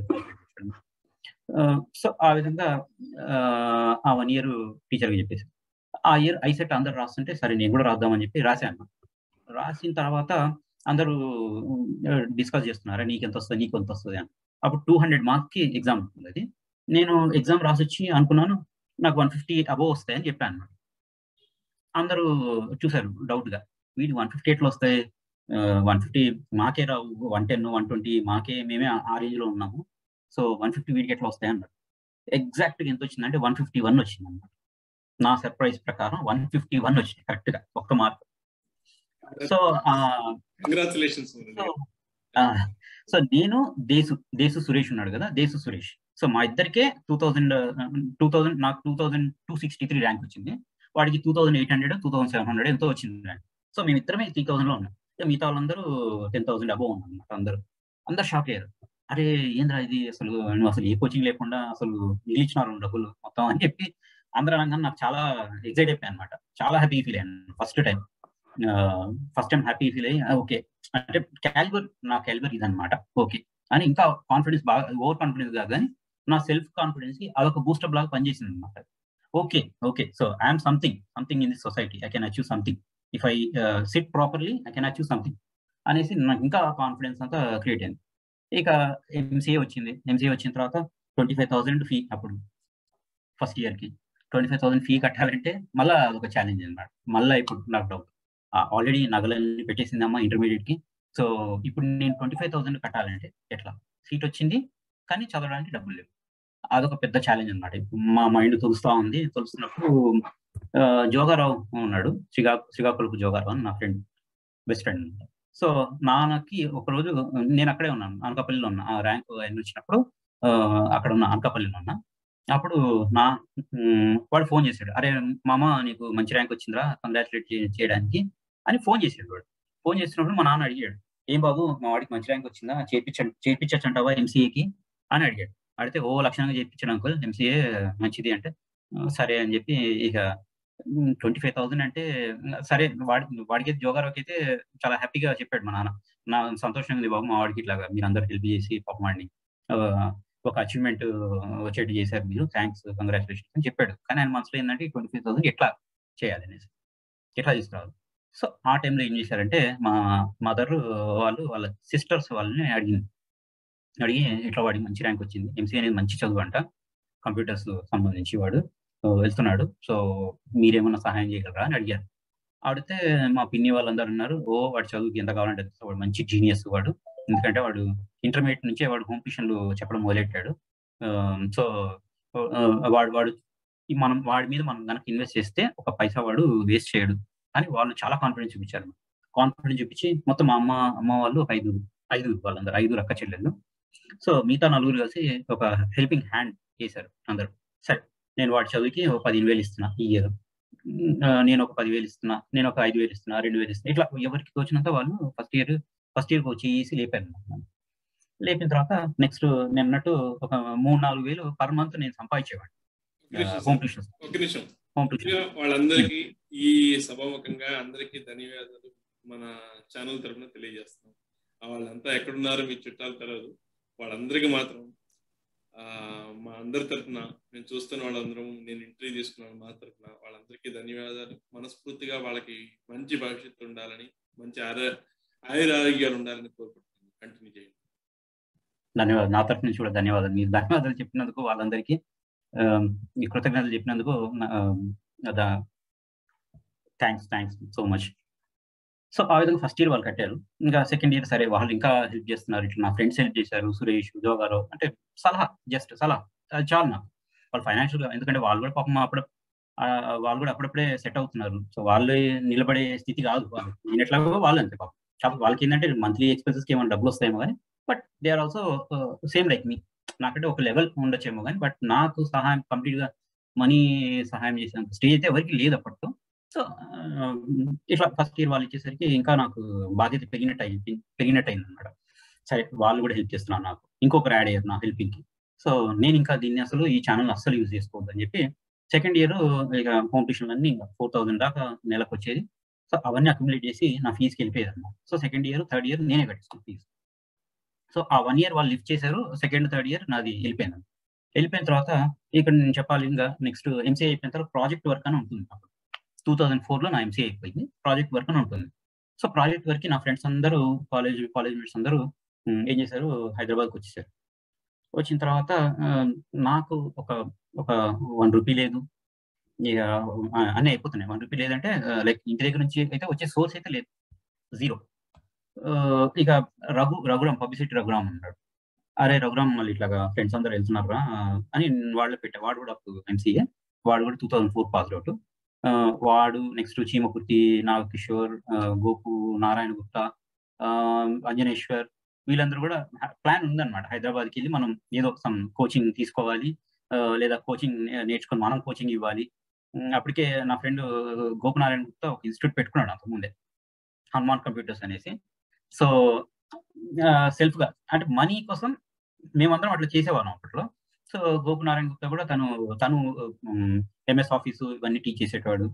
సో ఆ విధంగా ఆ వన్ ఇయర్ టీచర్గా చెప్పేసి ఆ ఇయర్ ఐసెట్ అందరు రాస్తుంటే సరే నేను కూడా రాద్దామని చెప్పి రాశాను రాసిన తర్వాత అందరూ డిస్కస్ చేస్తున్నారు నీకు ఎంత వస్తుంది నీకు ఎంత వస్తుంది అని అప్పుడు టూ హండ్రెడ్ మార్క్కి ఎగ్జామ్ ఉంటుంది అది నేను ఎగ్జామ్ రాసొచ్చి అనుకున్నాను నాకు వన్ ఫిఫ్టీ అబోవ్ వస్తాయని చెప్పాను అనమాట అందరూ చూశారు డౌట్గా వీడి వన్ ఫిఫ్టీ ఎట్లా వస్తాయి వన్ ఫిఫ్టీ మాకే రావు వన్ టెన్ వన్ ట్వంటీ మాకే మేమే ఆ రేంజ్లో ఉన్నాము సో వన్ ఫిఫ్టీ వీడికి ఎట్లా వస్తాయి అన్నారు ఎగ్జాక్ట్గా ఎంత వచ్చిందంటే వన్ ఫిఫ్టీ వన్ వచ్చింది అనమాట నా సర్ప్రైజ్ ప్రకారం వన్ ఫిఫ్టీ వన్ వచ్చింది కరెక్ట్గా ఒక్క మార్క్ సో కంగ్రాచులేషన్స్ సో నేను దేశు దేశు సురేష్ ఉన్నాడు కదా దేశు సురేష్ సో మా ఇద్దరికే టూ థౌజండ్ టూ థౌజండ్ నాకు two thousand two sixty three rank వచ్చింది వాడికి two thousand eight hundred two thousand seven hundred ఎంతో వచ్చింది ర్యాంక్ సో మేము ఇద్దరమే త్రీ థౌసండ్ లో ఉన్నాం మిగతా వాళ్ళందరూ టెన్ థౌసండ్ అబోవ్ ఉన్నాం అనమాట అందరూ అందరు షాక్ అయ్యారు అరే ఏంద్రా ఇది అసలు నువ్వు అసలు ఏ కోచింగ్ లేకుండా అసలు నిలిచినారు డబ్బులు మొత్తం అని చెప్పి అందరూ అనగానే నాకు చాలా ఎగ్జైట్ అయిపోయాయి అనమాట చాలా హ్యాపీ ఫీల్ అయ్యాను first time first time happy feel అయ్యి ఓకే అంటే క్యాలిబర్ నా క్యాలిబర్ ఇదనమాట ఓకే అని ఇంకా కాన్ఫిడెన్స్ బాగా ఓవర్ కాన్ఫిడెన్స్ కాదు కానీ నా సెల్ఫ్ కాన్ఫిడెన్స్ కి అదొక బూస్టప్ లాగా పనిచేసింది అనమాట okay okay so I'm something something in this society I can achieve something if I sit properly I can achieve something అనేసి నాకు ఇంకా కాన్ఫిడెన్స్ అంతా క్రియేట్ అయింది ఇక ఎంసీఏ వచ్చింది ఎంసీఏ వచ్చిన తర్వాత ట్వంటీ ఫైవ్ థౌసండ్ ఫీ అప్పుడు ఫస్ట్ ఇయర్కి ట్వంటీ ఫైవ్ థౌసండ్ ఫీ కట్టాలంటే మళ్ళీ అదొక ఛాలెంజ్ అనమాట మళ్ళీ ఇప్పుడు నాకు డౌట్ ఆల్రెడీ నగలన్నీ పెట్టేసిందమ్మా ఇంటర్మీడియట్కి సో ఇప్పుడు నేను ట్వంటీ ఫైవ్ థౌసండ్ కట్టాలంటే ఎట్లా సీట్ వచ్చింది కానీ చదవడానికి డబ్బులు లేవు అదొక పెద్ద ఛాలెంజ్ అనమాట మా మైండ్ తొలుస్తూ ఉంది తొలుస్తున్నప్పుడు జోగారావు ఉన్నాడు శ్రీకా శ్రీకాకుళపు జోగారావు అని నా ఫ్రెండ్ బెస్ట్ ఫ్రెండ్ సో నాన్నకి ఒకరోజు నేను అక్కడే ఉన్నాను అనకాపల్లిలో ఉన్నా ఆ ర్యాంక్ అన్ని వచ్చినప్పుడు అక్కడ ఉన్న అనకాపల్లిలో ఉన్నా అప్పుడు నా వాడు ఫోన్ చేశాడు అరే మామ నీకు మంచి ర్యాంక్ వచ్చిందిరా కంగ్రాచులేట్ చేయడానికి అని ఫోన్ చేశాడు వాడు ఫోన్ చేసినప్పుడు మా నాన్న అడిగాడు ఏం బాబు మా వాడికి మంచి ర్యాంక్ వచ్చిందా చేర్పించ చేర్పించచ్చంటావా ఎంసీఏకి అని అడిగాడు అడిగితే ఓ లక్షణంగా చేర్పించాడు అంకుల్ ఎంసీఏ మంచిది అంటే సరే అని చెప్పి ఇక ట్వంటీ ఫైవ్ థౌసండ్ అంటే సరే వాడి వాడికి జోగారావుకి అయితే చాలా హ్యాపీగా చెప్పాడు మా నాన్న నా సంతోషంగా ఉంది బాబు మా వాడికి ఇట్లాగా మీరు అందరు హెల్ప్ చేసి పాపం వాడిని ఒక అచీవ్మెంట్ వచ్చేట్టు చేశారు మీరు థ్యాంక్స్ కంగ్రాచులేషన్స్ అని చెప్పాడు కానీ ఆయన మనసులో ఏంటంటే ట్వంటీ ఫైవ్ థౌసండ్ ఎట్లా చేయాలి అనేసి ఎట్లా తీసుకురావాలి సో ఆ టైంలో ఏం చేశారంటే మా మదర్ వాళ్ళు వాళ్ళ సిస్టర్స్ వాళ్ళని అడిగింది అడిగి ఇట్లా వాడికి మంచి ర్యాంక్ వచ్చింది ఎంసీ అనేది మంచి చదువు అంట కంప్యూటర్స్ సంబంధించి వాడు వెళ్తున్నాడు సో మీరేమన్నా సహాయం చేయగలరా అని అడిగారు అడిగితే మా పిన్ని వాళ్ళందరూ అన్నారు ఓ వాడు చదువుకి ఎంత కావాలంటే వాడు మంచి జీనియస్ వాడు ఎందుకంటే వాడు ఇంటర్మీడియట్ నుంచే వాడు హోమ్ ట్యూషన్లు చెప్పడం మొదలెట్టాడు సో వాడు వాడు మనం వాడి మీద మనం కనుక ఇన్వెస్ట్ చేస్తే ఒక పైసా వాడు వేస్ట్ చేయడు అని వాళ్ళు చాలా కాన్ఫిడెన్స్ చూపించారు కాన్ఫిడెన్స్ చూపించి మొత్తం మా అమ్మ అమ్మ వాళ్ళు ఒక ఐదు ఐదు వాళ్ళందరూ ఐదు రక్క చెల్లెళ్ళు సో మిగతా నలుగురు కలిసి ఒక హెల్పింగ్ హ్యాండ్ చేశారు అందరూ సరే నేను వాడి చదువుకి ఒక పదిహేను వేలు ఇస్తున్నా ఈ ఇయర్ నేను ఒక పదివేలు ఇస్తున్నా నేను ఒక ఐదు వేలు ఇస్తున్నా రెండు వేలు ఇస్తున్నా ఇట్లా ఎవరికి వచ్చినంత వాళ్ళు ఫస్ట్ ఇయర్ ఫస్ట్ ఇయర్కి వచ్చి ఈసీ లేపాను లేపిన తర్వాత నెక్స్ట్ నేను అన్నట్టు ఒక మూడు నాలుగు వేలు పర్ మంత్ నేను సంపాదించేవాడిని హోమ్ ట్యూషన్ ఒక నిమిషం హోమ్ ట్యూషన్ వాళ్ళందరికీ ఈ సభాముఖంగా అందరికీ ధన్యవాదాలు మన ఛానల్ తరఫున తెలియజేస్తున్నాం వాళ్ళంతా ఎక్కడున్నారో మీ చుట్టాలు తెలియదు వాళ్ళందరికీ మాత్రం మా అందరి తరఫున నేను చూస్తున్న వాళ్ళందరం నేను ఇంటర్వ్యూ తీసుకున్నాను మా తరఫున వాళ్ళందరికీ ధన్యవాదాలు మనస్ఫూర్తిగా వాళ్ళకి మంచి భవిష్యత్తు ఉండాలని మంచి ఆరోగ్య ఆయుర ఆరోగ్యాలు ఉండాలని కోరుకుంటున్నాను కంటిన్యూ చేయండి ధన్యవాదాలు నా తరఫు నుంచి కూడా ధన్యవాదాలు మీరు ధన్యవాదాలు చెప్పినందుకు వాళ్ళందరికీ ఈ కృతజ్ఞతలు చెప్పినందుకు thanks thanks so much so ఆ విధంగా ఫస్ట్ ఇయర్ వాళ్ళు కట్టారు ఇంకా సెకండ్ ఇయర్ సరే వాళ్ళు ఇంకా హెల్ప్ చేస్తున్నారు ఇట్లా నా ఫ్రెండ్స్ హెల్ప్ చేశారు సురేష్ జోగారావు అంటే సలహా జస్ట్ సలహా అది చాలు నాకు వాళ్ళు ఫైనాన్షియల్గా ఎందుకంటే వాళ్ళు కూడా పాపం అప్పుడు వాళ్ళు కూడా అప్పుడప్పుడే సెట్ అవుతున్నారు సో వాళ్ళు నిలబడే స్థితి కాదు వాళ్ళు నేను ఎట్లాగో వాళ్ళు అంతే పాపం కాబట్టి వాళ్ళకి ఏంటంటే మంత్లీ ఎక్స్పెన్సెస్కి ఏమైనా డబ్బులు వస్తాయేమో కానీ but they are also same like me నాకంటే ఒక లెవెల్ ఉండొచ్చేమో కానీ బట్ నాకు సహాయం కంప్లీట్గా మనీ సహాయం చేసేంత స్టేజ్ అయితే ఎవరికి లేదు అప్పట్లో సో ఇట్లా ఫస్ట్ ఇయర్ వాళ్ళు ఇచ్చేసరికి ఇంకా నాకు బాధ్యత పెరిగినట్టు అయింది పెరిగినట్టు అయింది అనమాట సరే వాళ్ళు కూడా హెల్ప్ చేస్తున్నారు నాకు ఇంకొకరు యాడ్ అయ్యారు నా హెల్పింగ్కి సో నేను ఇంకా దీన్ని అసలు ఈ ఛానల్ అస్సలు యూజ్ చేసుకోవద్దు అని చెప్పి సెకండ్ ఇయర్ ఇక హోమ్ ట్యూషన్ అన్ని ఇంకా ఫోర్ థౌసండ్ దాకా నెలకు వచ్చేది సో అవన్నీ అక్యుములేట్ చేసి నా ఫీజుకి వెళ్ళిపోయేది అనమాట so second year third year నేనే కట్టిస్తాను ఫీజు సో ఆ వన్ ఇయర్ వాళ్ళు లిఫ్ట్ చేశారు సెకండ్ థర్డ్ ఇయర్ నాది వెళ్ళిపోయింది వెళ్ళిపోయిన తర్వాత ఇక్కడ నేను చెప్పాలి ఇంకా నెక్స్ట్ ఎంసీఏ అయిపోయిన తర్వాత ప్రాజెక్ట్ వర్క్ అని ఉంటుంది అప్పుడు టూ థౌజండ్ ఫోర్లో నా ఎంసీఏ అయిపోయింది ప్రాజెక్ట్ వర్క్ అని ఉంటుంది సో ప్రాజెక్ట్ వర్క్కి నా ఫ్రెండ్స్ అందరూ కాలేజ్ కాలేజ్ మేట్స్ అందరూ ఏం చేశారు హైదరాబాద్కి వచ్చేసారు వచ్చిన తర్వాత నాకు ఒక ఒక వన్ రూపీ లేదు ఇక అన్నీ అయిపోతున్నాయి వన్ రూపీ లేదంటే లైక్ ఇంటి దగ్గర నుంచి అయితే వచ్చే సోర్స్ అయితే లేదు జీరో ఇక రఘు రఘురామ్ పబ్లిసిటీ రఘురామ్ అన్నాడు అరే రఘురామ్ మళ్ళీ ఇట్లాగా ఫ్రెండ్స్ అందరు వెళ్తున్నారా అని వాళ్ళు పెట్టా వాడు కూడా అప్పుడు ఎంసీఏ వాడు కూడా two thousand four pass out వాడు నెక్స్ట్ చీమకుర్తి నాగకిషోర్ గోపు నారాయణ గుప్తా అంజనేశ్వర్ వీళ్ళందరూ కూడా ప్లాన్ ఉందన్నమాట హైదరాబాద్కి వెళ్ళి మనం ఏదో సమ్ కోచింగ్ తీసుకోవాలి లేదా కోచింగ్ నేర్చుకొని మనం కోచింగ్ ఇవ్వాలి అప్పటికే నా ఫ్రెండ్ గోపనారాయణ గుప్తా ఒక ఇన్స్టిట్యూట్ పెట్టుకున్నాడు అంతకుముందే హనుమాన్ కంప్యూటర్స్ అనేసి సో సెల్ఫ్ గా అంటే మనీ కోసం మేమందరం అట్లా చేసేవాళ్ళం అప్పట్లో సో గోపనారాయణ గుప్తా కూడా తను తను ఎంఎస్ ఆఫీసు ఇవన్నీ టీచ్ చేసేటవాడు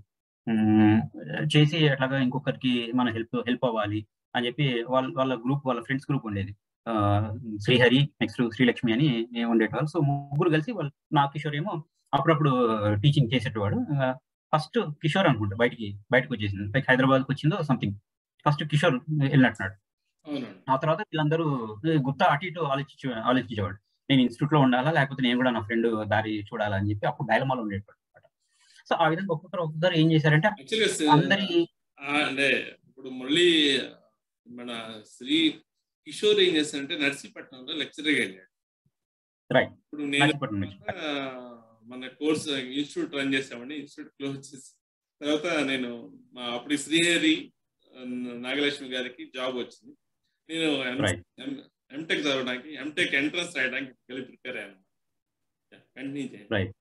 చేసి అట్లాగా ఇంకొకరికి మన హెల్ప్ హెల్ప్ అవ్వాలి అని చెప్పి వాళ్ళ వాళ్ళ గ్రూప్ వాళ్ళ ఫ్రెండ్స్ గ్రూప్ ఉండేది శ్రీహరి నెక్స్ట్ శ్రీలక్ష్మి అని ఉండేటవాళ్ళు సో ముగ్గురు కలిసి వాళ్ళు నా కిషోర్ ఏమో అప్పుడప్పుడు టీచింగ్ చేసేటవాడు ఫస్ట్ కిషోర్ అనుకుంటా బయటికి బయటకు వచ్చేసింది లైక్ హైదరాబాద్కి వచ్చిందో సంథింగ్ ఫస్ట్ కిషోర్ వెళ్ళినట్టున్నాడు ఆ తర్వాత వీళ్ళందరూ గుప్తా అటు ఇటు ఆలోచించే ఆలోచించేవాడు నేను ఇన్స్టిట్యూట్ లో ఉండాలా లేకపోతే నేను కూడా నా ఫ్రెండ్ దారి చూడాలా అని చెప్పి అప్పుడు డైలమాలో ఉండేటప్పుడు అనమాట సో ఆ విధంగా ఒక్కొక్కరు ఒక్కొక్కరు ఏం చేశారంటే యాక్చువల్గా అందరి అంటే ఇప్పుడు మళ్ళీ మన శ్రీ కిషోర్ ఏం చేస్తారంటే నర్సీపట్నంలో లెక్చరర్గా వెళ్ళాడు రైట్ ఇప్పుడు నేను నర్సీపట్నం నుంచి. ఆ, మన కోర్స్ ఇన్స్టిట్యూట్ రన్ చేసామని ఇన్స్టిట్యూట్ క్లోజ్ చేసి తర్వాత నేను మా అప్పుడు శ్రీహరి ఆ, నాగలక్ష్మి గారికి జాబ్ వచ్చింది నేను Right. ఎంటెక్ చదవడానికి ఎంటెక్ ఎంట్రన్స్ రాయడానికి వెళ్ళి ప్రిపేర్ అయ్యాను కంటిన్యూ చేయండి రైట్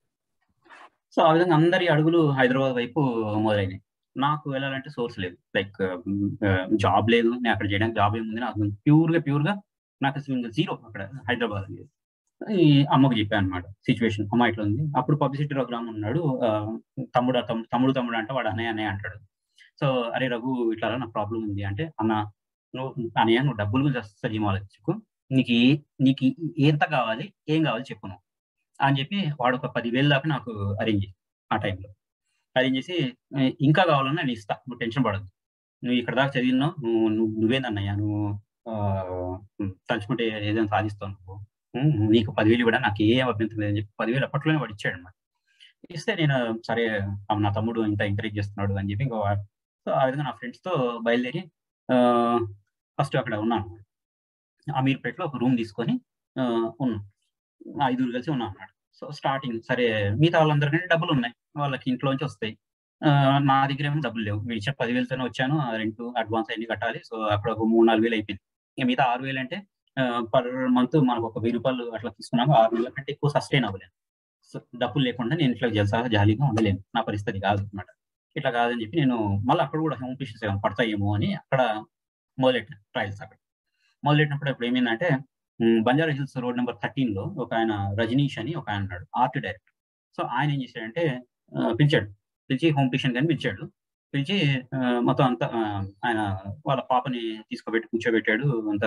సో ఆ విధంగా అందరి అడుగులు హైదరాబాద్ వైపు మొదలైనాయి నాకు వెళ్ళాలంటే సోర్స్ లేదు లైక్ జాబ్ లేదు నేను అక్కడ చేయడానికి జాబ్ ఏముంది నాకు ప్యూర్ గా ప్యూర్ గా నాకు అసలు జీరో అక్కడ హైదరాబాద్ అనేది ఈ అమ్మకు చెప్పాను అనమాట సిచ్యువేషన్ అమ్మ ఇట్లా ఉంది అప్పుడు పబ్లిసిటీ ప్రోగ్రామ్ ఉన్నాడు ఆ, తమ్ముడు తమ్ముడు తమ్ముడు తమ్ముడు అంటే వాడు అన్నయ్య అన్నయ్య అంటాడు సో అరే రఘు ఇట్లా నాకు ప్రాబ్లం ఉంది అంటే అన్న నువ్వు అన్నయ్య నువ్వు డబ్బులు గురించి అస్సలు ఏం ఆలోచించుకో నీకు ఏ- నీకు ఎంత కావాలి ఏం కావాలి చెప్పు నువ్వు అని చెప్పి వాడు ఒక పదివేలు దాకా నాకు అరేంజ్ చేసి ఆ టైంలో అరేంజ్ చేసి "ఏ, ఇంకా కావాలన్నా నేను ఇస్తా నువ్వు టెన్షన్ పడద్దు నువ్వు ఇక్కడ దాకా చదివినావు నువ్వు నువ్వు నువ్వేందన్నయ్యా నువ్వు ఆ, ఉమ్, తలుచుకుంటే ఏదైనా సాధిస్తావు నువ్వు ఉమ్, నీకు పదివేలు కూడా నాకు ఏ అభ్యంతరం లేదని చెప్పి పదివేలు అప్పట్లోనే వాడు ఇచ్చాడు అనమాట ఇస్తే నేను సరే ఆ, నా తమ్ముడు ఇంత ఎంకరేజ్ చేస్తున్నాడు అని చెప్పి ఇంకా వా- సో ఆ విధంగా నా ఫ్రెండ్స్ తో బయలుదేరి ఫస్ట్ అక్కడ ఉన్నాను అమీర్పేటలో ఒక రూమ్ తీసుకొని ఆ, ఉన్నాం ఐదుగురు కలిసి ఉన్నాం అన్నమాట సో స్టార్టింగ్ సరే మిగతా వాళ్ళందరికంటే డబ్బులు ఉన్నాయి వాళ్ళకి ఇంట్లోంచి వస్తాయి ఆ, నా దగ్గర ఏమో డబ్బులు లేవు వీడు ఇచ్చిన పదివేలతోనే వచ్చాను రెంట్ అడ్వాన్స్ అన్ని కట్టాలి సో అక్కడ ఒక మూడు నాలుగు వేలు అయిపోయింది ఇంకా మిగతా ఆరు వేలు అంటే పర్ మంత్ మనకు ఒక వెయ్యి రూపాయలు అట్లా తీసుకున్నాము ఆరు వేల కంటే ఎక్కువ సస్టైన్ అవ్వలేను సో డబ్బులు లేకుండా నేను ఇట్లా జలసాగా జాలీగా ఉండలేను నా పరిస్థితి కాదు అనమాట ఇట్లా కాదని చెప్పి నేను మళ్ళీ అక్కడ కూడా హోమ్ పిషన్స్ ఏమైనా పడతాయేమో అని అక్కడ మొదలెట్టాను ట్రయల్స్ అక్కడ మొదలెట్టినప్పుడు ఇప్పుడు ఏమైందంటే um, Banjara hills road number thirteen లో ఒక ఆయన రజనీష్ అని ఒక ఆయన ఉన్నాడు ఆర్ట్ డైరెక్టర్ సో ఆయన ఏం చేశాడంటే ఆ, పిలిచాడు పిలిచి హోమ్ పిషన్ కానీ పిలిచాడు పిలిచి ఆ, మొత్తం అంతా ఆ, ఆయన వాళ్ళ పాపని తీసుకోబెట్టి కూర్చోబెట్టాడు అంత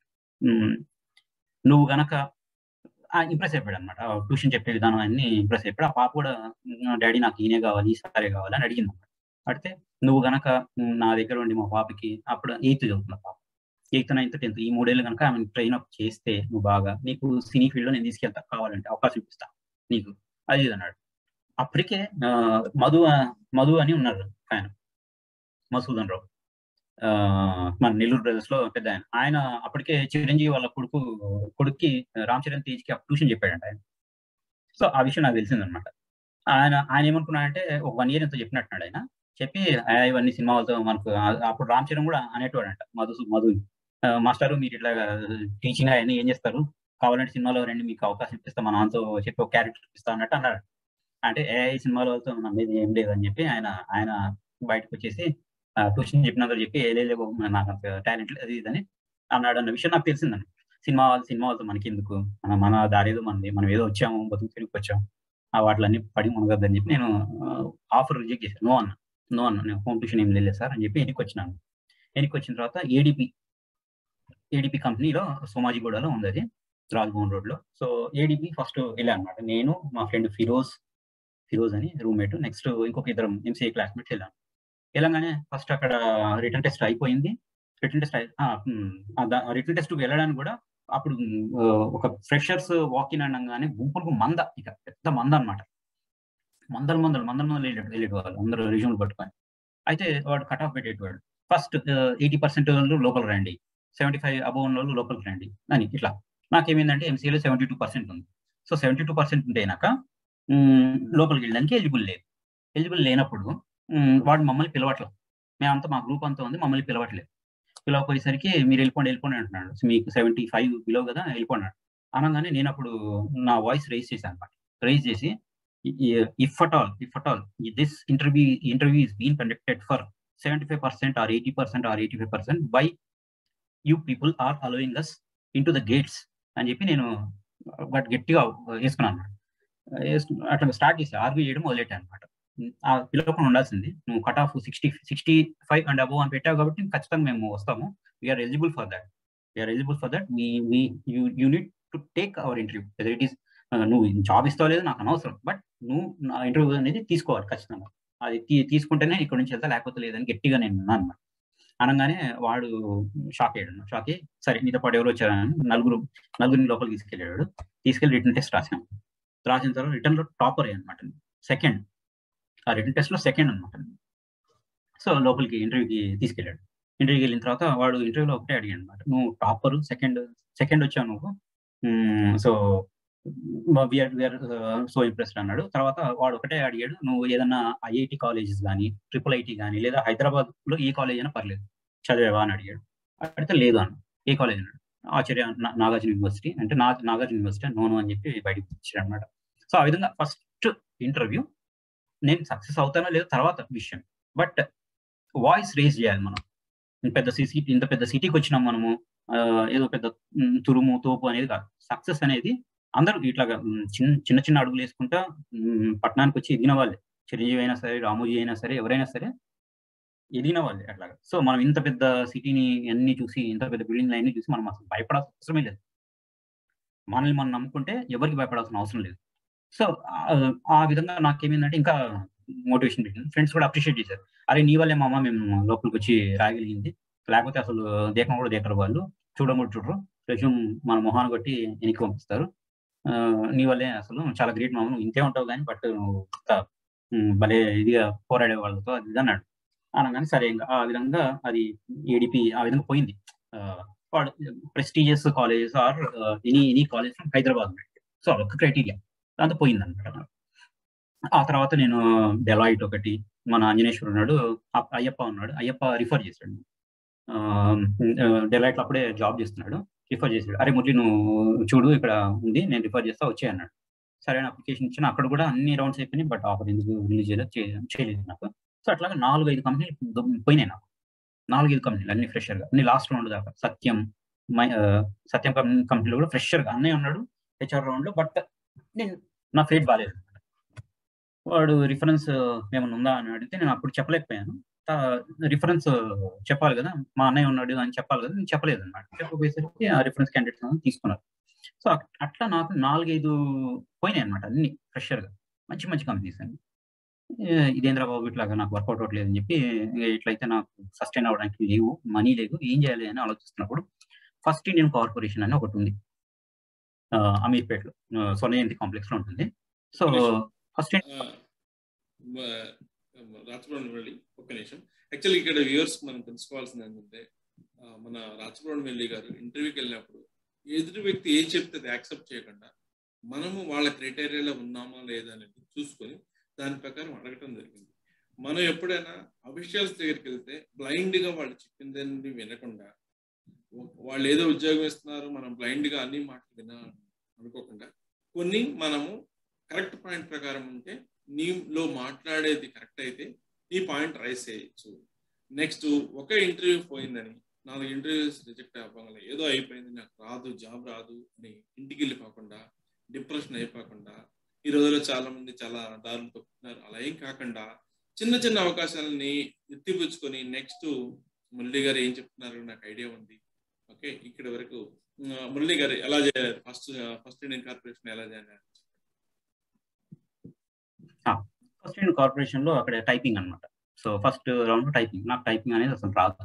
ఉమ్, నువ్వు గనక ఇంప్రెస్ అయిపోయాడు అనమాట ట్యూషన్ చెప్పే విధానం అన్ని ఇంప్రెస్ అయిపోయాడు ఆ పాప కూడా డాడీ నాకు ఈయనే కావాలి ఈ సారే కావాలి అని అడిగింది అనమాట అడిగితే నువ్వు గనక ఉమ్, నా దగ్గర ఉండి మా పాపకి అప్పుడు ఎయిత్ చదువుతున్నా పాప ఎయిత్ నైన్త్ టెన్త్ ఈ మూడేళ్ళు కనుక ఆమె ట్రైన్ అప్ చేస్తే నువ్వు బాగా నీకు సినీ ఫీల్డ్ లో నేను తీసుకెళ్తా కావాలంటే అవకాశం ఇప్పిస్తా నీకు అది ఇది అన్నాడు అప్పటికే ఆ, మధు మధు అని ఉన్నారు ఆయన మసూదన్ రావు ఆ, మన నెల్లూరు బ్రదర్స్ లో పెద్ద ఆయన ఆయన అప్పటికే చిరంజీవి వాళ్ళ కొడుకు కొడుక్కి రామ్ చరణ్ తేజ్ కి ట్యూషన్ చెప్పాడంట ఆయన సో ఆ విషయం నాకు తెలిసిందనమాట ఆయన ఆయన ఏమనుకున్నాడంటే ఒక వన్ ఇయర్ ఎంతో చెప్పినట్టున్నాడు ఆయన చెప్పి "ఆ, ఇవన్నీ సినిమా వాళ్ళతో మనకు ఆ- అప్పుడు రామ్ చరణ్ కూడా అనేటోడంట మధు మధు మాస్టర్ మీరు ఇట్లా టీచింగ్ అవన్నీ ఏం చేస్తారు కావాలంటే సినిమాలో రండి మీకు అవకాశం ఇప్పిస్తా మా నాన్నతో చెప్పి ఒక క్యారెక్టర్ ఇప్పిస్తా అన్నట్టు అన్నాడు అంటే ఏ ఈ సినిమాలో వాళ్ళతో నా మీద ఏం లేదు అని చెప్పి ఆయన ఆయన బయటకు వచ్చేసి ట్యూషన్ చెప్పినందుకు చెప్పి ఏదేలేవో నాకు అంత టాలెంట్ లేదు అది ఇదని అన్నాడు అన్న విషయం నాకు తెలిసిందండి సినిమా వాళ్ళు సినిమా వాళ్ళతో మనకి ఎందుకు మన మన దారేదో మనది మనం ఏదో వచ్చాము బతుకు తిరిగి వచ్చాము ఆ వాటిలన్నీ పడి మునగద్దని చెప్పి నేను ఆఫర్ రిజెక్ట్ చేశాను నో అన్న నో అన్న నేను హోమ్ ట్యూషన్ ఏం లేదు సార్ అని చెప్పి వెనక్కి వచ్చినాను వెనక్కి వచ్చిన తర్వాత ఏడిపి ఏడిపి కంపెనీలో సోమాజిగూడలో ఉంది అది రాజ్మోహన్ రోడ్ లో సో ఏడిపి ఫస్ట్ వెళ్ళాను అనమాట నేను మా ఫ్రెండ్ ఫిరోజ్ ఫిరోజ్ అని రూమ్మేట్ నెక్స్ట్ ఇంకొక ఇద్దరం ఎంసీఏ క్లాస్మేట్స్ వెళ్ళాను వెళ్ళగానే ఫస్ట్ అక్కడ రిటర్న్ టెస్ట్ అయిపోయింది రిటర్న్ టెస్ట్ రిటర్న్ టెస్ట్ వెళ్ళడానికి కూడా అప్పుడు ఉమ్, ఆ, ఒక ఫ్రెషర్స్ వాకిన్ అనగానే గుంపులకు మంద ఇక పెద్ద మంద అన్నమాట మందలు మందలు మందలు మందలు వెళ్ళేటు వెళ్ళేవాళ్ళు అందరూ రిజ్యూమ్లు పట్టుకొని అయితే వాడు కట్ ఆఫ్ పెట్టేటవాడు ఫస్ట్ ఎయిటీ పర్సెంట్ లోపల రండి సెవెంటీ ఫైవ్ అబౌవ్ ఉన్న వాళ్ళు లోపలికి రండి అని ఇట్లా నాకేమైందంటే ఎంసీఏలో సెవెంటీ టూ పర్సెంట్ ఉంది సో సెవెంటీ టూ పర్సెంట్ ఉంటేనాక ఉమ్, లోపలికి వెళ్ళడానికి ఎలిజిబుల్ లేదు ఎలిజిబుల్ లేనప్పుడు ఉమ్, వాడు మమ్మల్ని పిలవట్లేదు మేమంతా మా గ్రూప్ అంతా ఉంది మమ్మల్ని పిలవట్లేదు పిలవపోయేసరికి మీరు వెళ్ళిపోండి వెళ్ళిపోండి అంటున్నాడు సో మీకు సెవెంటీ ఫైవ్ బిలో కదా వెళ్ళిపోండి అనగానే నేను అప్పుడు నా వాయిస్ రైజ్ చేశాను అనమాట రైజ్ చేసి if at all if at all this interview interview is been conducted for seventy five percent or eighty percent or eighty five percent by you people are allowing us in to the gates అని చెప్పి నేను వాటి గట్టిగా వేసుకున్నాను అనమాట అట్లా start చేసి argue చేయడం మొదలెట్టాను అనమాట ఆ పిలవకుండా ఉండాల్సింది నువ్వు cut off sixty sixty five and above అని పెట్టావు కాబట్టి ఖచ్చితంగా మేము వస్తాము we are eligible for that we are eligible for that me me you need to take our interview whether it is నువ్వు జాబ్ ఇస్తావు లేదు నాకు అనవసరం బట్ నువ్వు నా ఇంటర్వ్యూ అనేది తీసుకోవాలి ఖచ్చితంగా అది తీ తీసుకుంటేనే ఇక్కడ నుంచి వెళ్తా లేకపోతే లేదని గట్టిగా నేను అన్నాను అనమాట అనగానే వాడు షాక్ అయ్యాడు షాక్ అయ్యి సరే నీతో పాటు ఎవరు వచ్చారని నలుగురు నలుగురిని లోపలికి తీసుకెళ్ళాడు తీసుకెళ్ళి రిటర్న్ టెస్ట్ రాసాం రాసిన తర్వాత రిటర్న్ లో టాపర్ అనమాట సెకండ్ ఆ రిటర్న్ టెస్ట్ లో సెకండ్ అనమాట సో లోపలికి ఇంటర్వ్యూకి తీసుకెళ్ళాడు ఇంటర్వ్యూకి వెళ్ళిన తర్వాత వాడు ఇంటర్వ్యూలో ఒకటే అడిగాడు అనమాట నువ్వు టాపర్ సెకండ్ సెకండ్ వచ్చావు నువ్వు సో విఆర్ సో ఇంప్రెస్డ్ అన్నాడు తర్వాత వాడు ఒకటే అడిగాడు నువ్వు ఏదన్నా ఐఐటి కాలేజెస్ కానీ ట్రిపుల్ ఐటీ కానీ లేదా హైదరాబాద్ లో ఏ కాలేజ్ అయినా పర్లేదు చదివేవా అని అడిగాడు అడిగితే లేదు అన్న ఏ కాలేజ్ అన్నాడు ఆచార్య నాగార్జున యూనివర్సిటీ అంటే నా నాగార్జున యూనివర్సిటీ నోను అని చెప్పి బయటకు వచ్చాడు అనమాట సో ఆ విధంగా ఫస్ట్ ఇంటర్వ్యూ నేను సక్సెస్ అవుతానో లేదో తర్వాత విషయం బట్ వాయిస్ రేజ్ చేయాలి మనం ఇంత పెద్ద సిటీ ఇంత పెద్ద సిటీకి వచ్చినాం మనము ఏదో పెద్ద తురుము తోపు అనేది కాదు సక్సెస్ అనేది అందరూ ఇట్లాగా చిన్న చిన్న చిన్న అడుగులు వేసుకుంటా పట్టణానికి వచ్చి ఎదిగిన వాళ్ళే చిరంజీవి అయినా సరే రామోజీ అయినా సరే ఎవరైనా సరే ఎదిగిన వాళ్ళే అట్లాగా సో మనం ఇంత పెద్ద సిటీని అన్ని చూసి ఇంత పెద్ద బిల్డింగ్ అన్ని చూసి మనం అసలు భయపడాల్సిన అవసరమే లేదు మనల్ని మనం నమ్ముకుంటే ఎవరికి భయపడాల్సిన అవసరం లేదు సో ఆ విధంగా నాకేమైందంటే ఇంకా మోటివేషన్ పెట్టింది ఫ్రెండ్స్ కూడా అప్రిషియేట్ చేశారు అరే నీ వల్లే మామ మేము లోపలికి వచ్చి రాయగలిగింది లేకపోతే అసలు దేకం కూడా దేకరు వాళ్ళు చూడడం కూడా చూడరు రెజ్యూమ్ మన మొహాన్ని కొట్టి వెనక్కి పంపిస్తారు నీ వల్లే అసలు చాలా గ్రేట్ మామ నువ్వు ఇంతే ఉంటావు కానీ బట్ నువ్వు భలే ఇదిగా పోరాడే వాళ్ళతో అది అన్నాడు అనగానే సరే ఇంకా ఆ విధంగా అది ఏడిపి ఆ విధంగా పోయింది వాడు prestigious colleges or any any college from Hyderabad so అదొక క్రైటీరియా దాంతో పోయింది అనమాట ఆ తర్వాత నేను డెలాయిట్ ఒకటి మన అంజనేశ్వర్ ఉన్నాడు అయ్యప్ప ఉన్నాడు అయ్యప్ప రిఫర్ చేశాడు డెలాయిట్ అప్పుడే జాబ్ చేస్తున్నాడు రిఫర్ చేశాడు అరే మురళి నువ్వు చూడు ఇక్కడ ఉంది నేను రిఫర్ చేస్తా వచ్చే అన్నాడు సరైన అప్లికేషన్ ఇచ్చిన అక్కడ కూడా అన్ని రౌండ్స్ అయిపోయినాయి బట్ ఆఫర్ ఎందుకు రిలీజ్ చేయలేదు చేయలేదు నాకు సో అట్లాగా నాలుగు ఐదు కంపెనీలు పోయినాయి నాకు నాలుగైదు కంపెనీలు అన్ని ఫ్రెషర్గా అన్ని లాస్ట్ రౌండ్ దాకా సత్యం మై సత్యం కంపెనీలో కూడా ఫ్రెషర్గా అన్నయ్య ఉన్నాడు హెచ్ఆర్ రౌండ్లో బట్ నేను నా ఫేట్ బాగాలేదు వాడు రిఫరెన్స్ ఏమైనా ఉందా అని అడిగితే నేను అప్పుడు చెప్పలేకపోయాను రిఫరెన్స్ చెప్పాలి కదా మా అన్నయ్య ఉన్నాడు అని చెప్పాలి కదా నేను చెప్పలేదు అనమాట చెప్పబోయేసరికి ఆ రిఫరెన్స్ క్యాండిడేట్స్ తీసుకున్నారు సో అట్లా నాకు నాలుగైదు పోయినాయి అనమాట అన్ని ఫ్రెషర్గా మంచి మంచి కంపెనీస్ అండి ఇదేంద్ర బాబు ఇట్లాగా నాకు వర్కౌట్ అవ్వట్లేదు అని చెప్పి ఇట్లయితే నాకు సస్టైన్ అవ్వడానికి లేవు మనీ లేదు ఏం చేయాలి అని ఆలోచిస్తున్నప్పుడు ఫస్ట్ ఇండియన్ కార్పొరేషన్ అని ఒకటి ఉంది అమీర్పేటలో సోనజయంతి కాంప్లెక్స్ లో ఉంటుంది సో ఫస్ట్ రాచపురం వెళ్ళి ఒక్క నిమిషం యాక్చువల్లీ ఇక్కడ వ్యూవర్స్ మనం తెలుసుకోవాల్సింది ఏంటంటే మన రాచపురం వెళ్ళి గారు ఇంటర్వ్యూకి వెళ్ళినప్పుడు ఎదుటి వ్యక్తి ఏం చెప్తే అది యాక్సెప్ట్ చేయకుండా మనము వాళ్ళ క్రైటీరియాలో ఉన్నామా లేదా అనేది చూసుకొని దాని ప్రకారం అడగటం జరిగింది మనం ఎప్పుడైనా అఫీషియల్స్ దగ్గరికి వెళ్తే బ్లైండ్ గా వాళ్ళు చెప్పిందని వినకుండా వాళ్ళు ఏదో ఉద్యోగం ఇస్తున్నారు మనం బ్లైండ్ గా అన్ని మాటలు వినా అనుకోకుండా కొన్ని మనము కరెక్ట్ పాయింట్ ప్రకారం ఉంటే నీలో మాట్లాడేది కరెక్ట్ అయితే ఈ పాయింట్ రైస్ చేయొచ్చు నెక్స్ట్ ఒక ఇంటర్వ్యూ పోయిందని నాలుగు ఇంటర్వ్యూస్ రిజెక్ట్ అవ్వగల ఏదో అయిపోయింది నాకు రాదు జాబ్ రాదు అని ఇంటికి వెళ్ళిపోకుండా డిప్రెషన్ అయిపోకుండా ఈ రోజుల్లో చాలా మంది చాలా దారులు తప్పుతున్నారు అలా ఏం కాకుండా చిన్న చిన్న అవకాశాలని ఎత్తిపుచ్చుకొని నెక్స్ట్ మురళి గారు ఏం చెప్తున్నారు నాకు ఐడియా ఉంది ఓకే ఇక్కడ వరకు మురళి గారు ఎలా చేయాలి ఫస్ట్ ఫస్ట్ ఇండియన్ కార్పొరేషన్ ఎలా చేయాలి ఫస్ట్ ఇండియన్ కార్పొరేషన్ లో అక్కడ టైపింగ్ అనమాట సో ఫస్ట్ రౌండ్ టైపింగ్ నాకు టైపింగ్ అనేది అసలు రాదు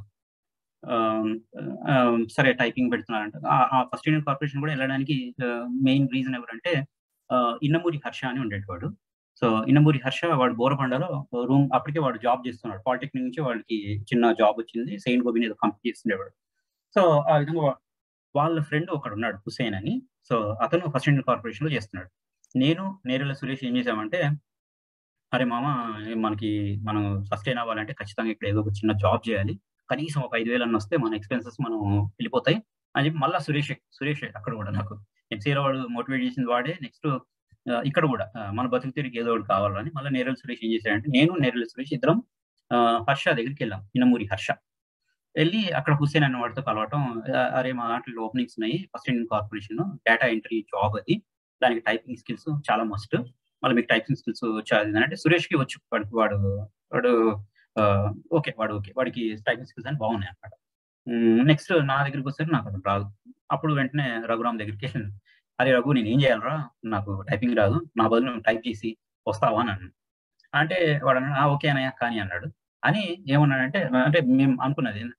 సరే టైపింగ్ పెడుతున్నారంట ఆ ఫస్ట్ ఇండియన్ కార్పొరేషన్ కూడా వెళ్ళడానికి మెయిన్ రీజన్ ఎవరంటే ఇన్నమూరి హర్ష అని ఉండేవాడు సో ఇన్నమూరి హర్ష వాడు బోరబండలో రూమ్ అప్పటికే వాడు జాబ్ చేస్తున్నాడు పాలిటెక్నిక్ నుంచి వాడికి చిన్న జాబ్ వచ్చింది సెయింట్ గోబిన్ ఏదో కంప్లీట్ చేస్తుండేవాడు సో ఆ విధంగా వాళ్ళ ఫ్రెండ్ ఒకడు ఉన్నాడు హుసేన్ అని సో అతను ఫస్ట్ ఇండియన్ కార్పొరేషన్ లో చేస్తున్నాడు నేను నేరెల సురేష్ ఏం చేసామంటే అరే మామ మనకి మనం సస్టైన్ అవ్వాలంటే ఖచ్చితంగా ఇక్కడ ఏదో ఒక చిన్న జాబ్ చేయాలి కనీసం ఒక ఐదు వేలు అన్న వస్తే మన ఎక్స్పెన్సెస్ మనం వెళ్ళిపోతాయి అని చెప్పి మళ్ళీ సురేష్ సురేష్ అక్కడ కూడా నాకు ఎంసీలో వాడు మోటివేట్ చేసింది వాడే నెక్స్ట్ ఇక్కడ కూడా మన బతుకు తిరిగి ఏదో ఒకటి కావాలని మళ్ళీ నేరల సురేష్ ఏం చేశాడంటే నేను నేరల సురేష్ ఇద్దరం హర్ష దగ్గరికి వెళ్ళాం ఇనమూరి హర్ష వెళ్ళి అక్కడ హుసేన్ అనే వాడితో కలవటం అరే మా దాంట్లో ఓపెనింగ్స్ ఉన్నాయి first Indian corporation data entry job అది దానికి టైపింగ్ స్కిల్స్ చాలా మస్ట్ మళ్ళీ మీకు టైపింగ్ స్కిల్స్ వచ్చాది అంటే సురేష్కి వచ్చు వాడికి వాడు వాడు ఓకే వాడు ఓకే వాడికి టైపింగ్ స్కిల్స్ అని బాగున్నాయి అనమాట నెక్స్ట్ నా దగ్గరికి వస్తే నాకు అసలు రాదు అప్పుడు వెంటనే రఘురామ్ దగ్గరికి అరే రఘు నేను ఏం చేయాలరా నాకు టైపింగ్ రాదు నా బదులు టైప్ చేసి వస్తావా అని అన్నాడు అంటే వాడు అన్నాడు ఓకే అనయ్య కానీ అన్నాడు అని ఏమన్నాడంటే అంటే మేము అనుకున్నది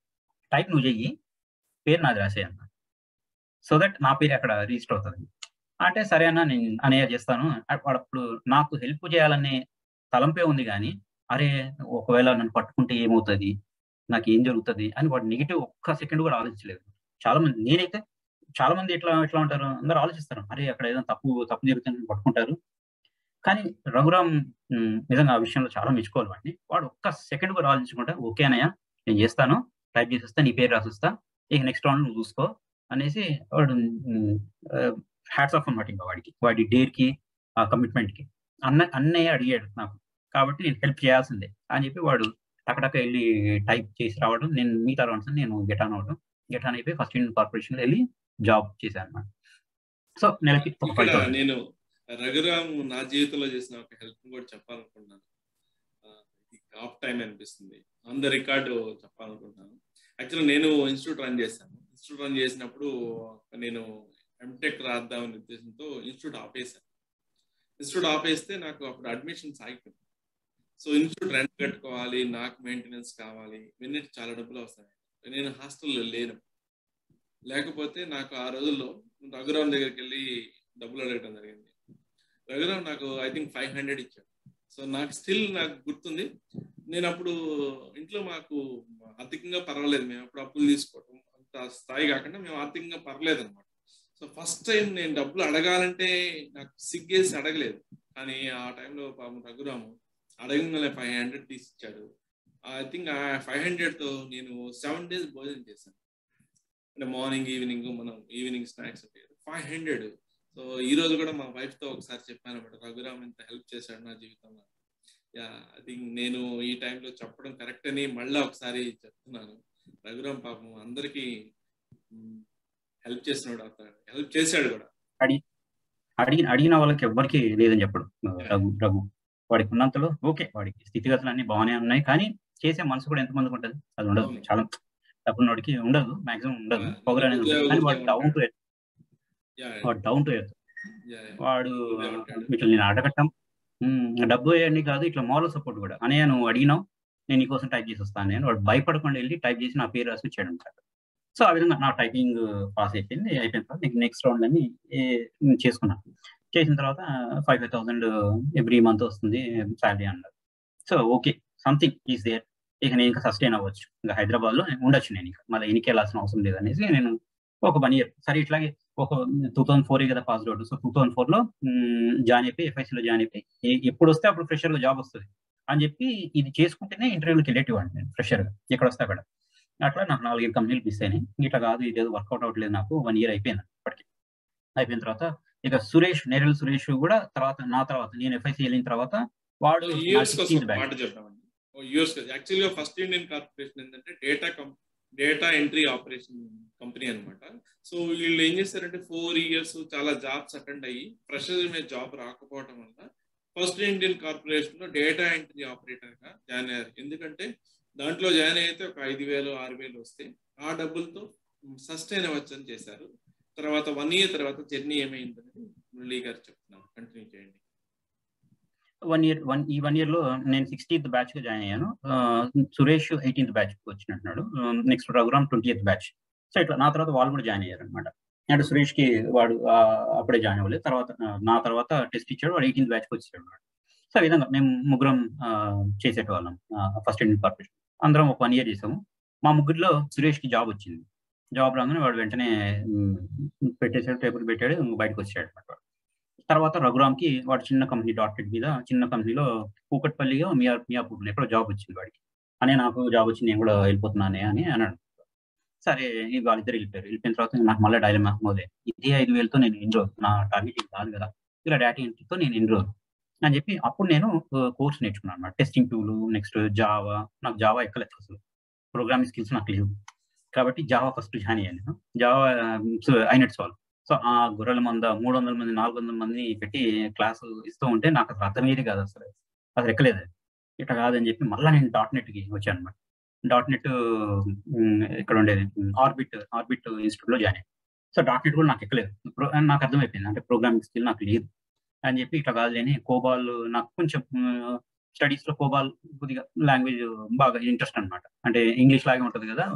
టైప్ నువ్వు చెయ్యి పేరు నాది రాసే అన్న సో దట్ నా పేరు అక్కడ రిజిస్టర్ అవుతుంది అంటే సరే అన్న నేను అనే చేస్తాను వాడు అప్పుడు నాకు హెల్ప్ చేయాలనే తలంపే ఉంది కానీ అరే ఒకవేళ నన్ను పట్టుకుంటే ఏమవుతుంది నాకు ఏం జరుగుతుంది అని వాడు నెగిటివ్ ఒక్క సెకండ్ కూడా ఆలోచించలేదు చాలా మంది నేనైతే చాలా మంది ఎట్లా ఎట్లా ఉంటారు అందరూ ఆలోచిస్తారు అరే అక్కడ ఏదైనా తప్పు తప్పు జరుగుతుంది పట్టుకుంటారు కానీ రఘురామ్ నిజంగా ఆ విషయంలో చాలా మెచ్చుకోవాలి వాడిని వాడు ఒక్క సెకండ్ కూడా ఆలోచించకుండా ఓకే అన్నయ్య నేను చేస్తాను టైప్ చేసేస్తా నీ పేరు రాసిస్తా ఇక నెక్స్ట్ రౌండ్ నువ్వు చూసుకో అనేసి వాడు హ్యాట్స్ ఆఫ్ అనమాట ఇంకా వాడికి వాడి డేర్ కి ఆ కమిట్మెంట్ కి అన్న అన్నయ్య అడిగాడు నాకు కాబట్టి నేను హెల్ప్ చేయాల్సిందే అని చెప్పి వాడు టకటక వెళ్ళి టైప్ చేసి రావడం నేను మిగతా రౌండ్స్ నేను గెటాన్ అవడం గెటాన్ అయిపోయి ఫస్ట్ ఇండియన్ కార్పొరేషన్ వెళ్ళి జాబ్ చేశాను అనమాట సో నెలకి నేను రఘురామ్ నా జీవితంలో చేసిన ఒక హెల్ప్ కూడా చెప్పాలనుకుంటున్నాను ఆఫ్ టైం అనిపిస్తుంది ఆన్ ద రికార్డు చెప్పాలనుకుంటున్నాను యాక్చువల్లీ నేను ఇన్స్టిట్యూట్ రన్ చేశాను ఇన్స్టిట్యూట్ రన్ చేసినప్పుడు నేను ఎంటెక్ రాద్దామనే ఉద్దేశంతో ఇన్స్టిట్యూట్ ఆపేశాను ఇన్స్టిట్యూట్ ఆపేస్తే నాకు అప్పుడు అడ్మిషన్స్ ఆగిపోయింది సో ఇన్స్టిట్యూట్ రెంట్ కట్టుకోవాలి నాకు మెయింటెనెన్స్ కావాలి ఇవన్నీ చాలా డబ్బులు వస్తాయి నేను హాస్టల్లో లేను లేకపోతే నాకు ఆ రోజుల్లో రఘురామ్ దగ్గరికి వెళ్ళి డబ్బులు అడగడం జరిగింది రఘురామ్ నాకు ఐ థింక్ ఫైవ్ హండ్రెడ్ ఇచ్చాడు సో నాకు స్టిల్ నాకు గుర్తుంది నేను అప్పుడు ఇంట్లో మాకు ఆర్థికంగా పర్వాలేదు మేము అప్పుడు అప్పులు తీసుకోవటం అంత స్థాయి కాకుండా మేము ఆర్థికంగా పర్లేదు అనమాట సో ఫస్ట్ టైం నేను డబ్బులు అడగాలంటే నాకు సిగ్గేసి అడగలేదు కానీ ఆ టైంలో పాపం రఘురాము అడగగానే ఫైవ్ హండ్రెడ్ తీసిచ్చాడు ఐ థింక్ ఆ ఫైవ్ హండ్రెడ్తో నేను సెవెన్ డేస్ భోజనం చేశాను అంటే మార్నింగ్ ఈవినింగ్ మనం ఈవినింగ్ స్నాక్స్ ఉంటాయి ఫైవ్ హండ్రెడ్ సో ఈ రోజు కూడా మా వైఫ్ తో ఒకసారి చెప్పాను అనమాట రఘురామ్ ఇంత హెల్ప్ చేశాడు నా జీవితంలో యా ఐ థింక్ నేను ఈ టైంలో చెప్పడం కరెక్ట్ అని మళ్ళీ ఒకసారి చెప్తున్నాను రఘురామ్ పాపం అందరికి హెల్ప్ చేసినాడు అతను హెల్ప్ చేశాడు కూడా అడిగిన అడిగిన వాళ్ళకి ఎవ్వరికి లేదని చెప్పడు రఘు రఘు వాడికి ఉన్నంతలో ఓకే వాడికి స్థితిగతులు అన్ని బాగానే ఉన్నాయి కానీ చేసే మనసు కూడా ఎంతమందికి ఉంటుంది అది ఉండదు చాలా డబ్బున్నోడికి ఉండదు మాక్సిమం ఉండదు పొగరు అనేది కానీ వాడు డౌన్ టు ఎర్త్ వాడు డౌన్ టు ఎర్త్ వాడు ఇట్లా నేను అడగటం డబ్బు అన్ని కాదు ఇట్లా మారల్ సపోర్ట్ కూడా అనే నువ్వు అడిగినావు నేను నీకోసం టైప్ చేసి వస్తాను నేను వాడు భయపడకుండా వెళ్ళి టైప్ చేసి నా పేరు రాసి ఇచ్చాడు అనమాట సో ఆ విధంగా నా టైపింగ్ పాస్ అయిపోయింది అయిపోయిన తర్వాత నీకు నెక్స్ట్ రౌండ్ అని చేసుకున్నాను చేసిన తర్వాత five five thousand every month వస్తుంది శాలరీ అన్నారు so okay something is there ఇక నేను ఇంకా సస్టైన్ అవ్వచ్చు ఇంకా హైదరాబాద్ లో ఉండొచ్చు నేను ఇంకా మళ్ళీ ఇనికి వెళ్ళాల్సిన అవసరం లేదు అనేసి నేను ఒక వన్ ఇయర్ సరే ఇట్లాగే ఒక టూ థౌసండ్ ఫోర్ కదా pass out so two thousand four లో జాయిన్ అయిపోయి ఎఫ్ఐసీలో జాయిన్ అయిపోయి ఎప్పుడు వస్తే అప్పుడు ఫ్రెషర్ లో జాబ్ వస్తుంది అని చెప్పి ఇది చేసుకుంటేనే ఇంటర్వ్యూకి వెళ్ళేటివాడిని నేను ఫ్రెషర్ గా ఎక్కడ వస్తే అక్కడ అట్లా నాకు నాలుగైదు కంపెనీలు మిస్ అయినాయి ఇట్లా కాదు ఇది ఏదో వర్కౌట్ అవ్వట్లేదు నాకు వన్ ఇయర్ అయిపోయింది అప్పటికి అయిపోయిన తర్వాత ఇక సురేష్ నేరల్ సురేష్ కూడా తర్వాత నా తర్వాత నేను ఎఫ్ఐసి వెళ్ళిన తర్వాత వాడు యూఎస్ యాక్చువల్గా ఫస్ట్ ఇండియన్ కార్పొరేషన్ ఏంటంటే data data entry operation company అనమాట సో వీళ్ళు ఏం చేస్తారంటే ఫోర్ ఇయర్స్ చాలా జాబ్స్ అటెండ్ అయ్యి ఫ్రెషర్ మీద జాబ్ రాకపోవడం వల్ల ఫస్ట్ ఇండియన్ కార్పొరేషన్ లో డేటా ఎంట్రీ ఆపరేటర్ గా జాయిన్ అయ్యారు ఎందుకంటే దాంట్లో జాయిన్ అయితే ఒక ఐదు వేలు ఆరు వేలు వస్తే ఆ డబ్బులతో సస్టైన్ అవ్వచ్చు అని చేశారు తర్వాత వన్ ఇయర్ తర్వాత జర్నీ ఏమైందని మురళీ గారు చెప్తున్నారు కంటిన్యూ చేయండి వన్ ఇయర్ వన్ ఈ వన్ ఇయర్ లో నేను సిక్స్టీన్త్ బ్యాచ్ గా జాయిన్ అయ్యాను సురేష్ ఎయిటీన్త్ బ్యాచ్ వచ్చినట్టున్నాడు next programme twenty eighth batch so ఇట్లా నా తర్వాత వాళ్ళు కూడా జాయిన్ అయ్యారు అనమాట అంటే సురేష్ కి వాడు అప్పుడే జాయిన్ అవ్వలేదు తర్వాత నా తర్వాత టెస్ట్ ఇచ్చాడు వాడు ఎయిటీన్త్ బ్యాచ్కి వచ్చాడు అనమాట సో ఆ విధంగా మేము ముగ్గురం చేసేటవాళ్ళం ఫస్ట్ ఇండియన్ కార్పొరేషన్ అందరం ఒక వన్ ఇయర్ చేసాము మా ముగ్గురిలో సురేష్ కి జాబ్ వచ్చింది జాబ్ రాగానే వాడు వెంటనే పెట్టేశాడు టేబుల్ పెట్టాడు బయటకు వచ్చాడు అనమాట తర్వాత రఘురామ్కి వాడు చిన్న కంపెనీ డాక్టరేట్ మీద చిన్న కంపెనీలో కూకట్పల్లిగా మియా మియాపూర్లో ఎక్కడో జాబ్ వచ్చింది వాడికి అనే నాకు జాబ్ వచ్చింది నేను కూడా వెళ్ళిపోతున్నానే అని అన్నాడు సరే వాళ్ళిద్దరు వెళ్ళిపోయారు వెళ్ళిపోయిన తర్వాత నాకు మళ్ళీ డైలమా మోదే ఇదే ఐదు వేలతో నేను ఎన్ని రోజులు నా టార్గెట్ ఇది కాదు కదా ఇలా డేటా ఎంట్రీతో నేను ఎన్ని రోజులు అని చెప్పి అప్పుడు నేను కోర్స్ నేర్చుకున్నాను అనమాట టెస్టింగ్ టూలు నెక్స్ట్ జావా నాకు జావా ఎక్కలేదు అసలు ప్రోగ్రామింగ్ స్కిల్స్ నాకు లేవు కాబట్టి జావా ఫస్ట్ జాయిన్ అయ్యాను జావా అయినట్టు సాల్వ్ సో ఆ గొర్రెల మంద మూడు వందల మంది నాలుగు వందల మంది పెట్టి క్లాసు ఇస్తూ ఉంటే నాకు అసలు అర్థమయ్యేది కాదు అసలు అసలు ఎక్కలేదు ఇట్లా కాదని చెప్పి మళ్ళీ నేను డాట్ నెట్కి వచ్చాను అనమాట డాట్ నెట్ ఇక్కడ ఉండేది ఆర్బిట్ ఆర్బిట్ ఇన్స్టిట్యూట్ లో జాయిన్ అయ్యాను సో డాట్ నెట్ కూడా నాకు ఎక్కలేదు నాకు అర్థమైపోయింది అంటే ప్రోగ్రామింగ్ స్కిల్ నాకు లేదు అని చెప్పి ఇట్లా కాదు అని కోబాల్ నాకు కొంచెం స్టడీస్ లో కోబాల్ కొద్దిగా లాంగ్వేజ్ బాగా ఇంట్రెస్ట్ అనమాట అంటే ఇంగ్లీష్ లాగే ఉంటుంది కదా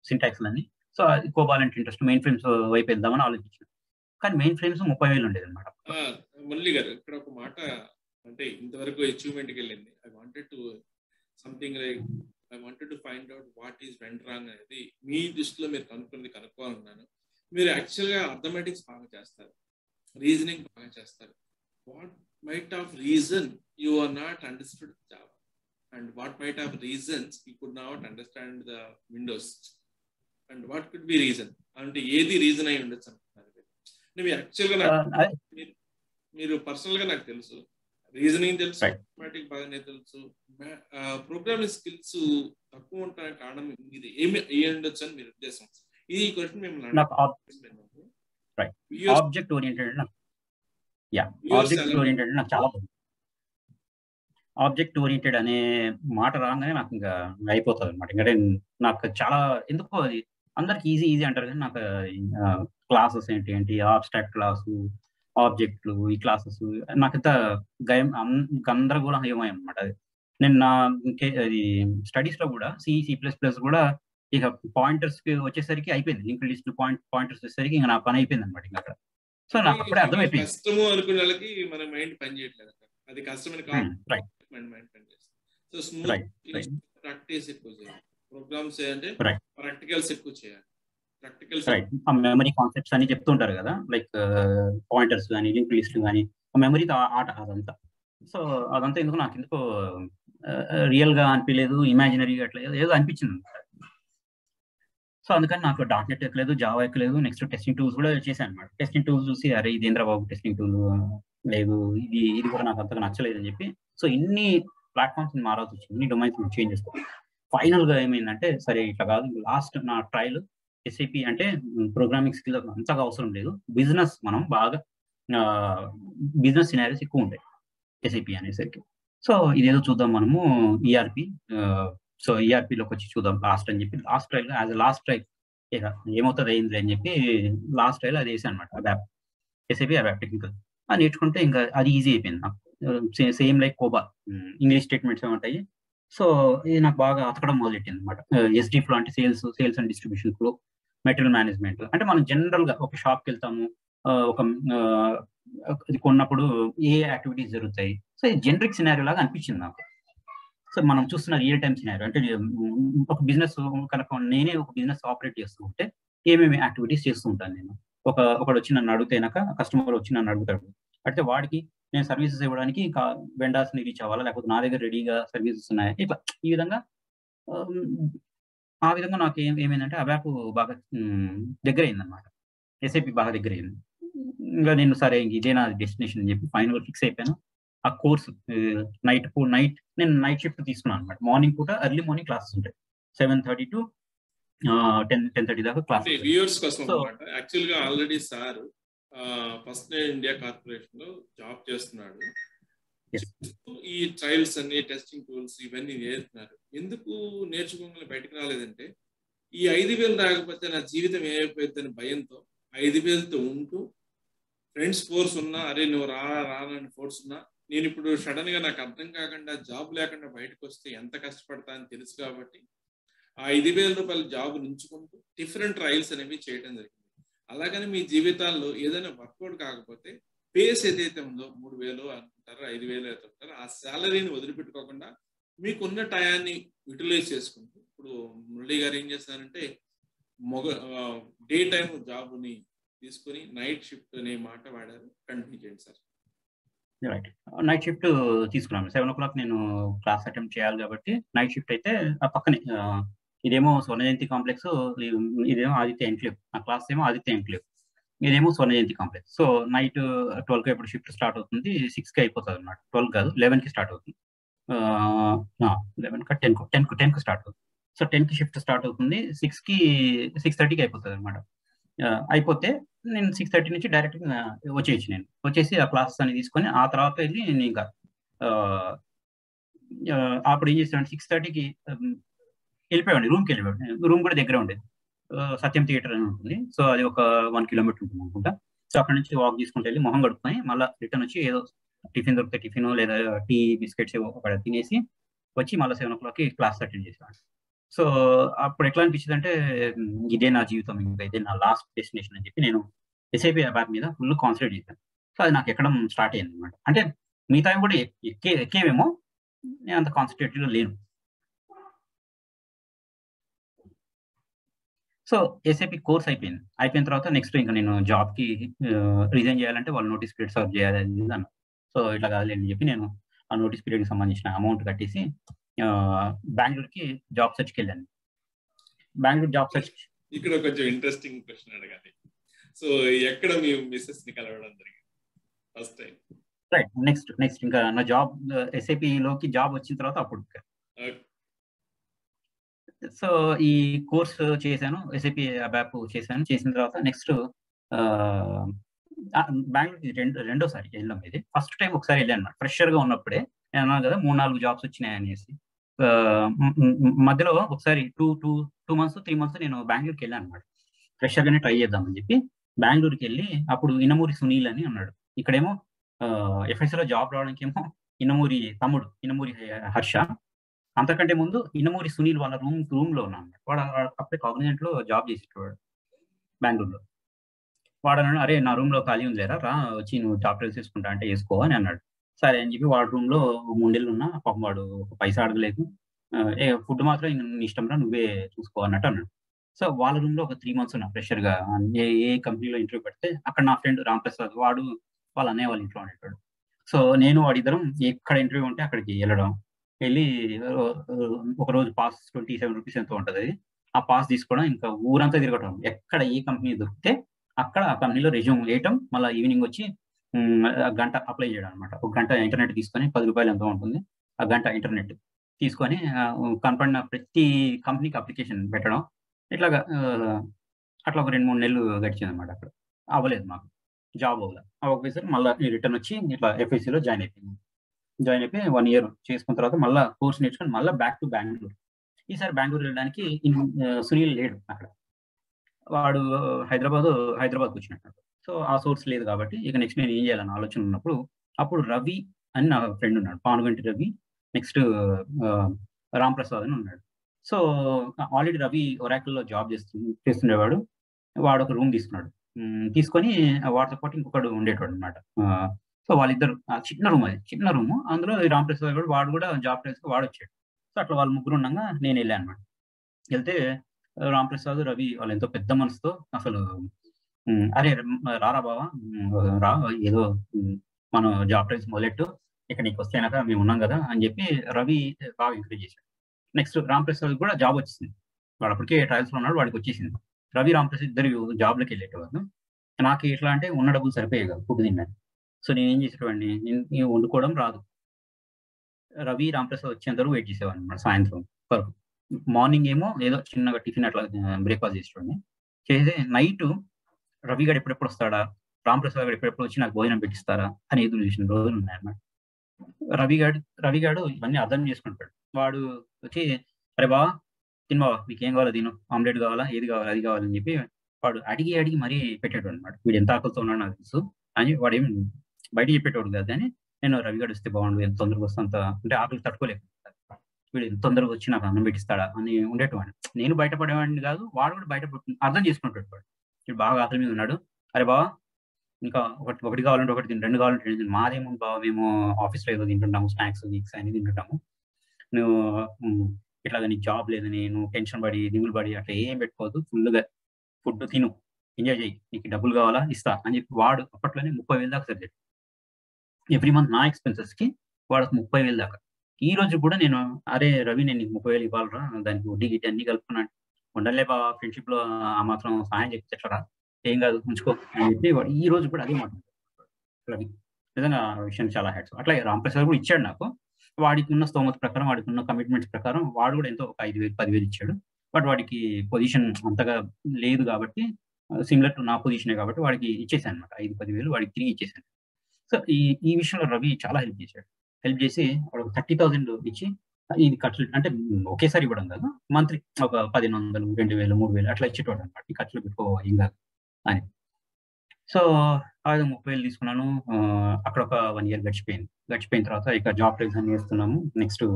సింటాక్స్ అన్ని సో అది కోబాలెంట్ ఇంట్రెస్ట్ మెయిన్ ఫ్రేమ్స్ వైపు వెళ్దామని ఆలోచించాను కానీ మెయిన్ ఫ్రేమ్స్ ముప్పై వేలు ఉండేది అనమాట మురళి గారు ఇక్కడ ఒక మాట అంటే ఇంతవరకు అచీవ్మెంట్కి వెళ్ళింది I wanted to something like I wanted to find out what is went wrong అనేది మీ దృష్టిలో మీరు కనుక్కుంది కనుక్కోవాలన్నాను మీరు యాక్చువల్గా అథమెటిక్స్ బాగా చేస్తారు రీజనింగ్ బాగా చేస్తారు what might of reason you are not understood Java and what might of reasons you could not understand the windows and what could be reason అంటే ఏది రీజన్ అయి ఉండొచ్చు అనుకుంటున్నారు మీరు యాక్చువల్గా నాకు మీరు పర్సనల్ గా నాకు తెలుసు రీజనింగ్ తెలుసు మ్యాథమెటిక్ బాగానే తెలుసు ప్రోగ్రామింగ్ స్కిల్స్ తక్కువ ఉండడానికి కారణం ఇది ఏమి అయ్యి ఉండొచ్చు అని మీరు ఉద్దేశం ఇది ఈ క్వశ్చన్ మిమ్మల్ని object oriented ya object oriented నాకు చాలా ఆబ్జెక్ట్ ఓరియంటెడ్ అనే మాట రాగానే నాకు ఇంకా అయిపోతుంది అనమాట ఇంకా నాకు చాలా ఎందుకో అది అందరికి ఈజీ ఈజీ అంటారు కానీ నాకు క్లాసెస్ ఏంటి ఏంటి ఆబ్స్ట్రాక్ట్ క్లాసు ఆబ్జెక్ట్లు ఈ క్లాసెస్ నాకంత గయం గందరగోళం ఏమై అనమాట అది నేను నా అది స్టడీస్ లో కూడా సి సి ప్లస్ ప్లస్ కూడా ఇక పాయింటర్స్ కి వచ్చేసరికి అయిపోయింది లింక్ లిస్ట్ పాయింట్ పాయింటర్స్ వచ్చేసరికి ఇంకా నా పని అయిపోయింది అనమాట ఇంకా అక్కడ సో నాకు అప్పుడే అర్థమైపోయింది కష్టము అనుకునే వాళ్ళకి మన మైండ్ పని చేయట్లేదు అది కష్టమని కాదు మైండ్ పని చేస్తుంది సో స్మూత్ ప్రాక్టీస్ ఎక్కువ చేయాలి ప్రోగ్రామ్స్ అంటే ప్రాక్టికల్స్ ఎక్కువ చేయాలి ప్రాక్టికల్స్ రైట్ ఆ మెమరీ కాన్సెప్ట్స్ అని చెప్తుంటారు కదా లైక్ పాయింటర్స్ కానీ లింక్ లిస్ట్లు కానీ ఆ మెమరీ ఆట అదంతా సో అదంతా ఎందుకు నాకు ఎందుకో రియల్ గా అనిపించలేదు ఇమాజినరీగా అట్లా ఏదో అనిపించింది సో అందుకని నాకు డాట్ నెట్ ఎక్కలేదు జావా ఎక్కలేదు నెక్స్ట్ టెస్టింగ్ టూల్స్ కూడా చేశాను అనమాట టెస్టింగ్ టూల్స్ చూసి అరే ఇది బాబు టెస్టింగ్ టూల్ లేదు ఇది ఇది కూడా నాకు అంతగా నచ్చలేదు అని చెప్పి సో ఇన్ని ప్లాట్ఫామ్స్ మారాల్సి వచ్చింది ఇన్ని డొమైన్స్ చేంజ్ చేసుకోవాలి ఫైనల్ గా ఏమైందంటే సరే ఇట్లా కాదు లాస్ట్ నా ట్రయల్ ఎస్ఐపి అంటే ప్రోగ్రామింగ్ స్కిల్ అంతగా అవసరం లేదు బిజినెస్ మనం బాగా బిజినెస్ సినారీస్ ఎక్కువ ఉంటాయి ఎస్ఐపి అనేసరికి సో ఇదేదో చూద్దాం మనము ఈఆర్పి సో ఈఆర్పిలోకి వచ్చి చూద్దాం లాస్ట్ అని చెప్పి last trial as last trial ఇక ఏమవుతుంది అయింది అని చెప్పి లాస్ట్ ట్రైల్ అది వేసాను అనమాట అబ్యాప్ ఎస్ఐపి అబ్యాప్ టెక్నికల్ అది నేర్చుకుంటే ఇంకా అది ఈజీ అయిపోయింది నాకు సేమ్ లైక్ కోబా ఇంగ్లీష్ స్టేట్మెంట్స్ ఏమంటాయి సో ఇది నాకు బాగా అతకడం మొదలెట్టింది అనమాట ఎస్డి ఫ్లో అంటే sales sales and distribution flow material management అంటే మనం జనరల్ గా ఒక షాప్కి వెళ్తాము ఒక ఇది కొన్నప్పుడు ఏ యాక్టివిటీస్ జరుగుతాయి సో ఇది జనరిక్ సినారియో లాగా అనిపించింది నాకు సో మనం చూస్తున్న రియల్ టైమ్ సినారియో అంటే ఒక బిజినెస్ కనుక నేనే ఒక బిజినెస్ ఆపరేట్ చేస్తూ ఉంటే ఏమేమి యాక్టివిటీస్ చేస్తూ ఉంటాను నేను ఒక ఒకడు వచ్చి నన్ను అడిగితేనాక కస్టమర్ వచ్చి నన్ను అడుగుతాడు అయితే వాడికి నేను సర్వీసెస్ ఇవ్వడానికి ఇంకా వెండర్స్ ని రీచ్ అవ్వాలా లేకపోతే నా దగ్గర రెడీగా సర్వీసెస్ ఉన్నాయి ఇట్లా ఈ విధంగా ఆ విధంగా నాకు ఏం ఏమైందంటే ఆ యాప్ బాగా దగ్గర అయిందనమాట ఎస్ఐపి బాగా దగ్గర అయింది ఇంకా నేను సరే ఇంక ఇదే నా డెస్టినేషన్ అని చెప్పి ఫైనల్ ఫిక్స్ అయిపోయాను ఆ కోర్స్ నైట్ నైట్ నేను నైట్ షిఫ్ట్ తీసుకున్నాను అనమాట మార్నింగ్ పూట ఎర్లీ మార్నింగ్ క్లాసెస్ ఉంటాయి seven thirty to ten ten thirty దాకా క్లాస్ వ్యూవర్స్ కోసం అనమాట యాక్చువల్ గా already sir first India corporation లో జాబ్ చేస్తున్నాడు ఈ ట్రయల్స్ అన్ని టెస్టింగ్ టూల్స్ ఇవన్నీ నేర్చుకున్నారు ఎందుకు నేర్చుకోగలని బయటకు రాలేదంటే ఈ ఐదు వేలు రాకపోతే నా జీవితం ఏమైపోతుందని భయంతో ఐదు వేలతో ఉంటూ ఫ్రెండ్స్ ఫోర్స్ ఉన్నా అరే నువ్వు రా రానని ఫోర్స్ ఉన్నా నేను ఇప్పుడు సడన్ గా నాకు అర్థం కాకుండా జాబ్ లేకుండా బయటకు వస్తే ఎంత కష్టపడతా అని తెలుసు కాబట్టి ఆ ఐదు వేల రూపాయల జాబ్ నుంచుకుంటూ డిఫరెంట్ ట్రయల్స్ అనేవి చేయడం జరిగింది అలాగని మీ జీవితాల్లో ఏదైనా వర్కౌట్ కాకపోతే పేస్ ఏదైతే ఉందో మూడు వేలు అనుకుంటారో ఐదు వేలు అయితే ఉంటారో ఆ శాలరీని వదిలిపెట్టుకోకుండా మీకున్న టయాన్ని యూటిలైజ్ చేసుకుంటూ ఇప్పుడు మురళి గారు ఏం చేస్తారంటే మొగ డే టైం జాబ్ని తీసుకుని నైట్ షిఫ్ట్ అనే మాట వాడారు కంటిన్యూ చేయండి సార్ రైట్ నైట్ షిఫ్ట్ తీసుకున్నాను సెవెన్ ఓ క్లాక్ నేను క్లాస్ అటెంప్ట్ చేయాలి కాబట్టి నైట్ షిఫ్ట్ అయితే ఆ పక్కనే ఇదేమో స్వర్ణ జయంతి కాంప్లెక్స్ ఇదేమో ఆదిత్య ఎన్క్లేవ్ నా క్లాస్ ఏమో ఆదిత్య ఎన్క్లేవ్ ఇదేమో Swarna Jayanti complex so night twelve కి ఎప్పుడు షిఫ్ట్ స్టార్ట్ అవుతుంది సిక్స్ కి అయిపోతుంది అనమాట ట్వెల్వ్ కాదు లెవెన్ కి స్టార్ట్ అవుతుంది లెవెన్ కా టెన్ టెన్ టెన్ కి స్టార్ట్ అవుతుంది సో టెన్ కి షిఫ్ట్ స్టార్ట్ అవుతుంది సిక్స్ కి సిక్స్ థర్టీకి అయిపోతుంది అనమాట అయిపోతే నేను సిక్స్ థర్టీ నుంచి డైరెక్ట్ వచ్చేయచ్చు నేను వచ్చేసి ఆ క్లాసెస్ అని తీసుకొని ఆ తర్వాత వెళ్ళి నేను ఇంకా అప్పుడు ఏం చేస్తాను సిక్స్ థర్టీకి వెళ్ళిపోయాడు రూమ్కి వెళ్ళిపోయాడు రూమ్ కూడా దగ్గర ఉండేది సత్యం థియేటర్ అని ఉంటుంది సో అది ఒక వన్ కిలోమీటర్ ఉంటుంది అనుకుంటా సో అక్కడ నుంచి వాక్ తీసుకుంటూ వెళ్ళి మొహం గడుపుకొని మళ్ళీ రిటర్న్ వచ్చి ఏదో టిఫిన్ దొరికితే టిఫిన్ లేదా టీ బిస్కెట్స్ అక్కడ తినేసి వచ్చి మళ్ళీ సెవెన్ ఓ క్లాక్కి క్లాస్ అటెండ్ చేసాను సో అప్పుడు ఎట్లా అనిపించింది అంటే ఇదే నా జీవితం ఇంకా ఇదే నా లాస్ట్ డెస్టినేషన్ అని చెప్పి నేను ఎస్ఐపి యాప్ మీద ఫుల్ కాన్సన్ట్రేట్ చేశాను సో అది నాకు ఎక్కడం స్టార్ట్ అయింది అనమాట అంటే మిగతా కూడా ఎక్కే ఎక్కేవేమో నేను అంత కాన్సన్ట్రేటెడ్గా లేను సో ఎస్ఐపి కోర్స్ అయిపోయింది అయిపోయిన తర్వాత నెక్స్ట్ ఇంకా నేను జాబ్కి రిజైన్ చేయాలంటే వాళ్ళు నోటీస్ పీరియడ్ సర్వ్ చేయాలి అన్న సో ఇట్లా కాదులే అని చెప్పి నేను ఆ నోటీస్ పీరియడ్కి సంబంధించిన అమౌంట్ కట్టేసి బెంగళూరుకి జాబ్ సెర్చ్కి వెళ్ళాను బెంగళూరు జాబ్ సెర్చ్ ఇక్కడ కొంచెం ఇంట్రెస్టింగ్ క్వశ్చన్ అడగాలి సో ఎక్కడ మీ మిస్సెస్ ని కలవడం జరిగింది first time right next next ఇంకా నా జాబ్ ఎస్ఐపి లోకి జాబ్ వచ్చిన తర్వాత అప్పుడు సో ఈ కోర్స్ చేశాను ఎస్ఐపి యాప్ చేశాను చేసిన తర్వాత నెక్స్ట్ బెంగళూరు రెండు రెండోసారి వెళ్ళాం ఇది ఫస్ట్ టైం ఒకసారి వెళ్ళాను అనమాట ఫ్రెషర్ గా ఉన్నప్పుడే నేను అన్నాను కదా మూడు నాలుగు జాబ్స్ వచ్చినాయి అనేసి మధ్యలో ఒకసారి two two two months three months నేను బెంగళూరుకి వెళ్ళాను అనమాట ఫ్రెషర్ గానే ట్రై చేద్దామని చెప్పి బెంగళూరుకి వెళ్ళి అప్పుడు ఇనమూరి సునీల్ అని ఉన్నాడు ఇక్కడేమో ఎఫ్ఎస్లో జాబ్ రావడానికి ఏమో ఇనమూరి తమ్ముడు ఇనమూరి హర్ష అంతకంటే ముందు ఇనమూరి సునీల్ వాళ్ళ రూమ్ రూమ్ లో ఉన్నాను వాడు అప్పుడే కాగ్నిజెంట్ లో జాబ్ చేసేటవాడు బెంగళూరులో వాడు అన్నాడు అరే నా రూమ్ లో ఖాళీ ఉంది లేరా రా వచ్చి నువ్వు జాబ్ ట్రైల్స్ చేసుకుంటా అంటే వేసుకో అని అన్నాడు సరే అని చెప్పి వాడి రూమ్ లో మూడేళ్ళు ఉన్నా పాపం వాడు ఒక పైసా అడగలేదు ఏ ఫుడ్ మాత్రం నీ ఇష్టం రా నువ్వే చూసుకో అన్నట్టు అన్నాడు సో వాళ్ళ రూమ్ లో ఒక త్రీ మంత్స్ ఉన్నా ఫ్రెషర్ గా ఏ ఏ కంపెనీలో ఇంటర్వ్యూ పెడితే అక్కడ నా ఫ్రెండ్ రామ్ ప్రసాద్ వాడు వాళ్ళ అన్నయ్య వాళ్ళ ఇంట్లో ఉండేటాడు సో నేను వాడిద్దరం ఎక్కడ ఇంటర్వ్యూ ఉంటే అక్కడికి వెళ్ళడం వెళ్ళి ఒక రోజు పాస్ ట్వంటీ సెవెన్ రూపీస్ ఎంత ఉంటుంది ఆ పాస్ తీసుకోవడం ఇంకా ఊరంతా తిరగటం ఎక్కడ ఏ కంపెనీ దొరికితే అక్కడ ఆ కంపెనీలో రెజ్యూమ్ వేయటం మళ్ళీ ఈవినింగ్ వచ్చి గంట అప్లై చేయడం అనమాట ఒక గంట ఇంటర్నెట్ తీసుకొని పది రూపాయలు ఎంతో ఉంటుంది ఆ గంట ఇంటర్నెట్ తీసుకొని కనపడిన ప్రతి కంపెనీకి అప్లికేషన్ పెట్టడం ఇట్లాగా అట్లా ఒక రెండు మూడు నెలలు గడిచింది అనమాట అక్కడ అవ్వలేదు మాకు జాబ్ అవ్వలేదు అవ్వకపోయేసరికి మళ్ళీ రిటర్న్ వచ్చి ఇట్లా ఎఫ్ఎస్సిలో జాయిన్ అయిపోయింది జాయిన్ అయిపోయి వన్ ఇయర్ చేసుకున్న తర్వాత మళ్ళీ కోర్స్ నేర్చుకొని మళ్ళీ బ్యాక్ టు బెంగళూరు ఈసారి బెంగళూరు వెళ్ళడానికి సునీల్ లేడు అక్కడ వాడు హైదరాబాద్ హైదరాబాద్కి వచ్చినట్టు సో ఆ సోర్స్ లేదు కాబట్టి ఇక నెక్స్ట్ నేను ఏం చేయాలని ఆలోచన ఉన్నప్పుడు అప్పుడు రవి అని నా ఫ్రెండ్ ఉన్నాడు పానుగంటి రవి నెక్స్ట్ రామ్ ప్రసాద్ అని ఉన్నాడు సో ఆల్రెడీ రవి ఒరాకిల్లో జాబ్ చేస్తు చేస్తుండేవాడు వాడు ఒక రూమ్ తీసుకున్నాడు తీసుకొని వాడితో పాటు ఇంకొకడు ఉండేటోడు అనమాట సో వాళ్ళిద్దరు చిన్న రూమ్ అది చిన్న రూమ్ అందులో రామ్ ప్రసాద్ కూడా వాడు కూడా జాబ్ ప్లేస్ వాడు వచ్చాడు సో అట్లా వాళ్ళు ముగ్గురు ఉండగా నేను వెళ్ళాను అనమాట వెళ్తే రామ్ ప్రసాద్ రవి వాళ్ళు ఎంతో పెద్ద మనసుతో అసలు అరే రారా బావా రా ఏదో మనం జాబ్ ట్రైల్స్ మొదలెట్టు ఇక నీకు వస్తేనాక మేము ఉన్నాం కదా అని చెప్పి రవి బాగా ఎంకరేజ్ చేశాడు నెక్స్ట్ రామ్ ప్రసాద్ కూడా జాబ్ వచ్చింది వాడు అప్పటికే ట్రయల్స్ లో ఉన్నాడు వాడికి వచ్చేసింది రవి రామ్ ప్రసాద్ ఇద్దరు జాబ్లోకి వెళ్ళేటవాడు నాకు ఎట్లా అంటే ఉన్న డబ్బులు సరిపోయాయి కదా ఫుడ్ తిన్నాను సో నేను ఏం చేసేటవాడిని నేను వండుకోవడం రాదు రవి రామప్రసాద్ వచ్చేంత వరకు వెయిట్ చేసేవాడిని అనమాట సాయంత్రం వరకు మార్నింగ్ ఏమో ఏదో చిన్నగా టిఫిన్ అట్లా బ్రేక్ఫాస్ట్ చేసేవాడిని చేసి నైట్ రవి గారు ఎప్పుడెప్పుడు వస్తాడా రామప్రసాద్ గారు ఎప్పుడెప్పుడు వచ్చి నాకు భోజనం పెట్టిస్తారా అని ఎదురు చూసిన రోజులు ఉన్నాయన్నమాట రవి గారు రవి గారు ఇవన్నీ అర్థం చేసుకుంటాడు వాడు వచ్చి అరే బా తినవా మీకు ఏం కావాలో తిను ఆమ్లెట్ కావాలా ఏది కావాలా అది కావాలని చెప్పి వాడు అడిగి అడిగి మరీ పెట్టాడు అనమాట వీడు ఎంత ఆకలితో ఉన్నాడు నాకు తెలుసు అని వాడు ఏం బయట చెప్పేటోడు కాదు అని నేను రవి గారు వస్తే బాగుండు ఎంత తొందరగా వస్తాంత అంటే ఆకలి తట్టుకోలేక వీడు ఎంత తొందరగా వచ్చి నాకు అన్నం పెట్టిస్తాడా అని ఉండేటవాడిని నేను బయటపడేవాడిని కాదు వాడు కూడా బయట అర్థం చేసుకుంటాడు వాడు వీడు బాగా ఆకలి మీద ఉన్నాడు అరే బావా ఇంకా ఒకటి ఒకటి కావాలంటే ఒకటి తిని రెండు కావాలంటే రెండు మాదేమో బావ మేము ఆఫీస్లో ఏదో తింటుంటాము స్నాక్స్ వీక్స్ అని తింటుంటాము నువ్వు ఇట్లాగా నీకు జాబ్ లేదని నువ్వు టెన్షన్ పడి దిగులు పడి అట్లా ఏం పెట్టుకోవద్దు ఫుల్గా ఫుడ్ తిను ఎంజాయ్ చేయి నీకు డబ్బులు కావాలా ఇస్తా అని చెప్పి వాడు అప్పట్లోనే ముప్పై వేలు దాకా సర్జరీ ఎవ్రీ మంత్ నా ఎక్స్పెన్సెస్ కి వాడికి ముప్పై వేలు దాకా ఈ రోజు కూడా నేను అరే రవి నేను నీకు ముప్పై వేలు ఇవ్వాలరా దానికి వడ్డీ గిట్టి అన్ని కలుపుకున్నాను ఉండలే బా ఫ్రెండ్షిప్ లో ఆ మాత్రం సహాయం చెప్తే ఏం కాదు ఉంచుకో అని చెప్పి వాడు ఈ రోజు కూడా అదే మాట రవి నిజంగా ఆ విషయం చాలా హ్యాట్స్ అట్లా రామప్రసాద్ కూడా ఇచ్చాడు నాకు వాడికి ఉన్న స్తోమత ప్రకారం వాడికి ఉన్న కమిట్మెంట్స్ ప్రకారం వాడు కూడా ఎంతో ఒక ఐదు వేలు పదివేలు ఇచ్చాడు బట్ వాడికి పొజిషన్ అంతగా లేదు కాబట్టి సిమిలర్ టు నా పొజిషనే కాబట్టి వాడికి ఇచ్చేసాను అనమాట ఐదు పదివేలు వాడికి తిరిగి ఇచ్చేసాను సో ఈ ఈ విషయంలో రవి చాలా హెల్ప్ చేశాడు హెల్ప్ చేసి వాడు థర్టీ థౌసండ్ ఇచ్చి ఇది ఖర్చులు అంటే ఒకేసారి ఇవ్వడం కాదు మంత్లీ ఒక పదిహేను వందలు రెండు వేలు మూడు వేలు అట్లా ఇచ్చేటోడు అనమాట ఈ ఖర్చులు పెట్టుకో ఏం కాదు అని సో అది ముప్పై వేలు తీసుకున్నాను అక్కడ ఒక వన్ ఇయర్ గడిచిపోయింది గడిచిపోయిన తర్వాత ఇక జాబ్ ట్రైల్స్ అన్ని వేస్తున్నాము నెక్స్ట్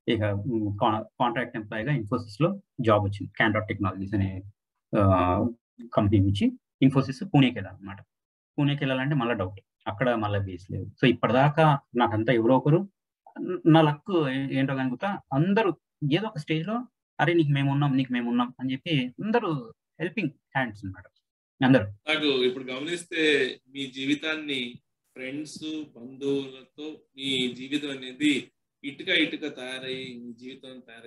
ఇక కాంట్రాక్ట్ ఎంప్లాయీగా ఇన్ఫోసిస్ లో జాబ్ వచ్చింది క్యాండాట్ టెక్నాలజీస్ అనే కంపెనీ నుంచి ఇన్ఫోసిస్ పూణేకి వెళ్ళాలి అనమాట పూణేకి వెళ్ళాలంటే మళ్ళీ డౌట్ అక్కడ మళ్ళీ బేస్ లేదు సో ఇప్పటిదాకా నాకంతా ఎవరో ఒకరు నా లక్ ఏంటో కనుక అందరూ ఏదో ఒక స్టేజ్ లో అరే నీకు మేము ఉన్నాం నీకు మేము ఉన్నాం అని చెప్పి అందరూ హెల్పింగ్ హ్యాండ్స్ అన్నమాట అందరూ నాకు ఇప్పుడు గమనిస్తే మీ జీవితాన్ని ఫ్రెండ్స్ బంధువులతో మీ జీవితం అనేది ఇటుక ఇటుక తయారై మీ జీవితం తయారై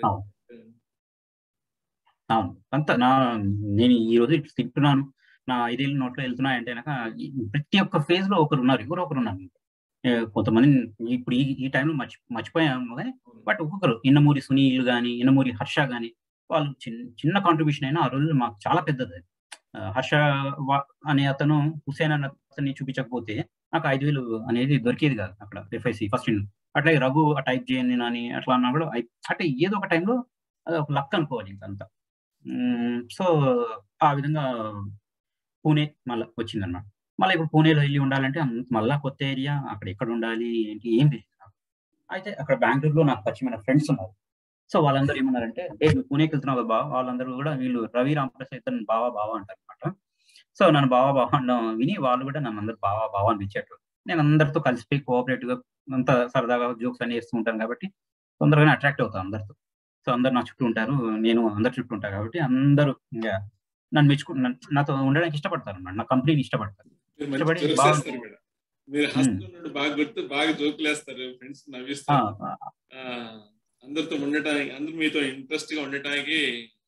అవును అంత నా నేను ఈ రోజు ఇటు తింటున్నాను నా ఐదేళ్ళ నోట్లో వెళ్తున్నా అంటే కనుక ప్రతి ఒక్క ఫేజ్ లో ఒకరు ఉన్నారు ఎవరో ఒకరు ఉన్నారు కొంతమంది ఇప్పుడు ఈ ఈ టైంలో మర్చి మర్చిపోయాము కానీ బట్ ఒక్కొక్కరు ఇన్నమూరి సునీల్ కానీ ఇన్నమూరి హర్ష కానీ వాళ్ళు చిన్న చిన్న కాంట్రిబ్యూషన్ అయినా ఆ రోజు మాకు చాలా పెద్దది హర్ష అనే అతను హుసేన్ అనే అతన్ని చూపించకపోతే నాకు ఐదు వేలు అనేది దొరికేది కాదు అక్కడ ఎఫ్ఐసి ఫస్ట్ అట్లాగే రఘు టైప్ చేయని అని అట్లా అన్నా కూడా అంటే ఏదో ఒక టైంలో అది ఒక లక్ అనుకోవాలి ఇంకంతా సో ఆ విధంగా పూణే మళ్ళీ వచ్చిందన్నమాట మళ్ళీ ఇప్పుడు పూణేలో వెళ్ళి ఉండాలంటే మళ్ళా కొత్త ఏరియా అక్కడ ఎక్కడ ఉండాలి ఏంటి ఏం తెలియదు అయితే అక్కడ బెంగళూరులో నాకు పరిచయమైన ఫ్రెండ్స్ ఉన్నారు సో వాళ్ళందరూ ఏమన్నారంటే ఏ నువ్వు పూణేకి వెళ్తున్నావు కదా బావ వాళ్ళందరూ కూడా వీళ్ళు రవి రామప్రసాద్ ఇతను బావా బావా అంటారు అనమాట సో నన్ను బావా బావా అనడం విని వాళ్ళు కూడా నన్ను అందరు బావా బావా అనిపించారు నేను అందరితో కలిసిపోయి కోఆపరేటివ్ గా అంత సరదాగా జోక్స్ అన్ని వేస్తూ ఉంటాను కాబట్టి తొందరగానే అట్రాక్ట్ అవుతాను అందరితో సో అందరు నా చుట్టూ ఉంటారు నేను అందరి చుట్టూ ఉంటాను కాబట్టి అందరూ ఇంకా నన్ను మెచ్చుకు నాతో ఉండడానికి ఇష్టపడతారు అన్నమాట నా కంపెనీని ఇష్టపడతారు ఇష్టపడి మీరు హస్తున్నాడు బాగా గుర్తు బాగా జోకులు వేస్తారు ఫ్రెండ్స్ నవ్విస్తారు అందరితో ఉండటానికి అందరు మీతో ఇంట్రెస్ట్ గా ఉండటానికి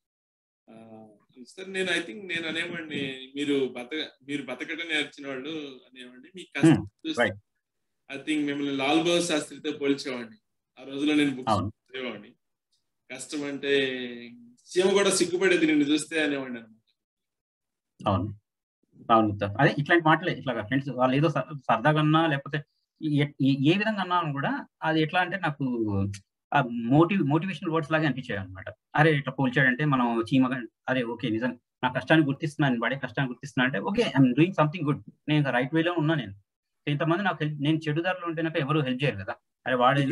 సార్ నేను ఐ థింక్ నేను అనేవాడిని మీరు బతక మీరు బతకడం నేర్చిన వాళ్ళు అనేవాడిని మీ కష్టం చూస్తే ఐ థింక్ మిమ్మల్ని లాల్ బహదూర్ శాస్త్రితో పోల్చేవాడిని ఆ రోజులో నేను బుక్స్ చదివేవాడిని కష్టం అంటే సీమ కూడా సిగ్గుపడేది నిన్ను చూస్తే అనేవాడిని అనమాట అవును అవును అదే ఇట్లాంటి మాటలే ఇట్లా ఫ్రెండ్స్ వాళ్ళు ఏదో సరదాగా అన్నా లేకపోతే ఏ విధంగా అన్నా కూడా అది ఎట్లా అంటే నాకు మోటివ్ మోటివేషనల్ వర్డ్స్ లాగా అనిపించాయి అనమాట అరే ఇట్లా పోల్చాడంటే మనం చీమగా అరే ఓకే నిజం నా కష్టాన్ని గుర్తిస్తున్నాను పడే కష్టాన్ని గుర్తిస్తున్నా అంటే okay I'm doing something good నేను రైట్ వేలో ఉన్నా నేను ఇంతమంది నాకు హెల్ప్ నేను చెడు దారిలో ఉంటే నాకు ఎవరు హెల్ప్ చేయరు కదా అరే వాడే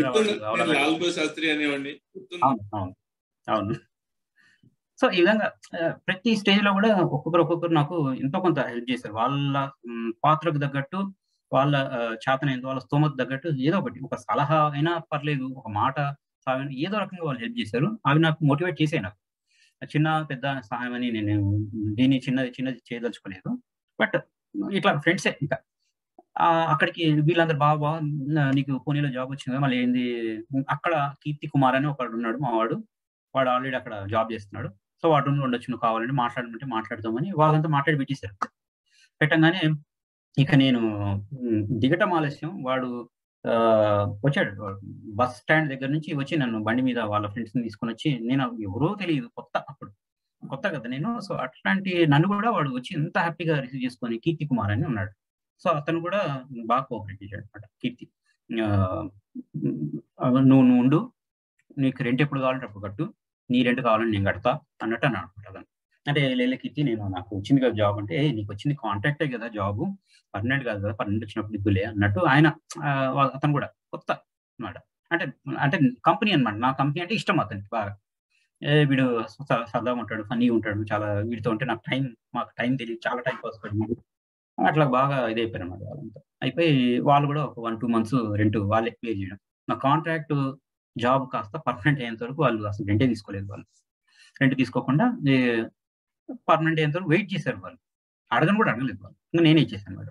అవును అవును అవును సో ఈ విధంగా ప్రతి స్టేజ్ లో కూడా ఒక్కొక్కరు ఒక్కొక్కరు నాకు ఎంతో కొంత హెల్ప్ చేశారు వాళ్ళ పాత్రకు తగ్గట్టు వాళ్ళ చేతనైంది వాళ్ళ స్తోమత తగ్గట్టు ఏదో ఒకటి ఒక సలహా అయినా పర్లేదు ఒక మాట సహాయం ఏదో రకంగా వాళ్ళు హెల్ప్ చేశారు అవి నాకు మోటివేట్ చేసాయి నాకు చిన్న పెద్ద సహాయం అని నేను దీన్ని చిన్నది చిన్నది చేయదలుచుకోలేదు బట్ ఇట్లా ఫ్రెండ్సే ఇంకా అక్కడికి వీళ్ళందరూ బాగా బాగా నీకు పూణేలో జాబ్ వచ్చింది మళ్ళీ ఏంది అక్కడ కీర్తి కుమార్ అని ఒకడు ఉన్నాడు మా వాడు వాడు ఆల్రెడీ అక్కడ జాబ్ చేస్తున్నాడు సో వాడు రూమ్లో ఉండొచ్చు నువ్వు కావాలంటే మాట్లాడమంటే మాట్లాడదామని వాళ్ళంతా మాట్లాడి పెట్టేశారు పెట్టంగానే ఇక నేను దిగటం ఆలస్యం వాడు వచ్చాడు బస్ స్టాండ్ దగ్గర నుంచి వచ్చి నన్ను బండి మీద వాళ్ళ ఫ్రెండ్స్ ని తీసుకొని వచ్చి నేను ఎవరో తెలియదు కొత్త అప్పుడు కొత్త కదా నేను సో అట్లాంటి నన్ను కూడా వాడు వచ్చి ఎంత హ్యాపీగా రిసీవ్ చేసుకొని కీర్తి కుమార్ అని ఉన్నాడు సో అతను కూడా బాగా కోఆపరేట్ చేశాడు అనమాట కీర్తి నువ్వు నువ్వు ఉండు నీకు రెంట్ ఎప్పుడు కావాలంటే అప్పుడు కట్టు నీ రెంట్ కావాలని నేను కడతా అన్నట్టు అన్నాడు అనమాట అతను అంటే లేలకిచ్చి నేను నాకు వచ్చింది కదా జాబ్ అంటే నీకు వచ్చింది కాంట్రాక్టే కదా జాబ్ పర్మనెంట్ కాదు కదా పర్మనెంట్ వచ్చినప్పుడు ఇద్దులే అన్నట్టు ఆయన అతను కూడా కొత్త అనమాట అంటే అంటే కంపెనీ అనమాట నా కంపెనీ అంటే ఇష్టం అతనికి బాగా ఏ వీడు సరదాగా ఉంటాడు ఫన్నీగా ఉంటాడు చాలా వీడితో ఉంటే నాకు టైం మాకు టైం తెలియదు చాలా టైం పాస్ పడింది అట్లా బాగా ఇది అయిపోయారు అనమాట వాళ్ళంతా అయిపోయి వాళ్ళు కూడా ఒక వన్ టూ మంత్స్ రెంట్ వాళ్ళే పే చేయడం నా కాంట్రాక్ట్ జాబ్ కాస్త పర్మనెంట్ అయ్యేంత వరకు వాళ్ళు అసలు రెంటే తీసుకోలేదు వాళ్ళు రెంట్ తీసుకోకుండా పర్మనెంట్ అయ్యేంత వరకు వెయిట్ చేశారు వాళ్ళు అడగను కూడా అడగలేదు వాళ్ళు ఇంకా నేనే ఇచ్చేసాను మేడం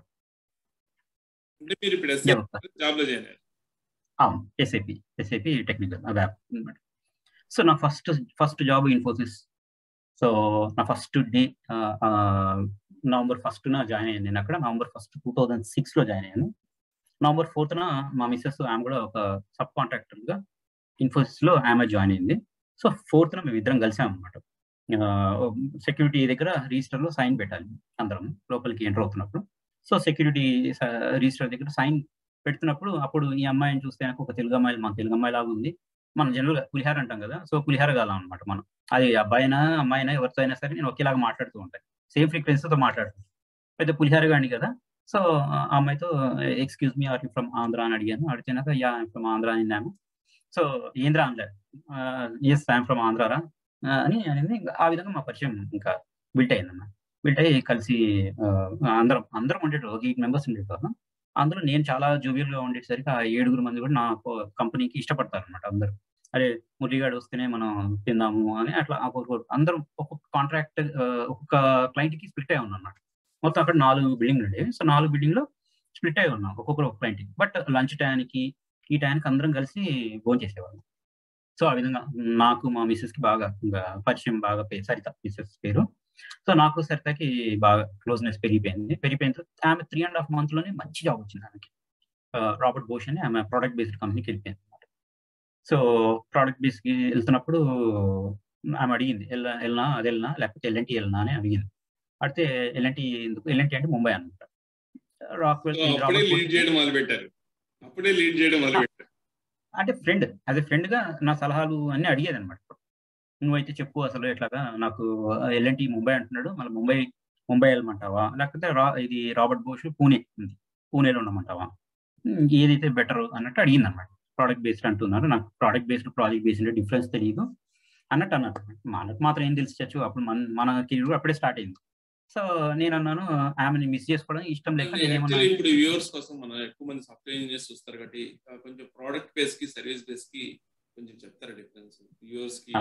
అవును ఎస్ఐపి ఎస్ఐపి టెక్నికల్ వ్యాప్ అనమాట సో నా first first job Infosys so నా ఫస్ట్ డే నవంబర్ ఫస్ట్న జాయిన్ అయ్యాను నేను అక్కడ నవంబర్ ఫస్ట్ టూ థౌజండ్ సిక్స్లో జాయిన్ అయ్యాను నవంబర్ ఫోర్త్న మా మిస్సెస్ ఆమె కూడా ఒక సబ్ కాంట్రాక్టర్గా ఇన్ఫోసిస్లో ఆమె జాయిన్ అయింది సో ఫోర్త్న మేము ఇద్దరం కలిసాం అనమాట సెక్యూరిటీ దగ్గర రిజిస్టర్లో సైన్ పెట్టాలి అందరం లోపలికి ఎంటర్ అవుతున్నప్పుడు సో సెక్యూరిటీ రిజిస్టర్ దగ్గర సైన్ పెడుతున్నప్పుడు అప్పుడు ఈ అమ్మాయిని చూస్తే నాకు ఒక తెలుగు అమ్మాయి మన తెలుగు అమ్మాయి లాగా ఉంది మనం జనరల్గా పులిహార అంటాం కదా సో పులిహార కాలం అనమాట మనం అది అబ్బాయినా అమ్మాయినా ఎవరితో అయినా సరే నేను ఒకేలాగా మాట్లాడుతూ ఉంటాను సేమ్ ఫ్రీక్వెన్సీతో మాట్లాడుతాను పెద్ద పులిహార గాని కదా సో ఆ అమ్మాయితో excuse me are from Andhra అని అడిగాను అడిగినాక యా ఫ్రమ్ ఆంధ్ర అని ఆమె సో ఏంద్ర అనలే ఎస్ ఐఎమ్ ఫ్రమ్ ఆంధ్రారా అని అనేది ఆ విధంగా మా పరిచయం ఇంకా బిల్ట్ అయిందన్నమాట బిల్ట్ అయ్యి కలిసి అందరం అందరం ఉండేది ఒక ఎయిట్ మెంబర్స్ ఉండేది కదా అందులో నేను చాలా జూవియల్ గా ఉండేసరికి ఆ ఏడుగురు మంది కూడా నా కంపెనీకి ఇష్టపడతారు అనమాట అందరూ అరే మురళిగాడు వస్తేనే మనం తిందాము అని అట్లా అందరం ఒక్కొక్క కాంట్రాక్ట్ ఒక్కొక్క క్లయింట్ కి స్ప్లిట్ అయి ఉన్నాం అన్నమాట మొత్తం అక్కడ నాలుగు బిల్డింగ్లు ఉండేవి సో నాలుగు బిల్డింగ్ లో స్ప్లిట్ అయి ఉన్నాం ఒక్కొక్కరు ఒక క్లయింట్ బట్ లంచ్ టైంకి ఈ టైంకి అందరం కలిసి భోజనం చేసేవాళ్ళం సో ఆ విధంగా నాకు మా మిస్సెస్ కి బాగా పరిచయం బాగా సరిత మిస్సెస్ పేరు సో నాకు సరితకి బాగా క్లోజ్నెస్ పెరిగిపోయింది పెరిగిపోయిన తర్వాత ఆమె త్రీ అండ్ హాఫ్ మంత్ లోనే మంచి జాబ్ వచ్చింది ఆమెకి రాబర్ట్ బోష్ అని ఆమె ప్రోడక్ట్ బేస్డ్ కంపెనీకి వెళ్ళిపోయింది అనమాట సో ప్రోడక్ట్ బేస్ కి వెళ్తున్నప్పుడు ఆమె అడిగింది వెళ్ళా వెళ్ళినా అది వెళ్ళినా లేకపోతే ఎల్ఎన్టీ వెళ్ళినా అని అడిగింది అడితే ఎల్ఎన్టీ ఎందుకు ఎల్ఎన్టీ అంటే ముంబై అనమాట అప్పుడే లీడ్ చేయడం మొదలు పెట్టారు అప్పుడే లీడ్ చేయడం మొదలు పెట్టారు అంటే ఫ్రెండ్ యాజ్ ఎ ఫ్రెండ్ గా నా సలహాలు అన్ని అడిగేది అనమాట నువ్వైతే చెప్పు అసలు ఎట్లాగా నాకు ఎల్ఎన్టీ ముంబై అంటున్నాడు మళ్ళీ ముంబై ముంబై వెళ్ళమంటావా లేకపోతే రా ఇది రాబర్ట్ బోష్ పూణే ఉంది పూణేలో ఉండమంటావా ఏదైతే బెటర్ అన్నట్టు అడిగింది అనమాట ప్రోడక్ట్ బేస్డ్ అంటున్నారు నాకు product based project based difference తెలియదు అన్నట్టు అన్నట్టు మనకు మాత్రం ఏం తెలిసి అప్పుడు మన మన కెరీర్ అప్పుడే స్టార్ట్ అయింది సో నేను అన్నాను ఆమెని మిస్ చేసుకోవడం ఇష్టం లేక ఇప్పుడు వ్యూవర్స్ కోసం మనం ఎక్కువ మంది సాఫ్ట్వేర్ ఇంజనీర్స్ చూస్తారు కాబట్టి కొంచెం ప్రోడక్ట్ బేస్ కి సర్వీస్ బేస్ కి కొంచెం చెప్తారా డిఫరెన్స్ వ్యూవర్స్ కి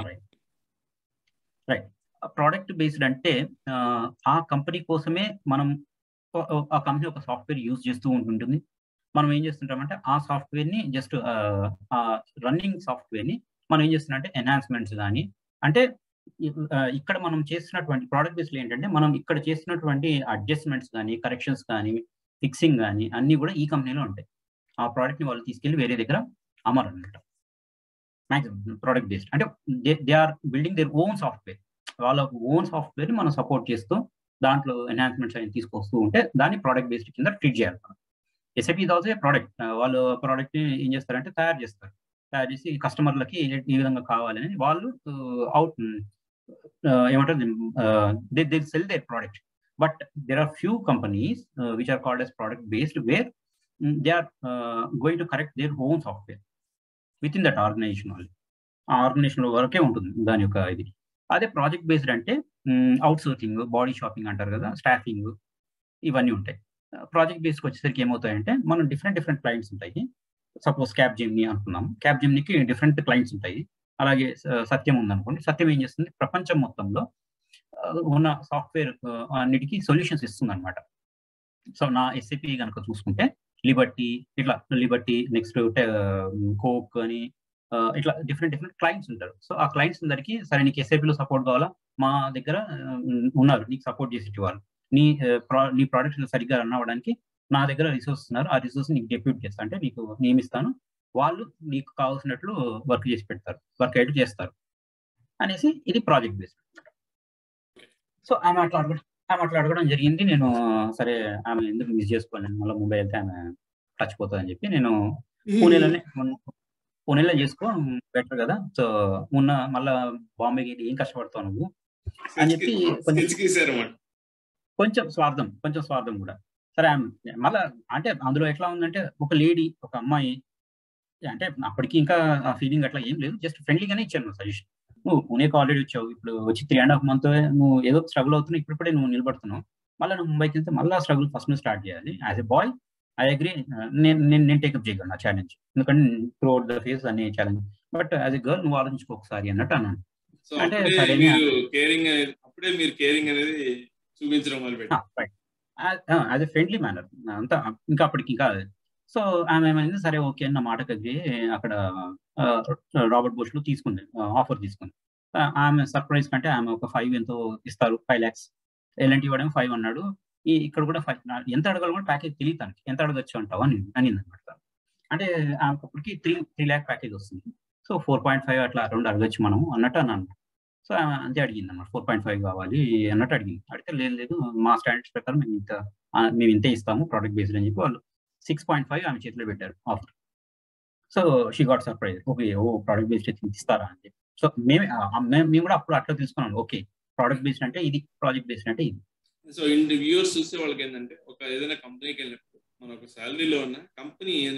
రైట్ ప్రోడక్ట్ బేస్డ్ అంటే ఆ కంపెనీ కోసమే మనం ఆ కంపెనీ ఒక సాఫ్ట్వేర్ యూజ్ చేస్తూ ఉంటుంది మనం ఏం చేస్తుంటామంటే ఆ సాఫ్ట్వేర్ ని జస్ట్ ఆ రన్నింగ్ సాఫ్ట్వేర్ ని మనం ఏం చేస్తున్నామంటే ఎన్హాన్స్మెంట్స్ కానీ అంటే ఇక్కడ మనం చేస్తున్నటువంటి ప్రోడక్ట్ బేస్లో ఏంటంటే మనం ఇక్కడ చేస్తున్నటువంటి అడ్జస్ట్మెంట్స్ కానీ కరెక్షన్స్ కానీ ఫిక్సింగ్ కానీ అన్ని కూడా ఈ కంపెనీలో ఉంటాయి ఆ ప్రోడక్ట్ ని వాళ్ళు తీసుకెళ్లి వేరే దగ్గర అమరు అనమాట మ్యాక్సిమం ప్రోడక్ట్ బేస్డ్ అంటే they are building their own software వాళ్ళ ఓన్ సాఫ్ట్వేర్ ని మనం సపోర్ట్ చేస్తూ దాంట్లో ఎన్హాన్స్మెంట్స్ అని తీసుకొస్తూ ఉంటే దాన్ని ప్రోడక్ట్ బేస్డ్ కింద ట్రీట్ చేయాలి మనం ఎస్ఐపి ఇది ఆల్సో ప్రోడక్ట్ వాళ్ళు ప్రోడక్ట్ ని ఏం చేస్తారంటే తయారు చేస్తారు తయారు చేసి కస్టమర్లకి ఈ విధంగా కావాలని వాళ్ళు అవుట్ ఏమంటారు they they sell their product but there are few companies which are called as product based where they are going to correct their own software with in that organization వాళ్ళు ఆ ఆర్గనైజేషన్ వరకే ఉంటుంది దాని యొక్క ఇది అదే project based అంటే outsourcing body shopping అంటారు కదా స్టాఫింగ్ ఇవన్నీ ఉంటాయి ప్రాజెక్ట్ బేస్కి వచ్చేసరికి ఏమవుతాయంటే మనం డిఫరెంట్ డిఫరెంట్ క్లయింట్స్ ఉంటాయి సపోజ్ క్యాబ్ జిమ్ని అనుకున్నాం క్యాబ్ జిమ్నికి డిఫరెంట్ క్లయింట్స్ ఉంటాయి అలాగే సత్యం ఉందనుకోండి సత్యం ఏం చేస్తుంది ప్రపంచం మొత్తంలో ఉన్న సాఫ్ట్వేర్ అన్నిటికీ సొల్యూషన్స్ ఇస్తుంది అనమాట సో నా ఎస్ఏపి కనుక చూసుకుంటే లిబర్టీ ఇట్లా లిబర్టీ నెక్స్ట్ కోక్ అని ఇట్లా డిఫరెంట్ డిఫరెంట్ క్లయింట్స్ ఉంటారు సో ఆ క్లయింట్స్ అందరికి సరే నీకు ఎస్ఐపిలో సపోర్ట్ కావాలా మా దగ్గర ఉన్నారు నీకు సపోర్ట్ చేసేటి వాళ్ళు నీ నీ ప్రోడక్ట్ సరిగ్గా రన్ అవ్వడానికి నా దగ్గర రిసోర్స్ ఉన్నారు ఆ రిసోర్స్ నీకు డెప్యూట్ చేస్తా అంటే నీకు నియమిస్తాను వాళ్ళు నీకు కావాల్సినట్లు వర్క్ చేసి పెడతారు వర్క్ అయితే చేస్తారు అనేసి ఇది ప్రాజెక్ట్ బేస్డ్ సో ఆమె అట్లా అడగడం ఆమె అట్లా అడగడం జరిగింది నేను సరే ఆమె ఎందుకు మిస్ చేసుకోలేను మళ్ళీ ముంబై వెళ్తే ఆమె చచ్చిపోతుంది అని చెప్పి నేను పూణేలోనే పూణేలో చేసుకో బెటర్ కదా సో ఉన్న మళ్ళా బాంబేకి ఏం కష్టపడతావు నువ్వు అని చెప్పి కొంచెం స్వార్థం కొంచెం స్వార్థం కూడా సరే మళ్ళా అంటే అందులో ఎట్లా ఉందంటే ఒక లేడీ ఒక అమ్మాయి అంటే అప్పటికి ఇంకా ఆ ఫీలింగ్ అట్లా ఏం లేదు జస్ట్ ఫ్రెండ్లీగానే ఇచ్చాను సజెషన్ నువ్వు పూణేకి ఆల్రెడీ వచ్చావు ఇప్పుడు వచ్చి త్రీ అండ్ హాఫ్ మంత్ నువ్వు ఏదో స్ట్రగుల్ అవుతున్నావు ఇప్పుడిప్పుడే నువ్వు నిలబడుతున్నావు మళ్ళీ నువ్వు ముంబైకి వెళ్తే మళ్ళీ స్ట్రగుల్ ఫస్ట్ నువ్వు స్టార్ట్ చేయాలి as a boy I agree నేను నేను నేను టేకప్ చేయగలను ఆ ఛాలెంజ్ ఎందుకంటే త్రూ అవుట్ ద ఫేస్ అనే challenge but as a girl నువ్వు ఆలోచించుకో ఒకసారి అన్నట్టు అన్నాను అంటే కేరింగ్ అప్పుడే మీరు కేరింగ్ అనేది చూపించడం మొదలుపెట్టారు యాజ్ ఎ ఫ్రెండ్లీ మేనర్ అంతా ఇంకా అప్పటికి ఇంకా సో ఆమె ఏమైంది సరే ఓకే అన్న మాటకు అగ్రి అక్కడ రాబర్ట్ బోష్ లో తీసుకుంది ఆఫర్ తీసుకుంది ఆమె సర్ప్రైజ్ కంటే ఆమె ఒక ఫైవ్ ఎంతో ఇస్తారు ఫైవ్ ల్యాక్స్ ఎలాంటి ఇవ్వడం ఫైవ్ అన్నాడు ఈ ఇక్కడ కూడా ఫైవ్ ఎంత అడగాలి కూడా ప్యాకేజ్ తెలియదు తనకి ఎంత అడగచ్చు అంటావు అని అనింది అనమాట అంటే ఆమెకు అప్పటికి త్రీ త్రీ ల్యాక్ ప్యాకేజ్ వస్తుంది సో ఫోర్ పాయింట్ ఫైవ్ అట్లా రెండు అడగచ్చు మనం అన్నట్టు అన్నాను సో ఆమె అంతే అడిగింది అన్నమాట ఫోర్ పాయింట్ ఫైవ్ కావాలి అన్నట్టు అడిగింది అడిగితే లేదు లేదు మా స్టాండర్డ్స్ ప్రకారం మేము ఇంత మేము ఇంతే ఇస్తాము ప్రోడక్ట్ బేస్డ్ అని చెప్పి వాళ్ళు సిక్స్ పాయింట్ ఫైవ్ ఆమె చేతిలో పెట్టారు offer so she got surprise okay oh product based ఇస్తారా అని చెప్పి సో మేమే మేము కూడా అప్పుడు అట్లా తీసుకున్నాం ఓకే ప్రోడక్ట్ బేస్డ్ అంటే ఇది ప్రాజెక్ట్ బేస్డ్ అంటే ఇది సో ఇంటి వ్యూవర్స్ చూసే వాళ్ళకి ఏంటంటే ఒక ఏదైనా కంపెనీకి వెళ్ళినప్పుడు మన ఒక శాలరీలో ఉన్న కంపెనీ అనేది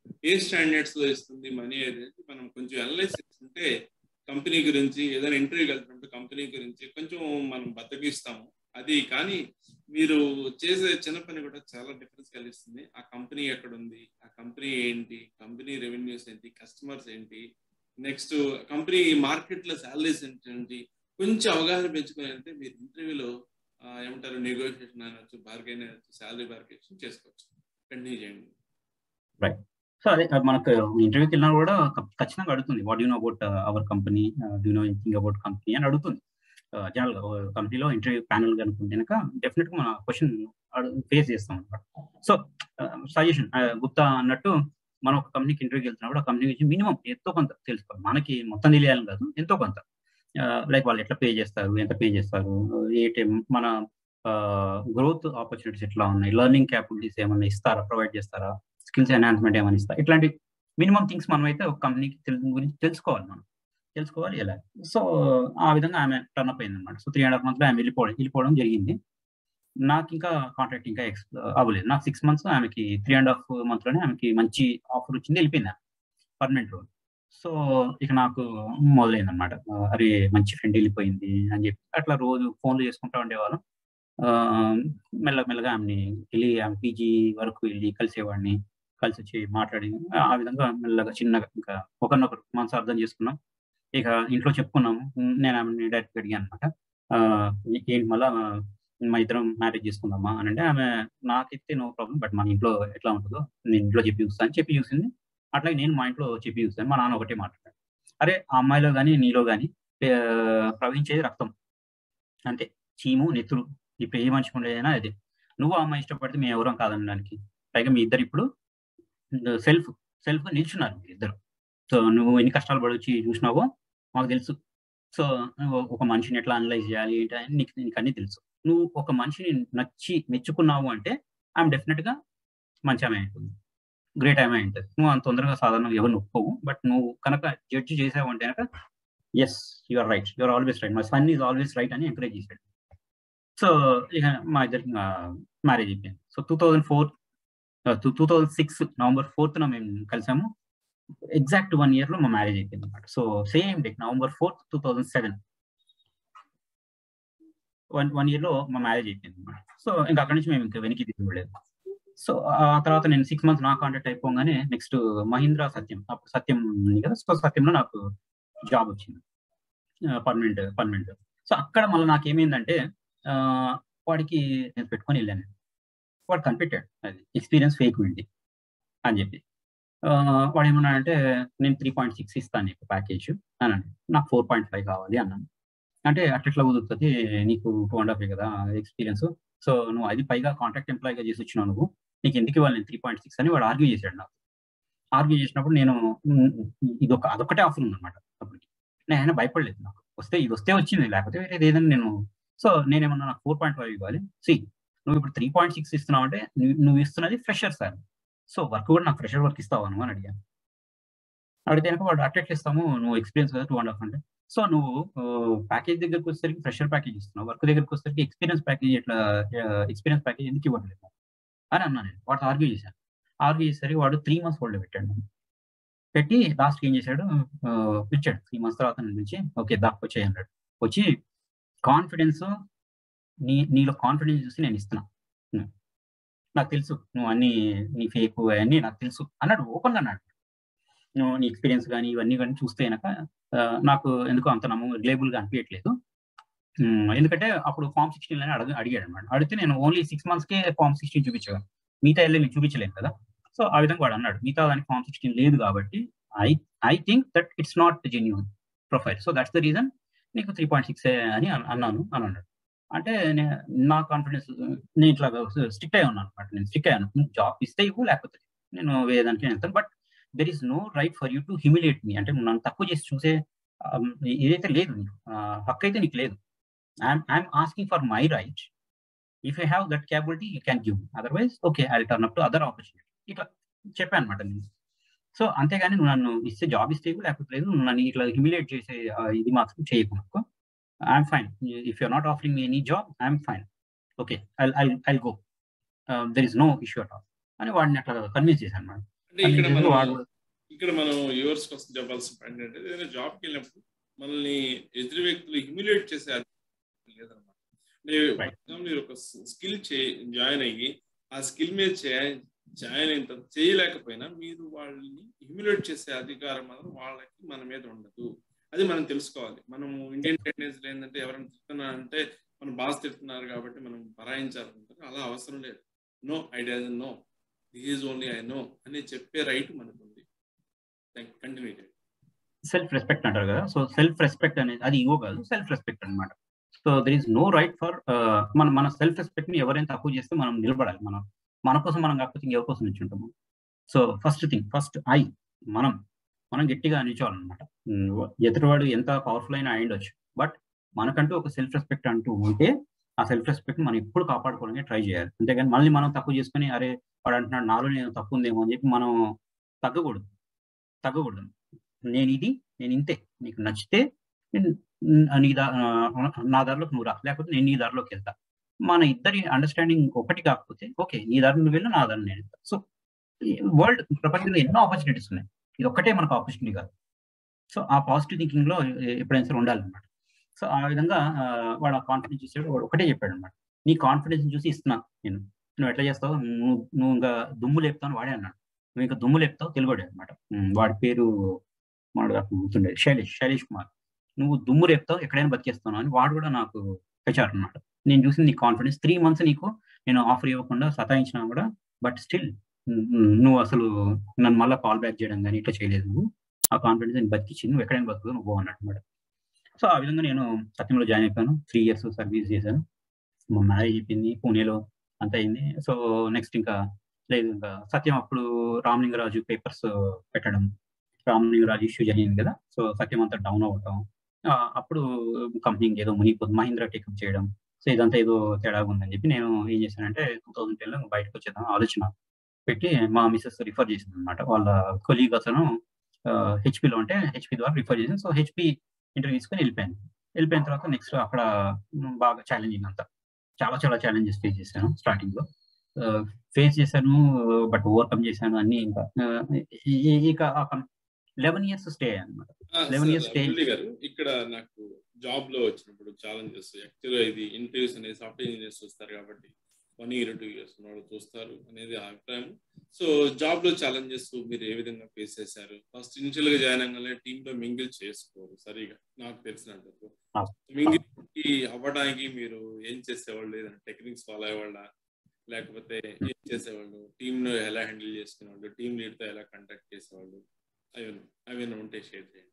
ఏ స్టాండర్డ్స్ లో ఇస్తుంది మనీ అనేది మనం కొంచెం అనలైజ్ చేసుకుంటే కంపెనీ గురించి ఏదైనా ఇంటర్వ్యూకి వెళ్తున్నప్పుడు కంపెనీ గురించి కొంచెం మనం బద్దకిస్తాము అది కానీ మీరు చేసే చిన్న పని కూడా చాలా డిఫరెన్స్ కలిగిస్తుంది ఆ కంపెనీ ఎక్కడ ఉంది ఆ కంపెనీ ఏంటి కంపెనీ రెవెన్యూస్ ఏంటి కస్టమర్స్ ఏంటి నెక్స్ట్ కంపెనీ మార్కెట్ లో శాలరీస్ ఏంటి కొంచెం అవగాహన పెంచుకొని వెళ్తే మీరు ఇంటర్వ్యూలో ఏమంటారు నెగోషియేషన్ అనొచ్చు బార్గెన్ అనొచ్చు శాలరీ బార్గెన్ చేసుకోవచ్చు కంటిన్యూ చేయండి రైట్ సో అదే మనకు ఇంటర్వ్యూకి వెళ్ళినా కూడా ఖచ్చితంగా అడుగుతుంది what you know about our company do know anything about company అని అడుగుతుంది జనరల్ కంపెనీలో ఇంటర్వ్యూ ప్యానల్ కనుక్కుంటే కనుక డెఫినెట్ గా మన క్వశ్చన్ ఫేస్ చేస్తాం అనమాట సో సజెషన్ గుప్తా అన్నట్టు మనం ఒక కంపెనీకి ఇంటర్వ్యూకి వెళ్తున్నప్పుడు ఆ కంపెనీ గురించి మినిమం ఎంతో కొంత తెలుసుకోవాలి మనకి మొత్తం తెలియాలని కాదు ఎంతో కొంత లైక్ వాళ్ళు ఎట్లా పే చేస్తారు ఎంత పే చేస్తారు ఏ టైం మన గ్రోత్ ఆపర్చునిటీస్ ఎట్లా ఉన్నాయి లెర్నింగ్ క్యాపబిలిటీస్ ఏమైనా ఇస్తారా ప్రొవైడ్ చేస్తారా స్కిల్స్ ఎన్హాన్స్మెంట్ ఏమైనా ఇస్తారా ఇట్లాంటి మినిమం థింగ్స్ మనం అయితే ఒక కంపెనీకి గురించి తెలుసుకోవాలి మనం తెలుసుకోవాలి ఎలా సో ఆ విధంగా ఆమె టర్న్ అప్ అయింది అనమాట సో త్రీ అండ్ హాఫ్ మంత్లో ఆమె వెళ్ళిపోవడం వెళ్ళిపోవడం జరిగింది నాకు ఇంకా కాంట్రాక్ట్ ఇంకా ఎక్స్ అవ్వలేదు నాకు సిక్స్ మంత్స్ ఆమెకి త్రీ అండ్ హాఫ్ మంత్లోనే ఆమెకి మంచి ఆఫర్ వచ్చింది వెళ్ళిపోయింది పర్మనెంట్ రోల్ సో ఇక నాకు మొదలైంది అనమాట అరే మంచి ఫ్రెండ్ వెళ్ళిపోయింది అని చెప్పి అట్లా రోజు ఫోన్లు చేసుకుంటా ఉండేవాళ్ళం మెల్లగా మెల్లగా ఆమెని వెళ్ళి ఆమె పీజీ వరకు వెళ్ళి కలిసేవాడిని కలిసి వచ్చి మాట్లాడి ఆ విధంగా మెల్లగా చిన్నగా ఇంకా ఒకరినొకరు మనసు అర్థం చేసుకున్నాం ఇక ఇంట్లో చెప్పుకున్నాము నేను ఆమెని డైరెక్ట్ అడిగాను అనమాట ఏంటి మళ్ళా మా ఇద్దరం మ్యారేజ్ చేసుకుందామా అని అంటే ఆమె నాకైతే నో ప్రాబ్లం బట్ మన ఇంట్లో ఎట్లా ఉంటుందో నేను ఇంట్లో చెప్పి చూస్తాను అని చెప్పి చూసింది అట్లాగే నేను మా ఇంట్లో చెప్పి చూస్తాను మా నాన్న ఒకటే మాట్లాడాను అరే ఆ అమ్మాయిలో కానీ నీలో కానీ ప్రవహించేది రక్తం అంటే చీము నెత్తులు ఇప్పుడు ఏ మనిషికి ఉండేదైనా అదే నువ్వు ఆ అమ్మాయి ఇష్టపడితే మేము ఎవరం కాదనడానికి పైగా మీ ఇద్దరు ఇప్పుడు సెల్ఫ్ సెల్ఫ్ నిల్చున్నారు మీ ఇద్దరు సో నువ్వు ఎన్ని కష్టాలు పడొచ్చి చూసినావో మాకు తెలుసు సో ఒక మనిషిని ఎట్లా అనలైజ్ చేయాలి ఏంటి అని నీకు నీకు అన్నీ తెలుసు నువ్వు ఒక మనిషిని నచ్చి మెచ్చుకున్నావు అంటే ఆమె డెఫినెట్ గా మంచి ఆమె ఉంటుంది గ్రేట్ ఆమె ఉంటుంది నువ్వు అంత తొందరగా సాధారణంగా ఎవరు ఒప్పుకోవు బట్ నువ్వు కనుక జడ్జి చేసావు అంటే కనుక yes you're right you're always right my son is always right అని ఎంకరేజ్ చేశాడు సో ఇక మా ఇద్దరికి మ్యారేజ్ అయిపోయింది so two thousand four two thousand six November ఫోర్త్న మేము కలిసాము ఎగ్జాక్ట్ వన్ ఇయర్ లో మా మ్యారేజ్ అయిపోయింది అనమాట so same day November fourth two thousand seven one one year లో మా మ్యారేజ్ అయిపోయింది అనమాట సో ఇంకా అక్కడి నుంచి మేము ఇంకా వెనక్కి తీసుకోలేదు సో ఆ తర్వాత నేను సిక్స్ మంత్స్ నా కాంటాక్ట్ అయిపోగానే నెక్స్ట్ మహీంద్రా సత్యం అప్పుడు సత్యం ఉంది కదా సో సత్యంలో నాకు జాబ్ వచ్చింది పర్మనెంట్ పర్మనెంట్ సో అక్కడ మళ్ళీ నాకు ఏమైందంటే వాడికి నేను పెట్టుకొని వెళ్ళాను వాడు కనిపెట్టాడు అది ఎక్స్పీరియన్స్ ఫేక్ ఉంది అని చెప్పి వాడు ఏమన్నాడంటే నేను త్రీ పాయింట్ సిక్స్ ఇస్తాను నీకు ప్యాకేజ్ అన్నాను నాకు ఫోర్ పాయింట్ ఫైవ్ కావాలి అన్నాను అంటే అట్లా కుదురుతుంది నీకు టూ అండ్ హాఫ్ కదా ఎక్స్పీరియన్స్ సో నువ్వు అది పైగా కాంట్రాక్ట్ ఎంప్లాయీగా చేసి వచ్చినావు నువ్వు నీకు ఎందుకు ఇవ్వాలి నేను త్రీ పాయింట్ సిక్స్ అని వాడు ఆర్గ్యూ చేశాడు నాకు ఆర్గ్యూ చేసినప్పుడు నేను ఇది ఒక అదొకటే ఆఫర్ ఉందన్నమాట అప్పటికి నేను ఆయన భయపడలేదు నాకు వస్తే ఇది వస్తే వచ్చింది లేకపోతే వేరేది ఏదైనా నేను సో నేనేమన్నా నాకు ఫోర్ పాయింట్ ఫైవ్ ఇవ్వాలి సి నువ్వు ఇప్పుడు త్రీ పాయింట్ సిక్స్ ఇస్తున్నావు అంటే నువ్వు ఇస్తున్నది ఫ్రెషర్ సార్ సో వర్క్ కూడా నాకు ఫ్రెషర్ వర్క్ ఇస్తావు అని అడిగాను అడిగితే కనుక వాడు అట్లెట్లు ఇస్తాము నువ్వు ఎక్స్పీరియన్స్ కదా టూ అండ్ హాఫ్ అంటే సో నువ్వు ప్యాకేజ్ దగ్గరకు వచ్చేసరికి ఫ్రెషర్ ప్యాకేజ్ ఇస్తున్నావు వర్క్ దగ్గరకు వచ్చేసరికి ఎక్స్పీరియన్స్ ప్యాకేజ్ ఇట్లా ఎక్స్పీరియన్స్ ప్యాకేజ్ ఎందుకు ఇవ్వట్లేదు అని అన్నా నేను వాడు ఆర్గ్యూ చేశాను ఆర్గ్యూ చేసేసరికి వాడు త్రీ మంత్స్ హోల్డ్ పెట్టాడు పెట్టి లాస్ట్కి ఏం చేశాడు పిలిచాడు త్రీ మంత్స్ తర్వాత నేను పిలిచి ఓకే దాకా వచ్చాయి అన్నాడు వచ్చి కాన్ఫిడెన్స్ నీ నీలో కాన్ఫిడెన్స్ చూసి నేను ఇస్తున్నా నాకు తెలుసు నువ్వు అన్ని నీ ఫేక్ అవన్నీ నాకు తెలుసు అన్నాడు ఓపెన్ అన్నాడు నువ్వు నీ ఎక్స్పీరియన్స్ కానీ ఇవన్నీ కానీ చూస్తే కనుక నాకు ఎందుకో అంత నమ్మ రిలేబుల్గా అనిపించట్లేదు ఎందుకంటే అప్పుడు ఫామ్ సిక్స్టీన్ అని అడిగి అడిగాడు అనమాట అడిగితే నేను ఓన్లీ సిక్స్ మంత్స్కే ఫామ్ సిక్స్టీన్ చూపించాను మిగతా వెళ్ళి నేను చూపించలేను కదా సో ఆ విధంగా వాడు అన్నాడు మిగతా దానికి ఫామ్ సిక్స్టీన్ లేదు కాబట్టి I I think that it's not genuine profile so that's the reason నీకు త్రీ పాయింట్ సిక్స్ అని అన్నాను అని అన్నాడు అంటే నా కాన్ఫిడెన్స్ నేను ఇట్లా స్టిక్ అయి ఉన్నాను అనమాట నేను స్టిక్ అయ్యాను జాబ్ ఇస్తే ఇవ్వు లేకపోతే నేను వేదానికి వెళ్తాను but there is no right for you to humiliate me అంటే నన్ను తక్కువ చేసి చూసే ఏదైతే లేదు నీకు హక్కు అయితే నీకు లేదు I'm asking for my right if you have that capability you can give otherwise okay I turn up to other opportunity ఇట్లా చెప్పాను అనమాట నేను సో అంతేగాని నువ్వు నన్ను ఇస్తే జాబ్ ఇస్తే లేకపోతే లేదు నువ్వు నన్ను ఇట్లా హ్యూమిలేట్ చేసే ఇది మాత్రం చేయకు నాకు I'm fine if you're not offering any job I'm fine okay I I I go there is no issue at all అని వాడిని అట్లా కన్విన్స్ చేశాను మేడం అంటే ఇక్కడ అనేది మనం వాడు ఇక్కడ మనం యువర్స్ కోసం చెప్పాల్సిన పాయింట్ ఏంటంటే ఏదైనా జాబ్కి వెళ్ళినప్పుడు మనల్ని ఎదురు వ్యక్తులు హ్యూమిలేట్ చేసే అది లేదనమాట అంటే for Right. example, మీరు ఒక స్కిల్ చే జాయిన్ అయ్యి ఆ స్కిల్ మీద జాయిన్ అయిన తర్వాత చేయలేకపోయినా మీరు వాళ్ళని హ్యూమిలేట్ చేసే అధికారం మాత్రం వాళ్ళకి మన మీద ఉండదు అది మనం తెలుసుకోవాలి మనము ఇండియన్ టెండెన్సీ ఏంటంటే ఎవరైనా తిడుతున్నారంటే మన బాస్ తిడుతున్నారు కాబట్టి మనం భరాయించాలనుకుంటారు అలా అవసరం లేదు no idea no this is only I know అని చెప్పే రైట్ మనకు ఉంది కంటిన్యూ సెల్ఫ్ రెస్పెక్ట్ అంటారు కదా సో సెల్ఫ్ రెస్పెక్ట్ అనేది అది ఇగో కాదు సెల్ఫ్ రెస్పెక్ట్ అనమాట so there is no right for మన మన సెల్ఫ్ రెస్పెక్ట్ ని ఎవరైనా తక్కువ చేస్తే మనం నిలబడాలి మనం మన కోసం మనం కాకపోతే ఇంకెవరి కోసం నిల్చుంటాము so first thing first I మనం మనం గట్టిగా నిల్చోవాలన్నమాట ఉమ్, ఎదుటివాడు ఎంత పవర్ఫుల్ అయినా అయ్యుండొచ్చు బట్ మనకంటూ ఒక సెల్ఫ్ రెస్పెక్ట్ అంటూ ఉంటే ఆ సెల్ఫ్ రెస్పెక్ట్ మనం ఎప్పుడు కాపాడుకోవడానికి ట్రై చేయాలి అంతేగాని మళ్ళీ మనం తక్కువ చేసుకుని అరే వాడు అంటున్నాడు నాలో నేను తప్పు ఉందేమో అని చెప్పి మనం తగ్గకూడదు తగ్గకూడదు నేను ఇది నేను ఇంతే నీకు నచ్చితే నేను- నీ దా ఆ, నా దారిలోకి నువ్వు రా లేకపోతే నేను నీ దారిలోకి వెళ్తా మన ఇద్దరి అండర్స్టాండింగ్ ఒకటి కాకపోతే ఓకే నీ దారి నువ్వు వెళ్ళు నా దారి నేను వెళ్తా సో వరల్డ్ ప్రపంచంలో ఎన్నో ఆపర్చునిటీస్ ఉన్నాయి ఇది ఒక్కటే మనకు ఆపర్చునిటీ కాదు సో ఆ పాజిటివ్ థింకింగ్ లో ఎప్పుడైనా సరే ఉండాలన్నమాట సో ఆ విధంగా ఆ, వాడు ఆ కాన్ఫిడెన్స్ చూసాడు వాడు ఒకటే చెప్పాడు అనమాట నీ కాన్ఫిడెన్స్ చూసి ఇస్తున్నా నేను నువ్వు ఎట్లా చేస్తావు నువ్వు నువ్వు ఇంకా దుమ్ము లేపుతావు వాడే అన్నాడు నువ్వు ఇంకా దుమ్ము లేపుతావు తెలుగుడే అనమాట వాడి పేరు వాడు నాకు గుర్తుండే శైలేష్ శైలేష్ కుమార్ నువ్వు దుమ్ము రేపుతావు ఎక్కడైనా బతికేస్తాను అని వాడు కూడా నాకు హెచ్ఆర్ అనమాట నేను చూసింది నీ కాన్ఫిడెన్స్ త్రీ మంత్స్ నీకు నేను ఆఫర్ ఇవ్వకుండా సతాయించినా కూడా బట్ స్టిల్ నువ్వు అసలు నన్ను మళ్ళీ కాల్ బ్యాక్ చేయడం కానీ ఇట్లా చేయలేదు నువ్వు ఆ కాన్ఫిడెన్స్ నేను బతికించి నువ్వు ఎక్కడైనా బతుకు నువ్వు అన్నట్టు అనమాట సో ఆ విధంగా నేను సత్యంలో జాయిన్ అయిపోయాను త్రీ ఇయర్స్ సర్వీస్ చేశాను మా మ్యారేజ్ అయిపోయింది పూణేలో అంత అయింది సో నెక్స్ట్ ఇంకా లేదు ఇంకా సత్యం అప్పుడు రామలింగరాజు పేపర్స్ పెట్టడం రామలింగరాజు ఇష్యూ జరిగింది కదా సో సత్యం అంతా డౌన్ అవ్వటం ఆ, అప్పుడు కంపెనీకి ఏదో మునిగిపోతుంది మహీంద్రా టేకప్ చేయడం సో ఇదంతా ఏదో తేడా ఉందని చెప్పి నేను ఏం చేశానంటే టూ థౌసండ్ టెన్లో బయటకు వచ్చేద్దాం ఆలోచన పెట్టి మా మిసెస్ రిఫర్ చేసింది అనమాట వాళ్ళ కొలీగ్ అతను హెచ్పిలో అంటే హెచ్పి ద్వారా రిఫర్ చేసింది సో హెచ్పి ఇంటర్వ్యూ తీసుకొని వెళ్ళిపోయాను వెళ్ళిపోయిన తర్వాత నెక్స్ట్ అక్కడ మ్, బాగా ఛాలెంజింగ్ అంతా చాలా చాలా ఛాలెంజెస్ ఫేస్ చేశాను స్టార్టింగ్ లో ఫేస్ చేశాను బట్ ఓవర్కమ్ చేశాను అన్ని ఇంకా ఆ, ఈ- ఈ- ఇక లెవెన్ ఇయర్స్ స్టే అనమాట 11 years stay. మురళి గారు ఇక్కడ నాకు జాబ్ లో వచ్చినప్పుడు ఛాలెంజెస్ యాక్చువల్గా ఇది ఇంటర్వ్యూస్ అనేది సాఫ్ట్వేర్ ఇంజనీర్స్ చూస్తారు కాబట్టి వన్ ఇయర్ టూ ఇయర్స్ వాళ్ళు చూస్తారు అనేది ఆ అభిప్రాయం సో జాబ్ లో ఛాలెంజెస్ మీరు ఏ విధంగా ఫేస్ చేశారు ఫస్ట్ ఇనిషియల్ గా జాయిన్ అవ్వగానే టీమ్ లో మింగిల్ చేసుకోరు సరిగా నాకు తెలిసినందుకు ఆ. మింగిల్ అవ్వడానికి మీరు ఏం చేసేవాళ్ళు ఏదైనా టెక్నిక్స్ ఫాలో అయ్యేవాళ్ళ లేకపోతే ఏం చేసేవాళ్ళు టీమ్ ను ఎలా హ్యాండిల్ చేసుకునేవాళ్ళు టీమ్ లీడ్ తో ఎలా కంటాక్ట్ చేసేవాళ్ళు అవి అవి ఉంటే షేర్ చేయండి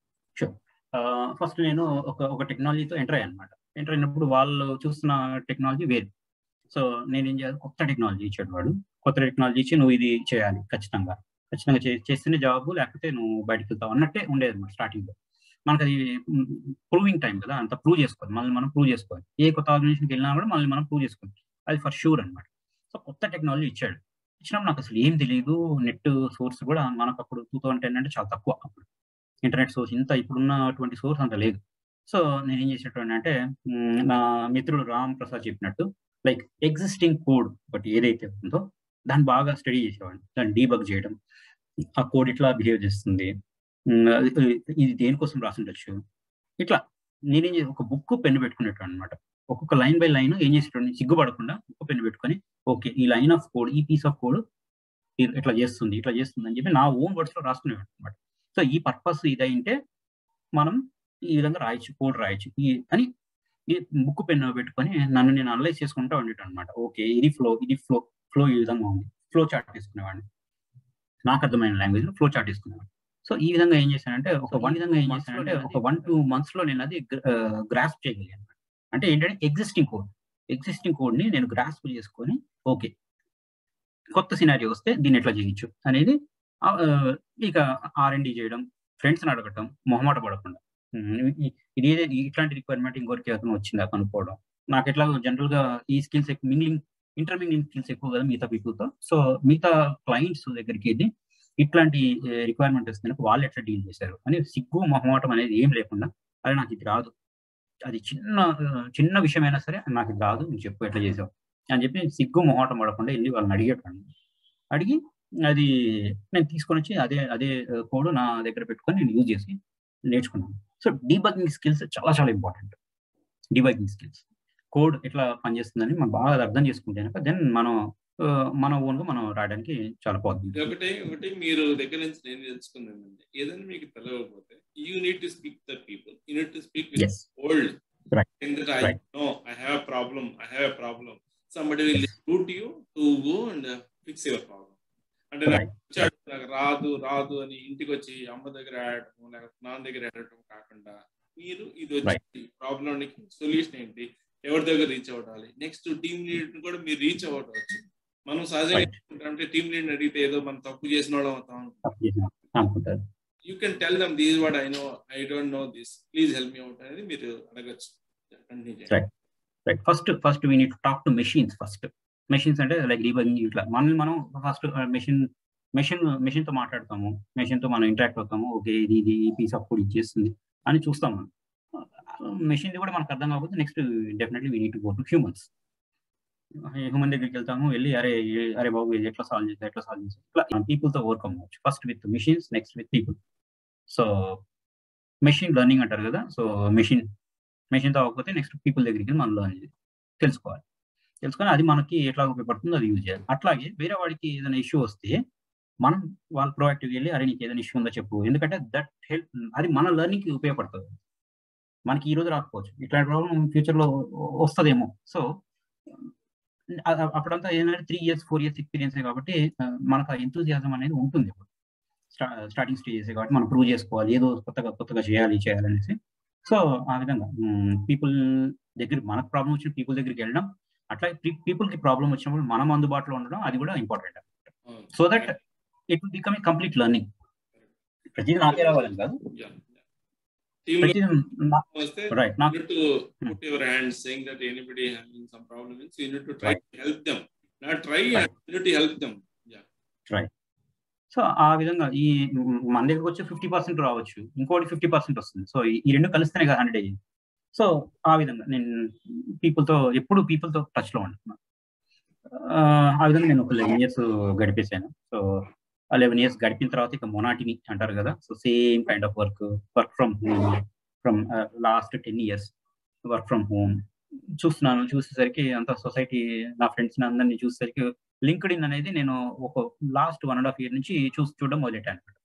ఫస్ట్ నేను ఒక ఒక టెక్నాలజీతో ఎంటర్ అయ్యాను అనమాట ఎంటర్ అయినప్పుడు వాళ్ళు చూస్తున్న టెక్నాలజీ వేరు సో నేను ఏం చేయాలి కొత్త టెక్నాలజీ ఇచ్చాడు వాడు కొత్త టెక్నాలజీ ఇచ్చి నువ్వు ఇది చేయాలి ఖచ్చితంగా ఖచ్చితంగా చే- చేస్తేనే జాబ్ లేకపోతే నువ్వు బయటకు వెళ్తావు అన్నట్టే ఉండేది అనమాట స్టార్టింగ్ లో మనకు అది ప్రూవింగ్ టైం కదా అంత ప్రూవ్ చేసుకోవాలి మళ్ళీ మనం ప్రూవ్ చేసుకోవాలి ఏ కొత్త ఆర్గనైజేషన్కి వెళ్ళినా కూడా మళ్ళీ మనం ప్రూవ్ చేసుకోవాలి అది ఫర్ షూర్ అనమాట సో కొత్త టెక్నాలజీ ఇచ్చాడు ఇచ్చినప్పుడు నాకు అసలు ఏం తెలియదు నెట్ సోర్స్ కూడా మనకు అప్పుడు టూ థౌసండ్ టెన్ అంటే చాలా తక్కువ అప్పుడు ఇంటర్నెట్ సోర్స్ ఇంత ఇప్పుడున్నటువంటి సోర్స్ అంత లేదు సో నేను ఏం చేసేటువంటి అంటే మ్, నా మిత్రుడు రామ్ ప్రసాద్ చెప్పినట్టు లైక్ ఎగ్జిస్టింగ్ కోడ్ ఒకటి ఏదైతే ఉందో దాన్ని బాగా స్టడీ చేసేవాడిని దాన్ని డీబగ్ చేయడం ఆ కోడ్ ఇట్లా బిహేవ్ చేస్తుంది మ్, అది- ఇది దేనికోసం రాసి ఉండొచ్చు ఇట్లా నేనేం చే- ఒక బుక్ పెన్ను పెట్టుకునేట్టు అనమాట ఒక్కొక్క లైన్ బై లైన్ ఏం చేసేటోడిని సిగ్గుపడకుండా బుక్ పెన్ను పెట్టుకొని ఓకే ఈ లైన్ ఆఫ్ కోడ్ ఈ పీస్ ఆఫ్ కోడ్ ఇట్లా చేస్తుంది ఇట్లా చేస్తుంది అని చెప్పి నా ఓన్ వర్డ్స్ లో రాసుకునేవాడు అనమాట సో ఈ పర్పస్ ఇదైంటే మనం ఈ విధంగా రాయొచ్చు కోడ్ రాయొచ్చు ఈ అని ఈ బుక్ పెన్ పెట్టుకొని నన్ను నేను అనలైజ్ చేసుకుంటా ఉండేటాను అనమాట ఓకే ఇది ఫ్లో ఇది ఫ్లో ఫ్లో ఈ విధంగా ఉంది ఫ్లో చార్ట్ తీసుకునేవాడిని నాకు అర్థమైన లాంగ్వేజ్ లో ఫ్లో చార్ట్ తీసుకునేవాడిని సో ఈ విధంగా ఏం చేశానంటే ఒక వన్ విధంగా ఏం చేశానంటే ఒక వన్ టూ మంత్స్ లో నేను అది గ్రాస్ప్ చేయగలిగాను అంటే ఏంటంటే ఎగ్జిస్టింగ్ కోడ్ ఎగ్జిస్టింగ్ కోడ్ ని నేను గ్రాస్ప్ చేసుకొని ఓకే కొత్త సినారీ వస్తే దీన్ని ఎట్లా చేయొచ్చు అనేది ఆ, ఇక ఆర్ అండ్ డి చేయడం ఫ్రెండ్స్ని అడగటం మొహమాట పడకుండా ఉమ్, ఇ- ఇది ఏదే ఇట్లాంటి రిక్వైర్మెంట్ ఇంకొకరికి అతను వచ్చిందా కనుక్కోవడం నాకు ఎట్లా జనరల్ గా ఈ స్కిల్స్ ఎక్కువ మింగ్లింగ్ ఇంటర్మింగ్లింగ్ స్కిల్స్ ఎక్కువ కదా మిగతా people తో సో మిగతా క్లయింట్స్ దగ్గరికి వెళ్ళి ఇట్లాంటి రిక్వైర్మెంట్ వస్తే వాళ్ళు ఎట్లా డీల్ చేశారు అని సిగ్గు మొహమాటం అనేది ఏం లేకుండా అదే నాకు ఇది రాదు అది చిన్న ఆ, చిన్న విషయమైనా సరే నాకు ఇది రాదు నువ్వు చెప్పు ఎట్లా చేసావు అని చెప్పి సిగ్గు మొహమాటం పడకుండా వెళ్ళి వాళ్ళని అడిగేటాను అడిగి అది నేను తీసుకొని వచ్చి అదే అదే కోడ్ నా దగ్గర పెట్టుకొని నేను యూజ్ చేసి నేర్చుకున్నాను సో డీబగింగ్ స్కిల్స్ చాలా చాలా ఇంపార్టెంట్ డీబగింగ్ స్కిల్స్ కోడ్ ఎట్లా పనిచేస్తుందని మనం బాగా అర్థం చేసుకుంటే దెన్ మనం మన ఓన్గా మనం రాయడానికి చాలా పాసిబుల్ ఒకటి ఒకటి మీరు దగ్గర నుంచి నేను తెలుసుకుంది ఏంటంటే ఏదైనా మీకు తెలియకపోతే you need to speak the people you need to speak with old I know I have problem I have problem somebody will route you to go and fix your problem అంటే నాకు రాదు రాదు అని ఇంటికి వచ్చి అమ్మ దగ్గర ఆడటం లేకపోతే నాన్న దగ్గర ఆడటం కాకుండా మీరు ఇది వచ్చి ప్రాబ్లంకి సొల్యూషన్ ఏంటి ఎవరి దగ్గర రీచ్ అవ్వాలి నెక్స్ట్ టీమ్ లీడ్ కూడా మీరు రీచ్ అవ్వచ్చు మనం సహజంగా అంటే టీమ్ లీడ్ అడిగితే ఏదో మనం తప్పు చేసిన వాళ్ళం అవుతాం you can tell them these what I know I don't know this please help me out అనేది మీరు అడగచ్చు right first first we need talk to machines first machines అంటే లైక్ డీబగింగ్ ఇట్లా మనల్ని మనం ఫస్ట్ మెషిన్ మెషిన్ మెషిన్ తో మాట్లాడతాము machine తో మనం ఇంటరాక్ట్ అవుతాము ఓకే ఇది ఇది పీస్ ఆఫ్ ఫుడ్ ఇచ్చేస్తుంది అని చూస్తాం మనం మెషిన్ కూడా మనకు అర్థం కాకపోతే next definitely we need to go to humans human దగ్గరికి వెళ్తాము వెళ్ళి అరే అరే బాబు ఇది ఎట్లా సాల్వ్ చేస్తే ఎట్లా సాల్వ్ చేస్తే ఇట్లా పీపుల్ తో ఓవర్కమ్ అవ్వచ్చు first with machines next with people so machine learning అంటారు కదా సో మెషిన్ మెషిన్ తో అవ్వకపోతే నెక్స్ట్ పీపుల్ దగ్గరికి మనం లెర్న్ తెలుసుకోవాలి తెలుసుకొని అది మనకి ఎట్లా ఉపయోగపడుతుందో అది యూజ్ చేయాలి అట్లాగే వేరే వాడికి ఏదైనా ఇష్యూ వస్తే మనం వాళ్ళు ప్రొయాక్టివ్ వెళ్ళి అరే నీకు ఏదైనా ఇష్యూ ఉందో చెప్పు ఎందుకంటే దట్ హెల్ప్ అది మన లెర్నింగ్కి ఉపయోగపడుతుంది మనకి ఈ రోజు రాకపోవచ్చు ఇట్లాంటి ప్రాబ్లం ఫ్యూచర్లో వస్తుందేమో సో అప్పుడంతా ఏంటంటే three years four years experience కాబట్టి మనకు ఆ ఎంతూజియాజం అనేది ఉంటుంది స్టార్టింగ్ స్టేజెస్ కాబట్టి మనం ప్రూవ్ చేసుకోవాలి ఏదో కొత్తగా కొత్తగా చేయాలి చేయాలనేసి సో ఆ విధంగా పీపుల్ దగ్గర మనకు ప్రాబ్లం వచ్చిన పీపుల్ దగ్గరికి వెళ్ళడం అట్లా పీపుల్ కి ప్రాబ్లం వచ్చినప్పుడు మనం అందుబాటులో ఉండడం అది కూడా important so that it will become a complete learning ప్రతిదీ నాకే రావాలని కాదు right now you need to put your hands saying that anybody having some problem means you need to try right. to help them not try right. you need to help them yeah right so ఆ విధంగా ఈ మన దగ్గరకు వచ్చి fifty percent రావచ్చు ఇంకోటి fifty percent వస్తుంది so ఈ రెండు కలిస్తేనే కదా హండ్రెడ్ అయ్యింది సో ఆ విధంగా నేను పీపుల్తో ఎప్పుడు పీపుల్తో టచ్లో ఉంటున్నాను ఆ విధంగా నేను ఒక లెవెన్ ఇయర్స్ గడిపేశాను సో ఆ లెవెన్ ఇయర్స్ గడిపిన తర్వాత ఇక మొనాటిని అంటారు కదా so same kind of work work from home from last ten years work from home చూస్తున్నాను చూసేసరికి అంత సొసైటీ నా ఫ్రెండ్స్ అందరినీ చూసేసరికి లింక్డ్ ఇన్ అనేది నేను ఒక last one and half year నుంచి చూసి చూడడం మొదలెట్టాను అనమాట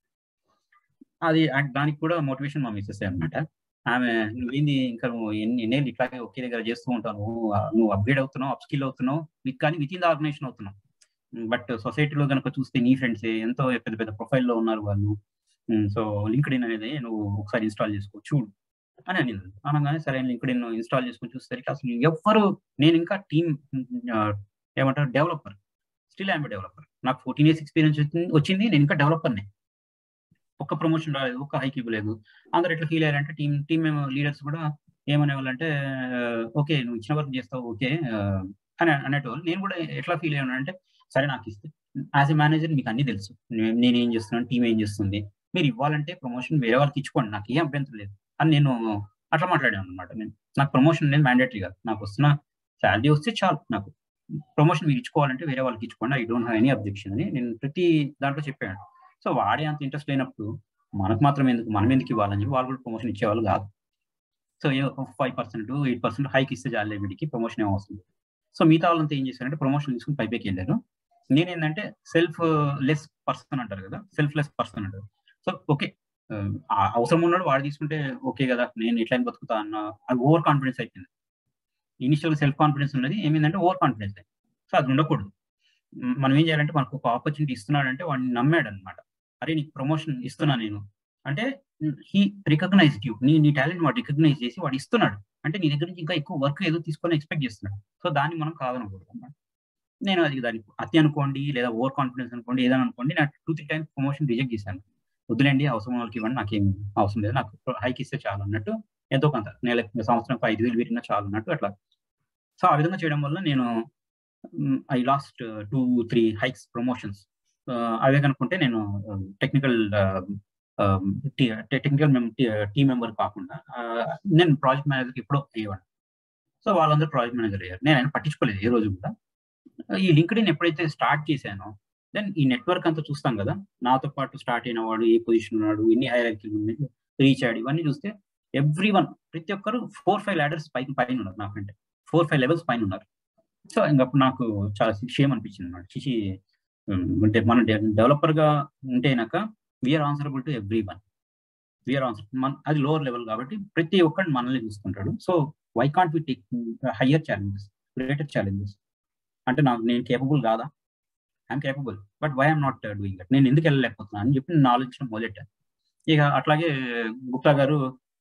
అది దానికి కూడా మోటివేషన్ మా మిస్సెస్ అనమాట ఆమె నువ్వేంది ఇంకా నువ్వు ఎన్ని ఎన్నేళ్ళు ఇట్లాగే ఒకే దగ్గర చేస్తూ ఉంటావు నువ్వు అప్గ్రేడ్ అవుతున్నావు అప్ స్కిల్ అవుతున్నావు కానీ విత్ ఇన్ ద ఆర్గనైజేషన్ అవుతున్నావు బట్ సొసైటీలో కనుక చూస్తే నీ ఫ్రెండ్స్ ఎంతో పెద్ద పెద్ద ప్రొఫైల్లో ఉన్నారు వాళ్ళు సో లింక్డ్ ఇన్ అనేది నువ్వు ఒకసారి ఇన్స్టాల్ చేసుకో చూడు అని అనింది అనగానే సరే లింక్డ్ ఇన్ ఇన్స్టాల్ చేసుకుని చూసేసరికి అసలు ఎవ్వరు నేను ఇంకా టీమ్ ఏమంటారు డెవలపర్ స్టిల్ ఐఎమ్ డెవలపర్ నాకు ఫోర్టీన్ ఇయర్స్ ఎక్స్పీరియన్స్ వచ్చింది నేను ఇంకా డెవలపర్నే ఒక్క ప్రమోషన్ రాలేదు ఒక్క హైక్ ఇవ్వలేదు అందరు ఎట్లా ఫీల్ అయ్యారంటే టీమ్ టీమ్ లీడర్స్ కూడా ఏమనేవాళ్ళంటే ఓకే నువ్వు ఇచ్చిన వర్క్ చేస్తావు ఓకే అని అనేటోళ్ళు నేను కూడా ఎట్లా ఫీల్ అయ్యాను అంటే సరే నాకు ఇస్తే యాజ్ ఎ మేనేజర్ మీకు అన్ని తెలుసు నేను ఏం చేస్తున్నాను టీం ఏం చేస్తుంది మీరు ఇవ్వాలంటే ప్రమోషన్ వేరే వాళ్ళకి ఇచ్చుకోండి నాకు ఏం అభ్యంతరం లేదు అని నేను అట్లా మాట్లాడాను అనమాట నేను నాకు ప్రమోషన్ అనేది మ్యాండేటరీ కాదు నాకు వస్తున్న శాలరీ వస్తే చాలు నాకు ప్రమోషన్ మీరు ఇచ్చుకోవాలంటే వేరే వాళ్ళకి ఇచ్చుకోండి I don't have any objection అని నేను ప్రతి దాంట్లో చెప్పాను సో వాడే అంత ఇంట్రెస్ట్ లేనప్పుడు మనకు మాత్రం ఎందుకు మనం ఎందుకు ఇవ్వాలని చెప్పి వాళ్ళు కూడా ప్రమోషన్ ఇచ్చేవాళ్ళు కాదు so five percent eight percent hike ఇస్తే చాలే వీడికి ప్రమోషన్ ఏం అవసరం సో మిగతా వాళ్ళంతా ఏం చేశారంటే ప్రమోషన్ తీసుకుని పైపైకి వెళ్ళారు నేనేంటంటే సెల్ఫ్ లెస్ పర్సన్ అంటారు కదా సెల్ఫ్ లెస్ పర్సన్ అంటారు సో ఓకే అవసరం ఉన్నాడు వాడు తీసుకుంటే ఓకే కదా నేను ఎట్లా బతుకుతా అన్న అది ఓవర్ కాన్ఫిడెన్స్ అయిపోయింది ఇనిషియల్ సెల్ఫ్ కాన్ఫిడెన్స్ ఉన్నది ఏమైందంటే ఓవర్ కాన్ఫిడెన్స్ సో అది ఉండకూడదు మనం ఏం చేయాలంటే మనకు ఒక ఆపర్చునిటీ ఇస్తున్నాడంటే వాడిని నమ్మాడు అనమాట అరే నీకు ప్రమోషన్ ఇస్తున్నా నేను అంటే హీ రికగ్నైజ్ యూ నీ నీ టాలెంట్ వాడు రికగ్నైజ్ చేసి వాడు ఇస్తున్నాడు అంటే నీ దగ్గర నుంచి ఇంకా ఎక్కువ వర్క్ ఏదో తీసుకొని ఎక్స్పెక్ట్ చేస్తున్నాడు సో దాన్ని మనం కాదనకూడదు అన్నమాట నేను అది దానికి అతి అనుకోండి లేదా ఓవర్ కాన్ఫిడెన్స్ అనుకోండి ఏదైనా అనుకోండి నాకు two three times promotion reject చేశాను వద్దులేండి అవసరం వాళ్ళకి ఇవ్వండి నాకేం అవసరం లేదు నాకు హైక్ ఇస్తే చాలు అన్నట్టు ఎంతో కొంత నెల సంవత్సరం ఐదు వేలు పెట్టినా చాలు అన్నట్టు అట్లా సో ఆ విధంగా చేయడం వల్ల నేను I last two three hikes promotions అవే కనుకుంటే నేను టెక్నికల్ టెక్నికల్ టీమ్ మెంబర్ కాకుండా నేను ప్రాజెక్ట్ మేనేజర్కి ఎప్పుడో అయ్యేవాడు సో వాళ్ళందరూ ప్రాజెక్ట్ మేనేజర్ అయ్యారు నేను ఆయన పట్టించుకోలేదు ఏ రోజు కూడా ఈ లింక్డ్ ఇన్ ఎప్పుడైతే స్టార్ట్ చేశానో దెన్ ఈ నెట్వర్క్ అంతా చూస్తాం కదా నాతో పాటు స్టార్ట్ అయిన వాడు ఏ పొజిషన్ ఉన్నాడు ఎన్ని హైరార్కీలు రీచ్ అయ్యాడు ఇవన్నీ చూస్తే ఎవ్రీ వన్ ప్రతి ఒక్కరు ఫోర్ ఫైవ్ ల్యాడర్స్ పైన పైన ఉన్నారు నాకంటే ఫోర్ ఫైవ్ లెవెల్స్ పైన ఉన్నారు సో ఇంకప్పుడు నాకు చాలా షేమ్ అనిపించింది అనమాట చిచి అంటే మనం డెవలపర్ గా ఉంటేనాక we're answerable to every one we're answer మన అది లోవర్ లెవెల్ కాబట్టి ప్రతి ఒక్కరిని మనల్ని చూసుకుంటాడు so why can't we take higher challenges greater challenges అంటే నాకు నేను కేపబుల్ కాదా I'm capable but why I'm not doing that నేను ఎందుకు వెళ్ళలేకపోతున్నాను అని చెప్పి నేను ఆలోచన మొదలెట్టాను ఇక అట్లాగే గుప్తా గారు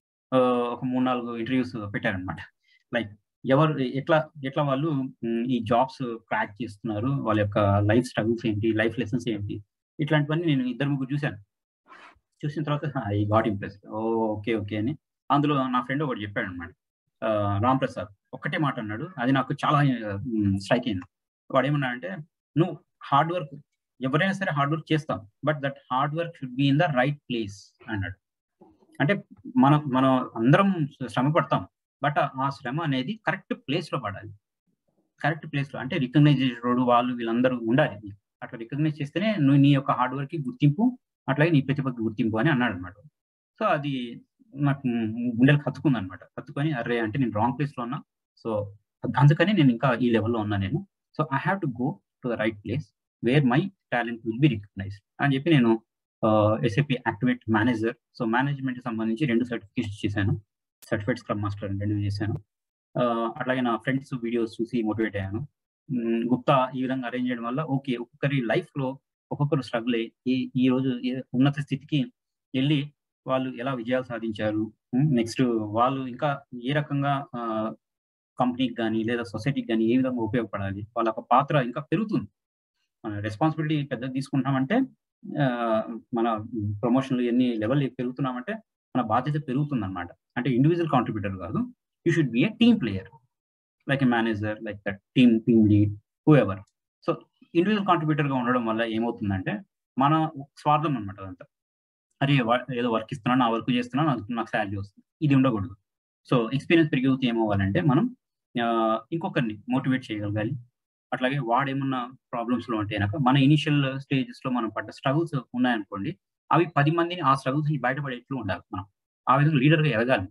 ఒక మూడు నాలుగు ఇంటర్వ్యూస్ పెట్టారనమాట లైక్ ఎవరు ఎట్లా ఎట్లా వాళ్ళు ఈ జాబ్స్ క్రాక్ చేస్తున్నారు వాళ్ళ యొక్క లైఫ్ స్ట్రగుల్స్ ఏంటి లైఫ్ లెసన్స్ ఏంటి ఇట్లాంటివన్నీ నేను ఇద్దరు ముగ్గురు చూశాను చూసిన తర్వాత I got impress okay okay అని అందులో నా ఫ్రెండ్ ఒకటి చెప్పాడు అనమాట రామ్ ప్రసాద్ ఒక్కటే మాట అన్నాడు అది నాకు చాలా స్ట్రైక్ అయింది వాడు ఏమన్నా అంటే నువ్వు హార్డ్ వర్క్ ఎవరైనా సరే హార్డ్ వర్క్ చేస్తాం but that hard work should be in the right place అన్నాడు అంటే మనం మనం అందరం శ్రమ పడతాం బట్ ఆ శ్రమ అనేది కరెక్ట్ ప్లేస్ లో పడాలి కరెక్ట్ ప్లేస్ లో అంటే రికగ్నైజ్ చేసేటోడు వాళ్ళు వీళ్ళందరూ ఉండాలి అట్లా రికగ్నైజ్ చేస్తేనే నువ్వు నీ యొక్క హార్డ్ వర్క్ కి గుర్తింపు అట్లాగే నీ ప్రతిభకి గుర్తింపు అని అన్నాడు అనమాట సో అది నాకు గుండెలు కత్తుకుంది అనమాట కత్తుకొని అరే అంటే నేను రాంగ్ ప్లేస్ లో ఉన్నా సో అందుకని నేను ఇంకా ఈ లెవెల్లో ఉన్నా నేను so I have to go to the right place where my talent will be recognise అని చెప్పి నేను SAP activate manager so management సంబంధించి రెండు సర్టిఫికేట్స్ చేశాను సర్టిఫైడ్ స్క్రమ్ మాస్టర్ రెండు చేశాను అట్లాగే నా ఫ్రెండ్స్ వీడియోస్ చూసి మోటివేట్ అయ్యాను గుప్తా ఈ విధంగా అరేంజ్ చేయడం వల్ల ఓకే ఒక్కొక్కరి లైఫ్ లో ఒక్కొక్కరు స్ట్రగుల్ అయ్యి ఈ రోజు ఉన్నత స్థితికి వెళ్ళి వాళ్ళు ఎలా విజయాలు సాధించారు నెక్స్ట్ వాళ్ళు ఇంకా ఏ రకంగా కంపెనీకి కానీ లేదా సొసైటీకి కానీ ఏ విధంగా ఉపయోగపడాలి వాళ్ళ ఒక పాత్ర ఇంకా పెరుగుతుంది మన రెస్పాన్సిబిలిటీ పెద్దగా తీసుకుంటామంటే మన ప్రమోషన్లు ఎన్ని లెవెల్ పెరుగుతున్నామంటే మన బాధ్యత పెరుగుతుంది అనమాట అంటే ఇండివిజువల్ కాంట్రిబ్యూటర్ కాదు you should be a team player like a manager like that team team lead whoever so individual contributor గా ఉండడం వల్ల ఏమవుతుందంటే మన స్వార్థం అనమాట అదంతా అరే ఏదో వర్క్ ఇస్తున్నా నా వర్క్ చేస్తున్నా నాకు నాకు శాలరీ వస్తుంది ఇది ఉండకూడదు సో ఎక్స్పీరియన్స్ పెరిగితే ఏమవ్వాలంటే మనం ఇంకొకరిని మోటివేట్ చేయగలగాలి అట్లాగే వాడేమన్నా ప్రాబ్లమ్స్ లో ఉంటే కనుక మన ఇనిషియల్ స్టేజెస్ లో మనం పడ్డ స్ట్రగుల్స్ ఉన్నాయనుకోండి అవి పది మందిని ఆ స్ట్రగుల్స్ నుంచి బయటపడేట్లు ఉండాలి మనం ఆ విధంగా లీడర్ గా ఎదగాలి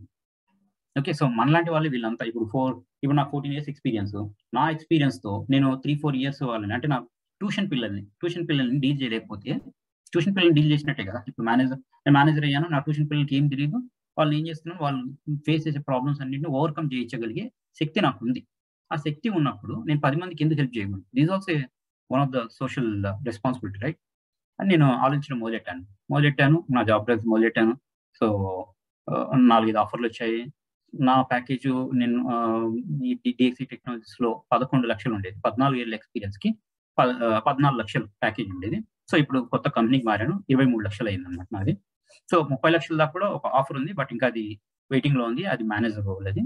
ఓకే సో మనలాంటి వాళ్ళు వీళ్ళంతా ఇప్పుడు ఫోర్ ఇప్పుడు నాకు ఫోర్టీన్ ఇయర్స్ ఎక్స్పీరియన్స్ నా ఎక్స్పీరియన్స్ తో నేను త్రీ ఫోర్ ఇయర్స్ వాళ్ళని అంటే నా ట్యూషన్ పిల్లల్ని ట్యూషన్ పిల్లల్ని డీల్ చేయలేకపోతే ట్యూషన్ పిల్లల్ని డీల్ చేసినట్టే కదా ఇప్పుడు మేనేజర్ నేను మేనేజర్ అయ్యాను నా ట్యూషన్ పిల్లలకి ఏం తెలియదు వాళ్ళు ఏం చేస్తున్నాను వాళ్ళు ఫేస్ చేసే ప్రాబ్లమ్స్ అన్నింటిని ఓవర్కమ్ చేయించగలిగే శక్తి నాకు ఉంది ఆ శక్తి ఉన్నప్పుడు నేను పది మందికి ఎందుకు హెల్ప్ చేయకూడదు these also one of the social responsibility right అని నేను ఆలోచించడం మొదలెట్టాను మొదలెట్టాను నా జాబ్ ప్రైస్ మొదలెట్టాను సో నాలుగైదు ఆఫర్లు వచ్చాయి నా ప్యాకేజ్ నేను ఈ డిఎక్సి టెక్నాలజీస్ లో పదకొండు లక్షలు ఉండేది పద్నాలుగు ఏళ్ళ ఎక్స్పీరియన్స్ కి పద్నాలుగు లక్షలు ప్యాకేజ్ ఉండేది సో ఇప్పుడు కొత్త కంపెనీకి మారాను ఇరవై మూడు లక్షలు అయింది అనమాట నాది సో ముప్పై లక్షల దాకా కూడా ఒక ఆఫర్ ఉంది బట్ ఇంకా అది వెయిటింగ్ లో ఉంది అది మేనేజర్ రోల్ అది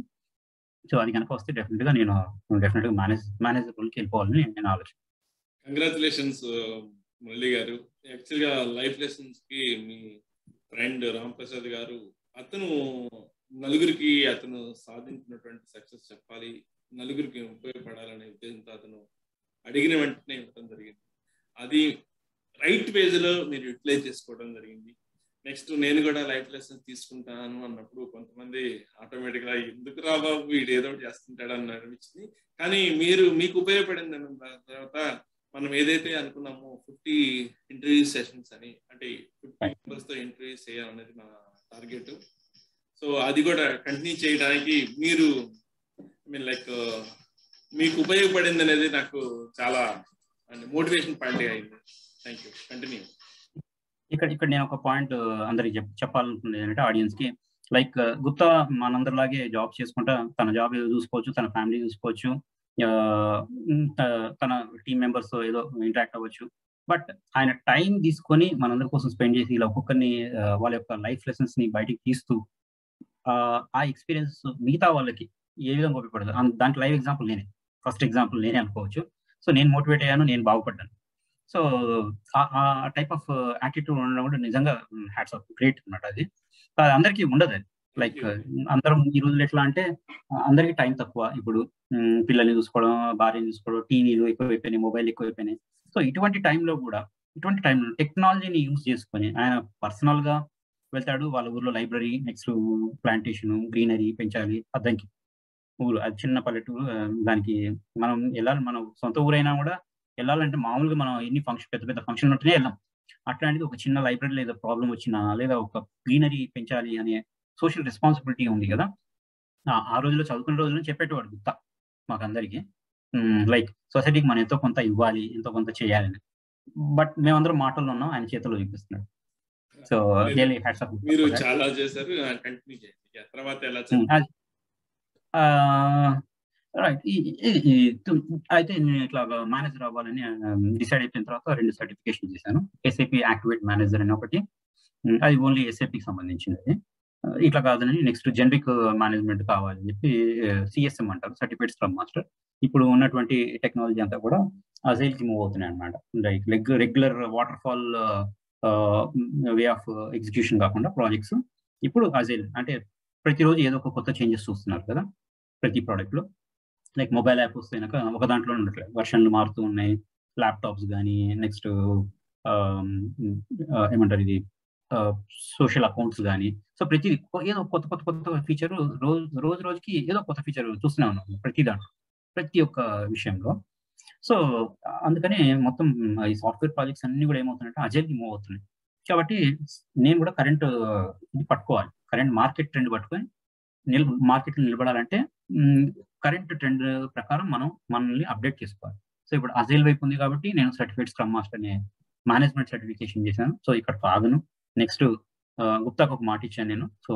సో అది కనుక వస్తే డెఫినెట్ గా నేను డెఫినెట్ గా మేనేజ్ మేనేజర్ రోల్కి వెళ్ళిపోవాలని నేను ఆలోచన కంగ్రాచులేషన్స్ మురళి గారు యాక్చువల్ గా లైఫ్ లెసన్స్ కి మీ ఫ్రెండ్ రామ్ ప్రసాద్ గారు అతను నలుగురికి అతను సాధించినటువంటి సక్సెస్ చెప్పాలి నలుగురికి ఉపయోగపడాలనే ఉద్దేశంతో అతను అడిగిన వెంటనే ఇవ్వడం జరిగింది అది రైట్ లో మీరు యూటిలైజ్ చేసుకోవడం జరిగింది నెక్స్ట్ నేను కూడా లైఫ్ లెసన్స్ తీసుకుంటాను అన్నప్పుడు కొంతమంది ఆటోమేటిక్ గా ఎందుకు రా బాబు వీడు ఏదో ఒకటి చేస్తుంటాడు అని అనిపించింది కానీ మీరు మీకు ఉపయోగపడింది అన్న తర్వాత మనం ఏదైతే అనుకున్నామో ఫిఫ్టీ ఇంటర్వ్యూ సెషన్స్ అని అంటే ఫిఫ్టీ మెంబర్స్ తో ఇంటర్వ్యూ చేయాలనేది మా టార్గెట్ సో అది కూడా కంటిన్యూ చేయడానికి మీరు మీన్ లైక్ మీకు ఉపయోగపడింది అనేది నాకు చాలా మోటివేషన్ పాయింట్ అయింది థ్యాంక్ యూ కంటిన్యూ ఇక్కడ ఇక్కడ నేను ఒక పాయింట్ అందరికి చెప్ చెప్పాలనుకున్నది ఏంటంటే ఆడియన్స్ కి లైక్ గుప్తా మనందరిలాగే జాబ్ చేసుకుంటా తన జాబ్ ఏదో చూసుకోవచ్చు తన ఫ్యామిలీ చూసుకోవచ్చు తన టీం మెంబర్స్ ఏదో ఇంటరాక్ట్ అవ్వచ్చు బట్ ఆయన టైం తీసుకొని మనందరి కోసం స్పెండ్ చేసి ఇలా ఒక్కొక్కరిని వాళ్ళ యొక్క లైఫ్ లెసన్స్ ని బయటికి తీస్తూ ఆ ఎక్స్పీరియన్స్ మిగతా వాళ్ళకి ఏ విధంగా ఉపయోగపడదు దాంట్లో లైవ్ ఎగ్జాంపుల్ నేనే ఫస్ట్ ఎగ్జాంపుల్ నేనే అనుకోవచ్చు సో నేను మోటివేట్ అయ్యాను నేను బాగుపడ్డాను సో ఆ టైప్ ఆఫ్ యాటిట్యూడ్ ఉండడం కూడా నిజంగా హ్యాట్స్ ఆఫ్ గ్రేట్ అనమాట అది అందరికీ ఉండదు అది లైక్ అందరం ఈ రోజులు ఎట్లా అంటే అందరికీ టైం తక్కువ ఇప్పుడు పిల్లల్ని చూసుకోవడం భార్యని చూసుకోవడం టీవీలు ఎక్కువైపోయినాయి మొబైల్ ఎక్కువైపోయినాయి సో ఇటువంటి టైంలో కూడా ఇటువంటి టైంలో టెక్నాలజీని యూజ్ చేసుకొని ఆయన పర్సనల్ గా వెళ్తాడు వాళ్ళ ఊర్లో లైబ్రరీ నెక్స్ట్ ప్లాంటేషన్ గ్రీనరీ పెంచాలి అద్దంకి ఊరు అది చిన్న పల్లెటూరు ఆ, దానికి మనం వెళ్ళాలి మనం సొంత ఊరైనా కూడా వెళ్ళాలంటే మామూలుగా మనం ఎన్ని ఫంక్షన్ పెద్ద పెద్ద ఫంక్షన్ ఉంటేనే వెళ్ళాం అట్లాంటిది ఒక చిన్న లైబ్రరీ లేదా ప్రాబ్లం వచ్చినా లేదా ఒక గ్రీనరీ పెంచాలి అనే సోషల్ రెస్పాన్సిబిలిటీ ఉంది కదా ఆ- ఆ రోజుల్లో చదువుకున్న రోజుల్లో చెప్పేటవాడు గుత్త మాకందరికి లైక్ సొసైటీకి మనం ఎంతో కొంత ఇవ్వాలి ఎంతో కొంత చేయాలని బట్ మేమందరం మాటల్లో ఉన్నాం ఆయన చేతిలో చూపిస్తున్నాడు సో మీరు- రియలీ హ్యాట్స్ ఆఫ్ మీరు చాలా చేశారు కంటిన్యూ చేయండి ఇక తర్వాత ఎలా చేస్తారు రైట్ అయితే నేను ఇట్లా మేనేజర్ అవ్వాలని డిసైడ్ అయిపోయిన తర్వాత రెండు సర్టిఫికేషన్ చేశాను ఎస్ఏపి యాక్టివేట్ మేనేజర్ అని ఒకటి ఉమ్, అది ఓన్లీ ఎస్ఏపికి సంబంధించింది అది ఆ, ఇట్లా కాదని నెక్స్ట్ జనరిక్ మేనేజ్మెంట్ కావాలని చెప్పి సిఎస్ఎం అంటారు సర్టిఫైడ్ స్క్రమ్ మాస్టర్ ఇప్పుడు ఉన్నటువంటి టెక్నాలజీ అంతా కూడా అజైల్ కి మూవ్ అవుతున్నాయి అనమాట like regular waterfall way of execution కాకుండా ప్రాజెక్ట్స్ ఇప్పుడు అజైల్ అంటే ప్రతిరోజు ఏదో ఒక కొత్త చేంజెస్ చూస్తున్నారు కదా ప్రతి ప్రోడక్ట్ లో లైక్ మొబైల్ యాప్ వస్తేనక ఒక దాంట్లో ఉండట్లేదు వర్షన్లు మారుతూ ఉన్నాయి ల్యాప్టాప్స్ కానీ నెక్స్ట్ ఏమంటారు ఇది సోషల్ అకౌంట్స్ కానీ సో ప్రతి ఏదో కొత్త కొత్త కొత్త ఫీచర్ రోజు రోజు రోజుకి ఏదో కొత్త ఫీచర్ చూస్తూనే ఉన్నాం ప్రతి దాంట్లో ప్రతి ఒక్క విషయంలో సో అందుకనే మొత్తం ఈ సాఫ్ట్వేర్ ప్రాజెక్ట్స్ అన్ని కూడా ఏమవుతున్నాయంటే అజైల్కి మూవ్ అవుతున్నాయి కాబట్టి నేను కూడా కరెంట్ ఇది పట్టుకోవాలి కరెంట్ మార్కెట్ ట్రెండ్ పట్టుకొని నిల్ మార్కెట్ నిలబడాలంటే కరెంట్ ట్రెండ్ ప్రకారం మనం మనల్ని అప్డేట్ చేసుకోవాలి సో ఇప్పుడు అజైల్ వైపు ఉంది కాబట్టి నేను సర్టిఫైడ్ స్క్రమ్ మాస్టర్ అనే మేనేజ్మెంట్ సర్టిఫికేషన్ చేశాను సో ఇక్కడ ఆగను నెక్స్ట్ గుప్తాకు ఒక మాట ఇచ్చాను నేను సో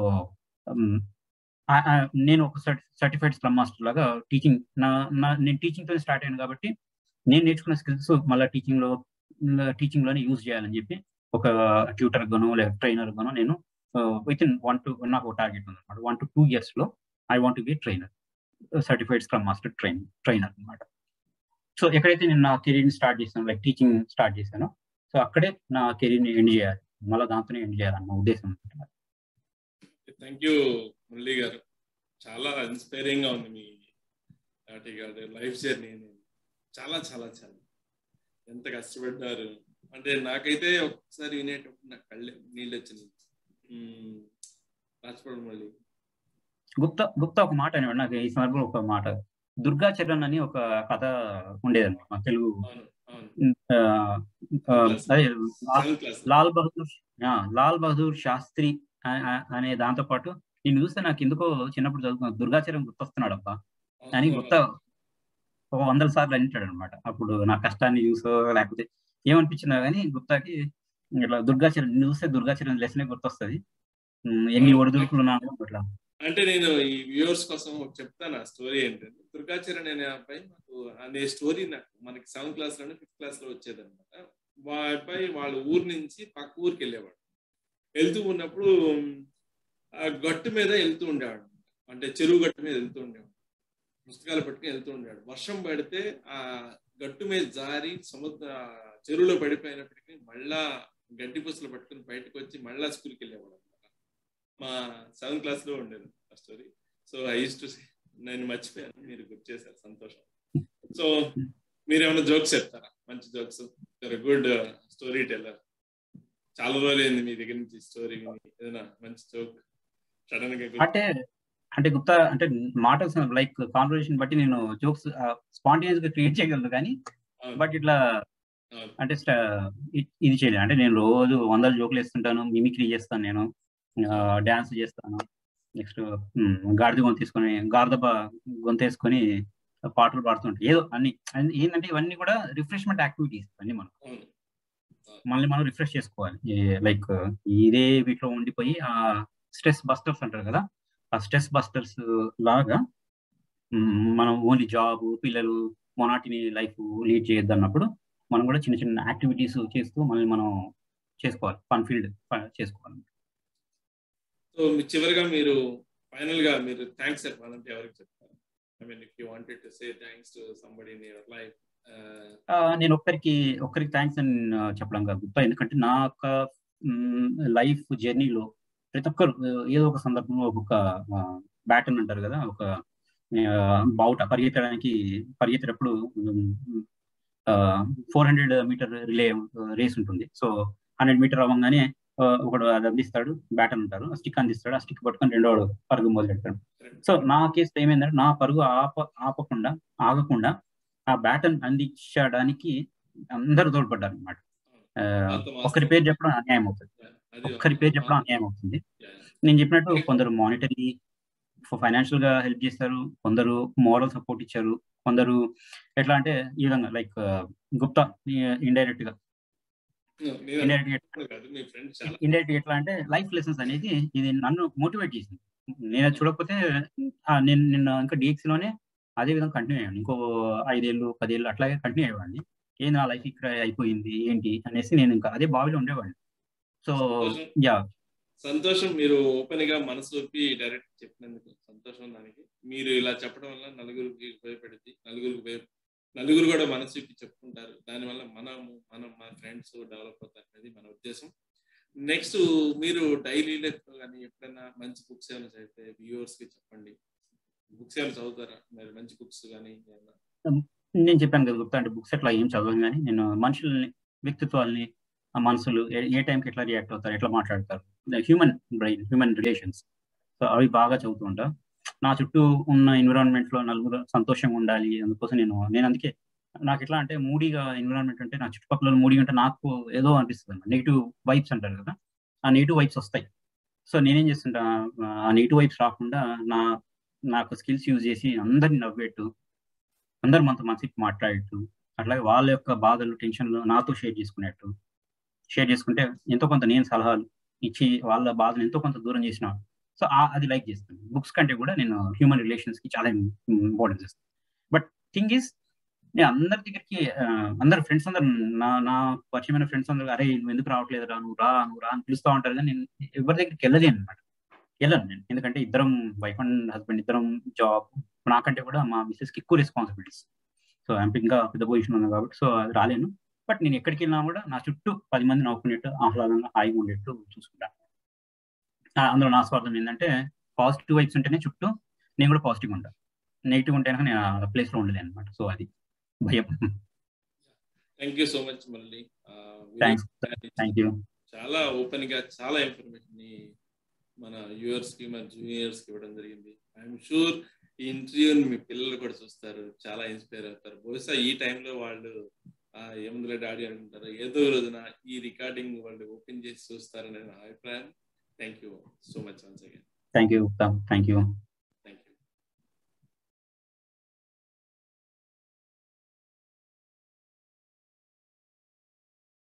నేను ఒక సర్టిఫైడ్ స్క్రమ్ మాస్టర్ లాగా టీచింగ్ నా నా నేను టీచింగ్ తో స్టార్ట్ అయ్యాను కాబట్టి నేను నేర్చుకున్న స్కిల్స్ మళ్ళీ టీచింగ్ లో టీచింగ్ లోనే యూజ్ చేయాలని చెప్పి ఒక ట్యూటర్ గానో లేదా ట్రైనర్ గానో నేను విత్ ఇన్ వన్ టు నాకు టార్గెట్ ఉంది అనమాట వన్ టు టూ ఇయర్స్ లో I want be trainer certified scrum master train trainer అనమాట సో ఎక్కడైతే నేను నా కెరీర్ని స్టార్ట్ చేశాను లైక్ టీచింగ్ స్టార్ట్ చేశానో సో అక్కడే నా కెరీర్ని ఎండ్ చేయాలి మళ్ళీ దాంతోనే ఎండ్ చేయాలన్న ఉద్దేశం థ్యాంక్ యూ మురళి గారు చాలా ఇన్స్పైరింగ్ గా ఉంది మీ నాటి గారు లైఫ్ జర్నీ చాలా చాలా చాలా ఎంత కష్టపడ్డారు అంటే నాకైతే ఒకసారి వినేటప్పుడు నాకు కళ్ళే నీళ్ళు వచ్చినాయి రాజపడి మళ్ళీ గుప్తా గుప్తా ఒక మాట అనేవాడు నాకు ఈ సందర్భంలో ఒక మాట దుర్గా చరణ్ అని ఒక కథ ఉండేదన్నమాట తెలుగు అదే లాల్ బహదూర్ లాల్ బహదూర్ శాస్త్రి అనే దాంతో పాటు నేను చూస్తే నాకు ఎందుకో చిన్నప్పుడు చదువుకున్నా దుర్గాచరం గుర్తొస్తున్నాడు అబ్బా అని గుర్త ఒక వందల సార్లు అంటాడు అనమాట అప్పుడు నా కష్టాన్ని చూసో లేకపోతే ఏమనిపించినా కానీ గుప్తాకి ఇట్లా దుర్గాచరం చూస్తే దుర్గాచరం లెసనే గుర్తొస్తుంది ఎన్ని ఒడిదుడుకులు ఉన్నాను అట్లా అంటే నేను ఈ వ్యూవర్స్ కోసం చెప్తాను ఆ స్టోరీ ఏంటంటే దుర్గాచరణ్ అనే అబ్బాయి మాకు అనే స్టోరీ నాకు మనకి సెవెంత్ క్లాస్ లోనే ఫిఫ్త్ క్లాస్ లో వచ్చేది అనమాట వా అబ్బాయి వాళ్ళ ఊరు నుంచి పక్క ఊరికి వెళ్ళేవాడు వెళ్తూ ఉన్నప్పుడు ఆ గట్టు మీద వెళ్తూ ఉండేవాడు అంటే చెరువు గట్టు మీద వెళ్తూ ఉండేవాడు పుస్తకాలు పట్టుకుని వెళ్తూ ఉండేవాడు వర్షం పడితే ఆ గట్టు మీద జారి సముద్ర చెరువులో పడిపోయినప్పటికీ మళ్ళా గడ్డి పుస్తలు పట్టుకుని బయటకు వచ్చి మళ్ళా స్కూల్కి వెళ్ళేవాడు అనమాట మా సెవెంత్ క్లాస్ లో ఉండేది ఆ story so I used to నేను మర్చిపోయాను మీరు గుర్తు చేశారు సంతోషం సో మీరు ఏమైనా జోక్స్ చెప్తారా మంచి జోక్స్ గుడ్ స్టోరీ టెల్లర్ చాలా రోజులు అయింది మీ దగ్గర నుంచి స్టోరీ ఏదైనా మంచి జోక్ సడన్ గా అంటే అంటే గుప్తా అంటే మాటల్స్ లైక్ కాన్వర్సేషన్ బట్టి నేను జోక్స్ స్పాంటేనియస్ గా క్రియేట్ చేయగలను కానీ బట్ ఇట్లా అంటే ఇది చేయలేదు అంటే నేను రోజు వందల జోకులు వేస్తుంటాను మిమిక్రీ చేస్తాను నేను డ్యాన్స్ చేస్తాను నెక్స్ట్ గాడిద గొంతు తీసుకొని గార్దబ గొంతు వేసుకొని పాటలు పాడుతుంటాయి ఏదో అన్ని ఏంటంటే ఇవన్నీ కూడా రిఫ్రెష్మెంట్ యాక్టివిటీస్ అన్ని మనం మళ్ళీ మనం రిఫ్రెష్ చేసుకోవాలి లైక్ ఇదే వీటిలో ఉండిపోయి ఆ స్ట్రెస్ బస్టర్స్ అంటారు కదా ఆ స్ట్రెస్ బస్టర్స్ లాగా మనం ఓన్లీ జాబ్ పిల్లలు మొనాటిని లైఫ్ లీడ్ చేయొద్దు అన్నప్పుడు మనం కూడా చిన్న చిన్న యాక్టివిటీస్ చేస్తూ మళ్ళీ మనం చేసుకోవాలి ఫన్ ఫీల్డ్ చేసుకోవాలి సో చివరిగా మీరు ఫైనల్ గా మీరు థ్యాంక్స్ చెప్పాలంటే ఎవరికి చెప్తారు I mean if you wanted to say thanks to somebody in your life నేను ఒక్కరికి ఒక్కరికి థ్యాంక్స్ అని చెప్పడం కాదు గుర్తా ఎందుకంటే నా యొక్క లైఫ్ జర్నీలో ప్రతి ఒక్కరు ఏదో ఒక సందర్భంలో ఒక్కొక్క బ్యాటన్ అంటారు కదా ఒక బావుట పరిగెత్తడానికి పరిగెత్తేటప్పుడు four hundred meter relay race ఉంటుంది సో హండ్రెడ్ మీటర్ అవ్వగానే ఒకడు అది అందిస్తాడు బ్యాటర్ ఉంటారు ఆ స్టిక్ అందిస్తాడు ఆ స్టిక్ పట్టుకొని రెండో పరుగు మొదలు పెడతాడు సో నా కేసులో ఏమైందంటే నా పరుగు ఆప ఆపకుండా ఆగకుండా ఆ బ్యాటన్ అందించడానికి అందరూ తోడ్పడ్డారు అనమాట ఒకరి పేరు చెప్పడం అన్యాయం అవుతుంది ఒక్కరి పేరు చెప్పడం అన్యాయం అవుతుంది నేను చెప్పినట్టు కొందరు మానిటరీ ఫైనాన్షియల్ గా హెల్ప్ చేస్తారు కొందరు మోరల్ సపోర్ట్ ఇచ్చారు కొందరు ఎట్లా అంటే ఈ విధంగా లైక్ గుప్తా ఇండైరెక్ట్ గా ఇండైరెక్ట్ ఎట్లా అంటే లైఫ్ లెసన్స్ అనేది ఇది నన్ను మోటివేట్ చేసింది నేను చూడకపోతే నేను నిన్న ఇంకా డిఎక్స్ లోనే అదే విధంగా కంటిన్యూ అయ్యాను ఇంకో ఐదేళ్ళు పదేళ్ళు అట్లాగే కంటిన్యూ అయ్యేవాడిని ఏం నా లైఫ్ ఇక్కడ అయిపోయింది ఏంటి అనేసి నేను ఇంకా అదే బావిలో ఉండేవాడిని సో యా సంతోషం మీరు ఓపెన్ గా మనసు ఒప్పి డైరెక్ట్ చెప్పినందుకు సంతోషం దానికి మీరు ఇలా చెప్పడం వల్ల నలుగురికి ఉపయోగపడింది నలుగురికి నలుగురు కూడా మనసు ఇప్పి చెప్పుకుంటారు దానివల్ల మనము మనం మన ఫ్రెండ్స్ డెవలప్ అవుతారు అనేది మన ఉద్దేశం నెక్స్ట్ మీరు డైలీ లైఫ్ కానీ ఎప్పుడైనా మంచి బుక్స్ ఏమైనా చదివితే వ్యూవర్స్ కి చెప్పండి బుక్స్ ఏమైనా చదువుతారా మీరు మంచి బుక్స్ కానీ నేను చెప్పాను కదా గుప్తా అంటే బుక్స్ ఎట్లా ఏం చదవను కానీ నేను మనుషుల్ని వ్యక్తిత్వాల్ని ఆ మనసులు ఏ టైంకి ఎట్లా రియాక్ట్ అవుతారు ఎట్లా మాట్లాడతారు human brain human relations so అవి బాగా చదువుతూ ఉంటా నా చుట్టూ ఉన్న ఎన్విరాన్మెంట్ లో నలుగురు సంతోషంగా ఉండాలి అందుకోసం నేను నేను అందుకే నాకు ఎట్లా అంటే మూడీగా ఎన్విరాన్మెంట్ అంటే నా చుట్టుపక్కల మూడీగా అంటే నాకు ఏదో అనిపిస్తుంది నెగిటివ్ వైబ్స్ అంటారు కదా ఆ నెగిటివ్ వైబ్స్ వస్తాయి సో నేనేం చేస్తుంటా ఆ నెగిటివ్ వైబ్స్ రాకుండా నా నాకు స్కిల్స్ యూజ్ చేసి అందరిని నవ్వేట్టు అందరు మనతో మనసి మాట్లాడేట్టు అట్లాగే వాళ్ళ యొక్క బాధలు టెన్షన్లు నాతో షేర్ చేసుకునేట్టు షేర్ చేసుకుంటే ఎంతో కొంత నేను సలహాలు ఇచ్చి వాళ్ళ బాధను ఎంతో కొంత దూరం చేసిన సో అది లైక్ చేస్తాను బుక్స్ కంటే కూడా నేను హ్యూమన్ రిలేషన్స్ కి చాలా ఇంపార్టెన్స్ ఇస్తాను బట్ థింగ్ ఈస్ నేను అందరి దగ్గరికి అందరు ఫ్రెండ్స్ అందరు నా నా పరిచయమైన ఫ్రెండ్స్ అందరు అరే నువ్వు ఎందుకు రావట్లేదు రా నువ్వు రా నువ్వు రా అని పిలుస్తూ ఉంటారు కానీ నేను ఎవరి దగ్గరికి వెళ్ళలేను అనమాట వెళ్ళను నేను ఎందుకంటే ఇద్దరం వైఫ్ అండ్ హస్బెండ్ ఇద్దరం జాబ్ నాకంటే కూడా మా మిస్సెస్ కి ఎక్కువ రెస్పాన్సిబిలిటీస్ సో ఆమె ఇంకా పెద్ద పొజిషన్ ఉంది కాబట్టి సో అది రాలేను బట్ నేను ఎక్కడికి వెళ్ళినా కూడా నా చుట్టూ పది మంది నవ్వుకునేట్టు ఆహ్లాదంగా హాయిగా ఉండేట్టు చూసుకుంటాను అందులో నా స్వార్థం ఏంటంటే పాజిటివ్ వైబ్స్ ఉంటేనే చుట్టూ నేను కూడా పాజిటివ్ ఉంటాను నెగిటివ్ ఉంటే నేను ఆ ప్లేస్ లో ఉండలేను అనమాట సో అది భయం థ్యాంక్ యూ సో మచ్ మళ్ళీ థ్యాంక్ యూ చాలా ఓపెన్ గా చాలా ఇన్ఫర్మేషన్ ని మన యూవర్స్ కి మన జూనియర్స్ కి ఇవ్వడం జరిగింది ఐఎమ్ షూర్ ఈ ఇంటర్వ్యూని మీ పిల్లలు కూడా చూస్తారు చాలా ఇన్స్పైర్ అవుతారు బహుశా ఈ టైంలో వాళ్ళు ఏముందిలే డాడీ అనుకుంటారు ఏదో రోజున ఈ రికార్డింగ్ వాళ్ళు ఓపెన్ చేసి చూస్తారని నా అభిప్రాయం thank you so much once again thank you thank you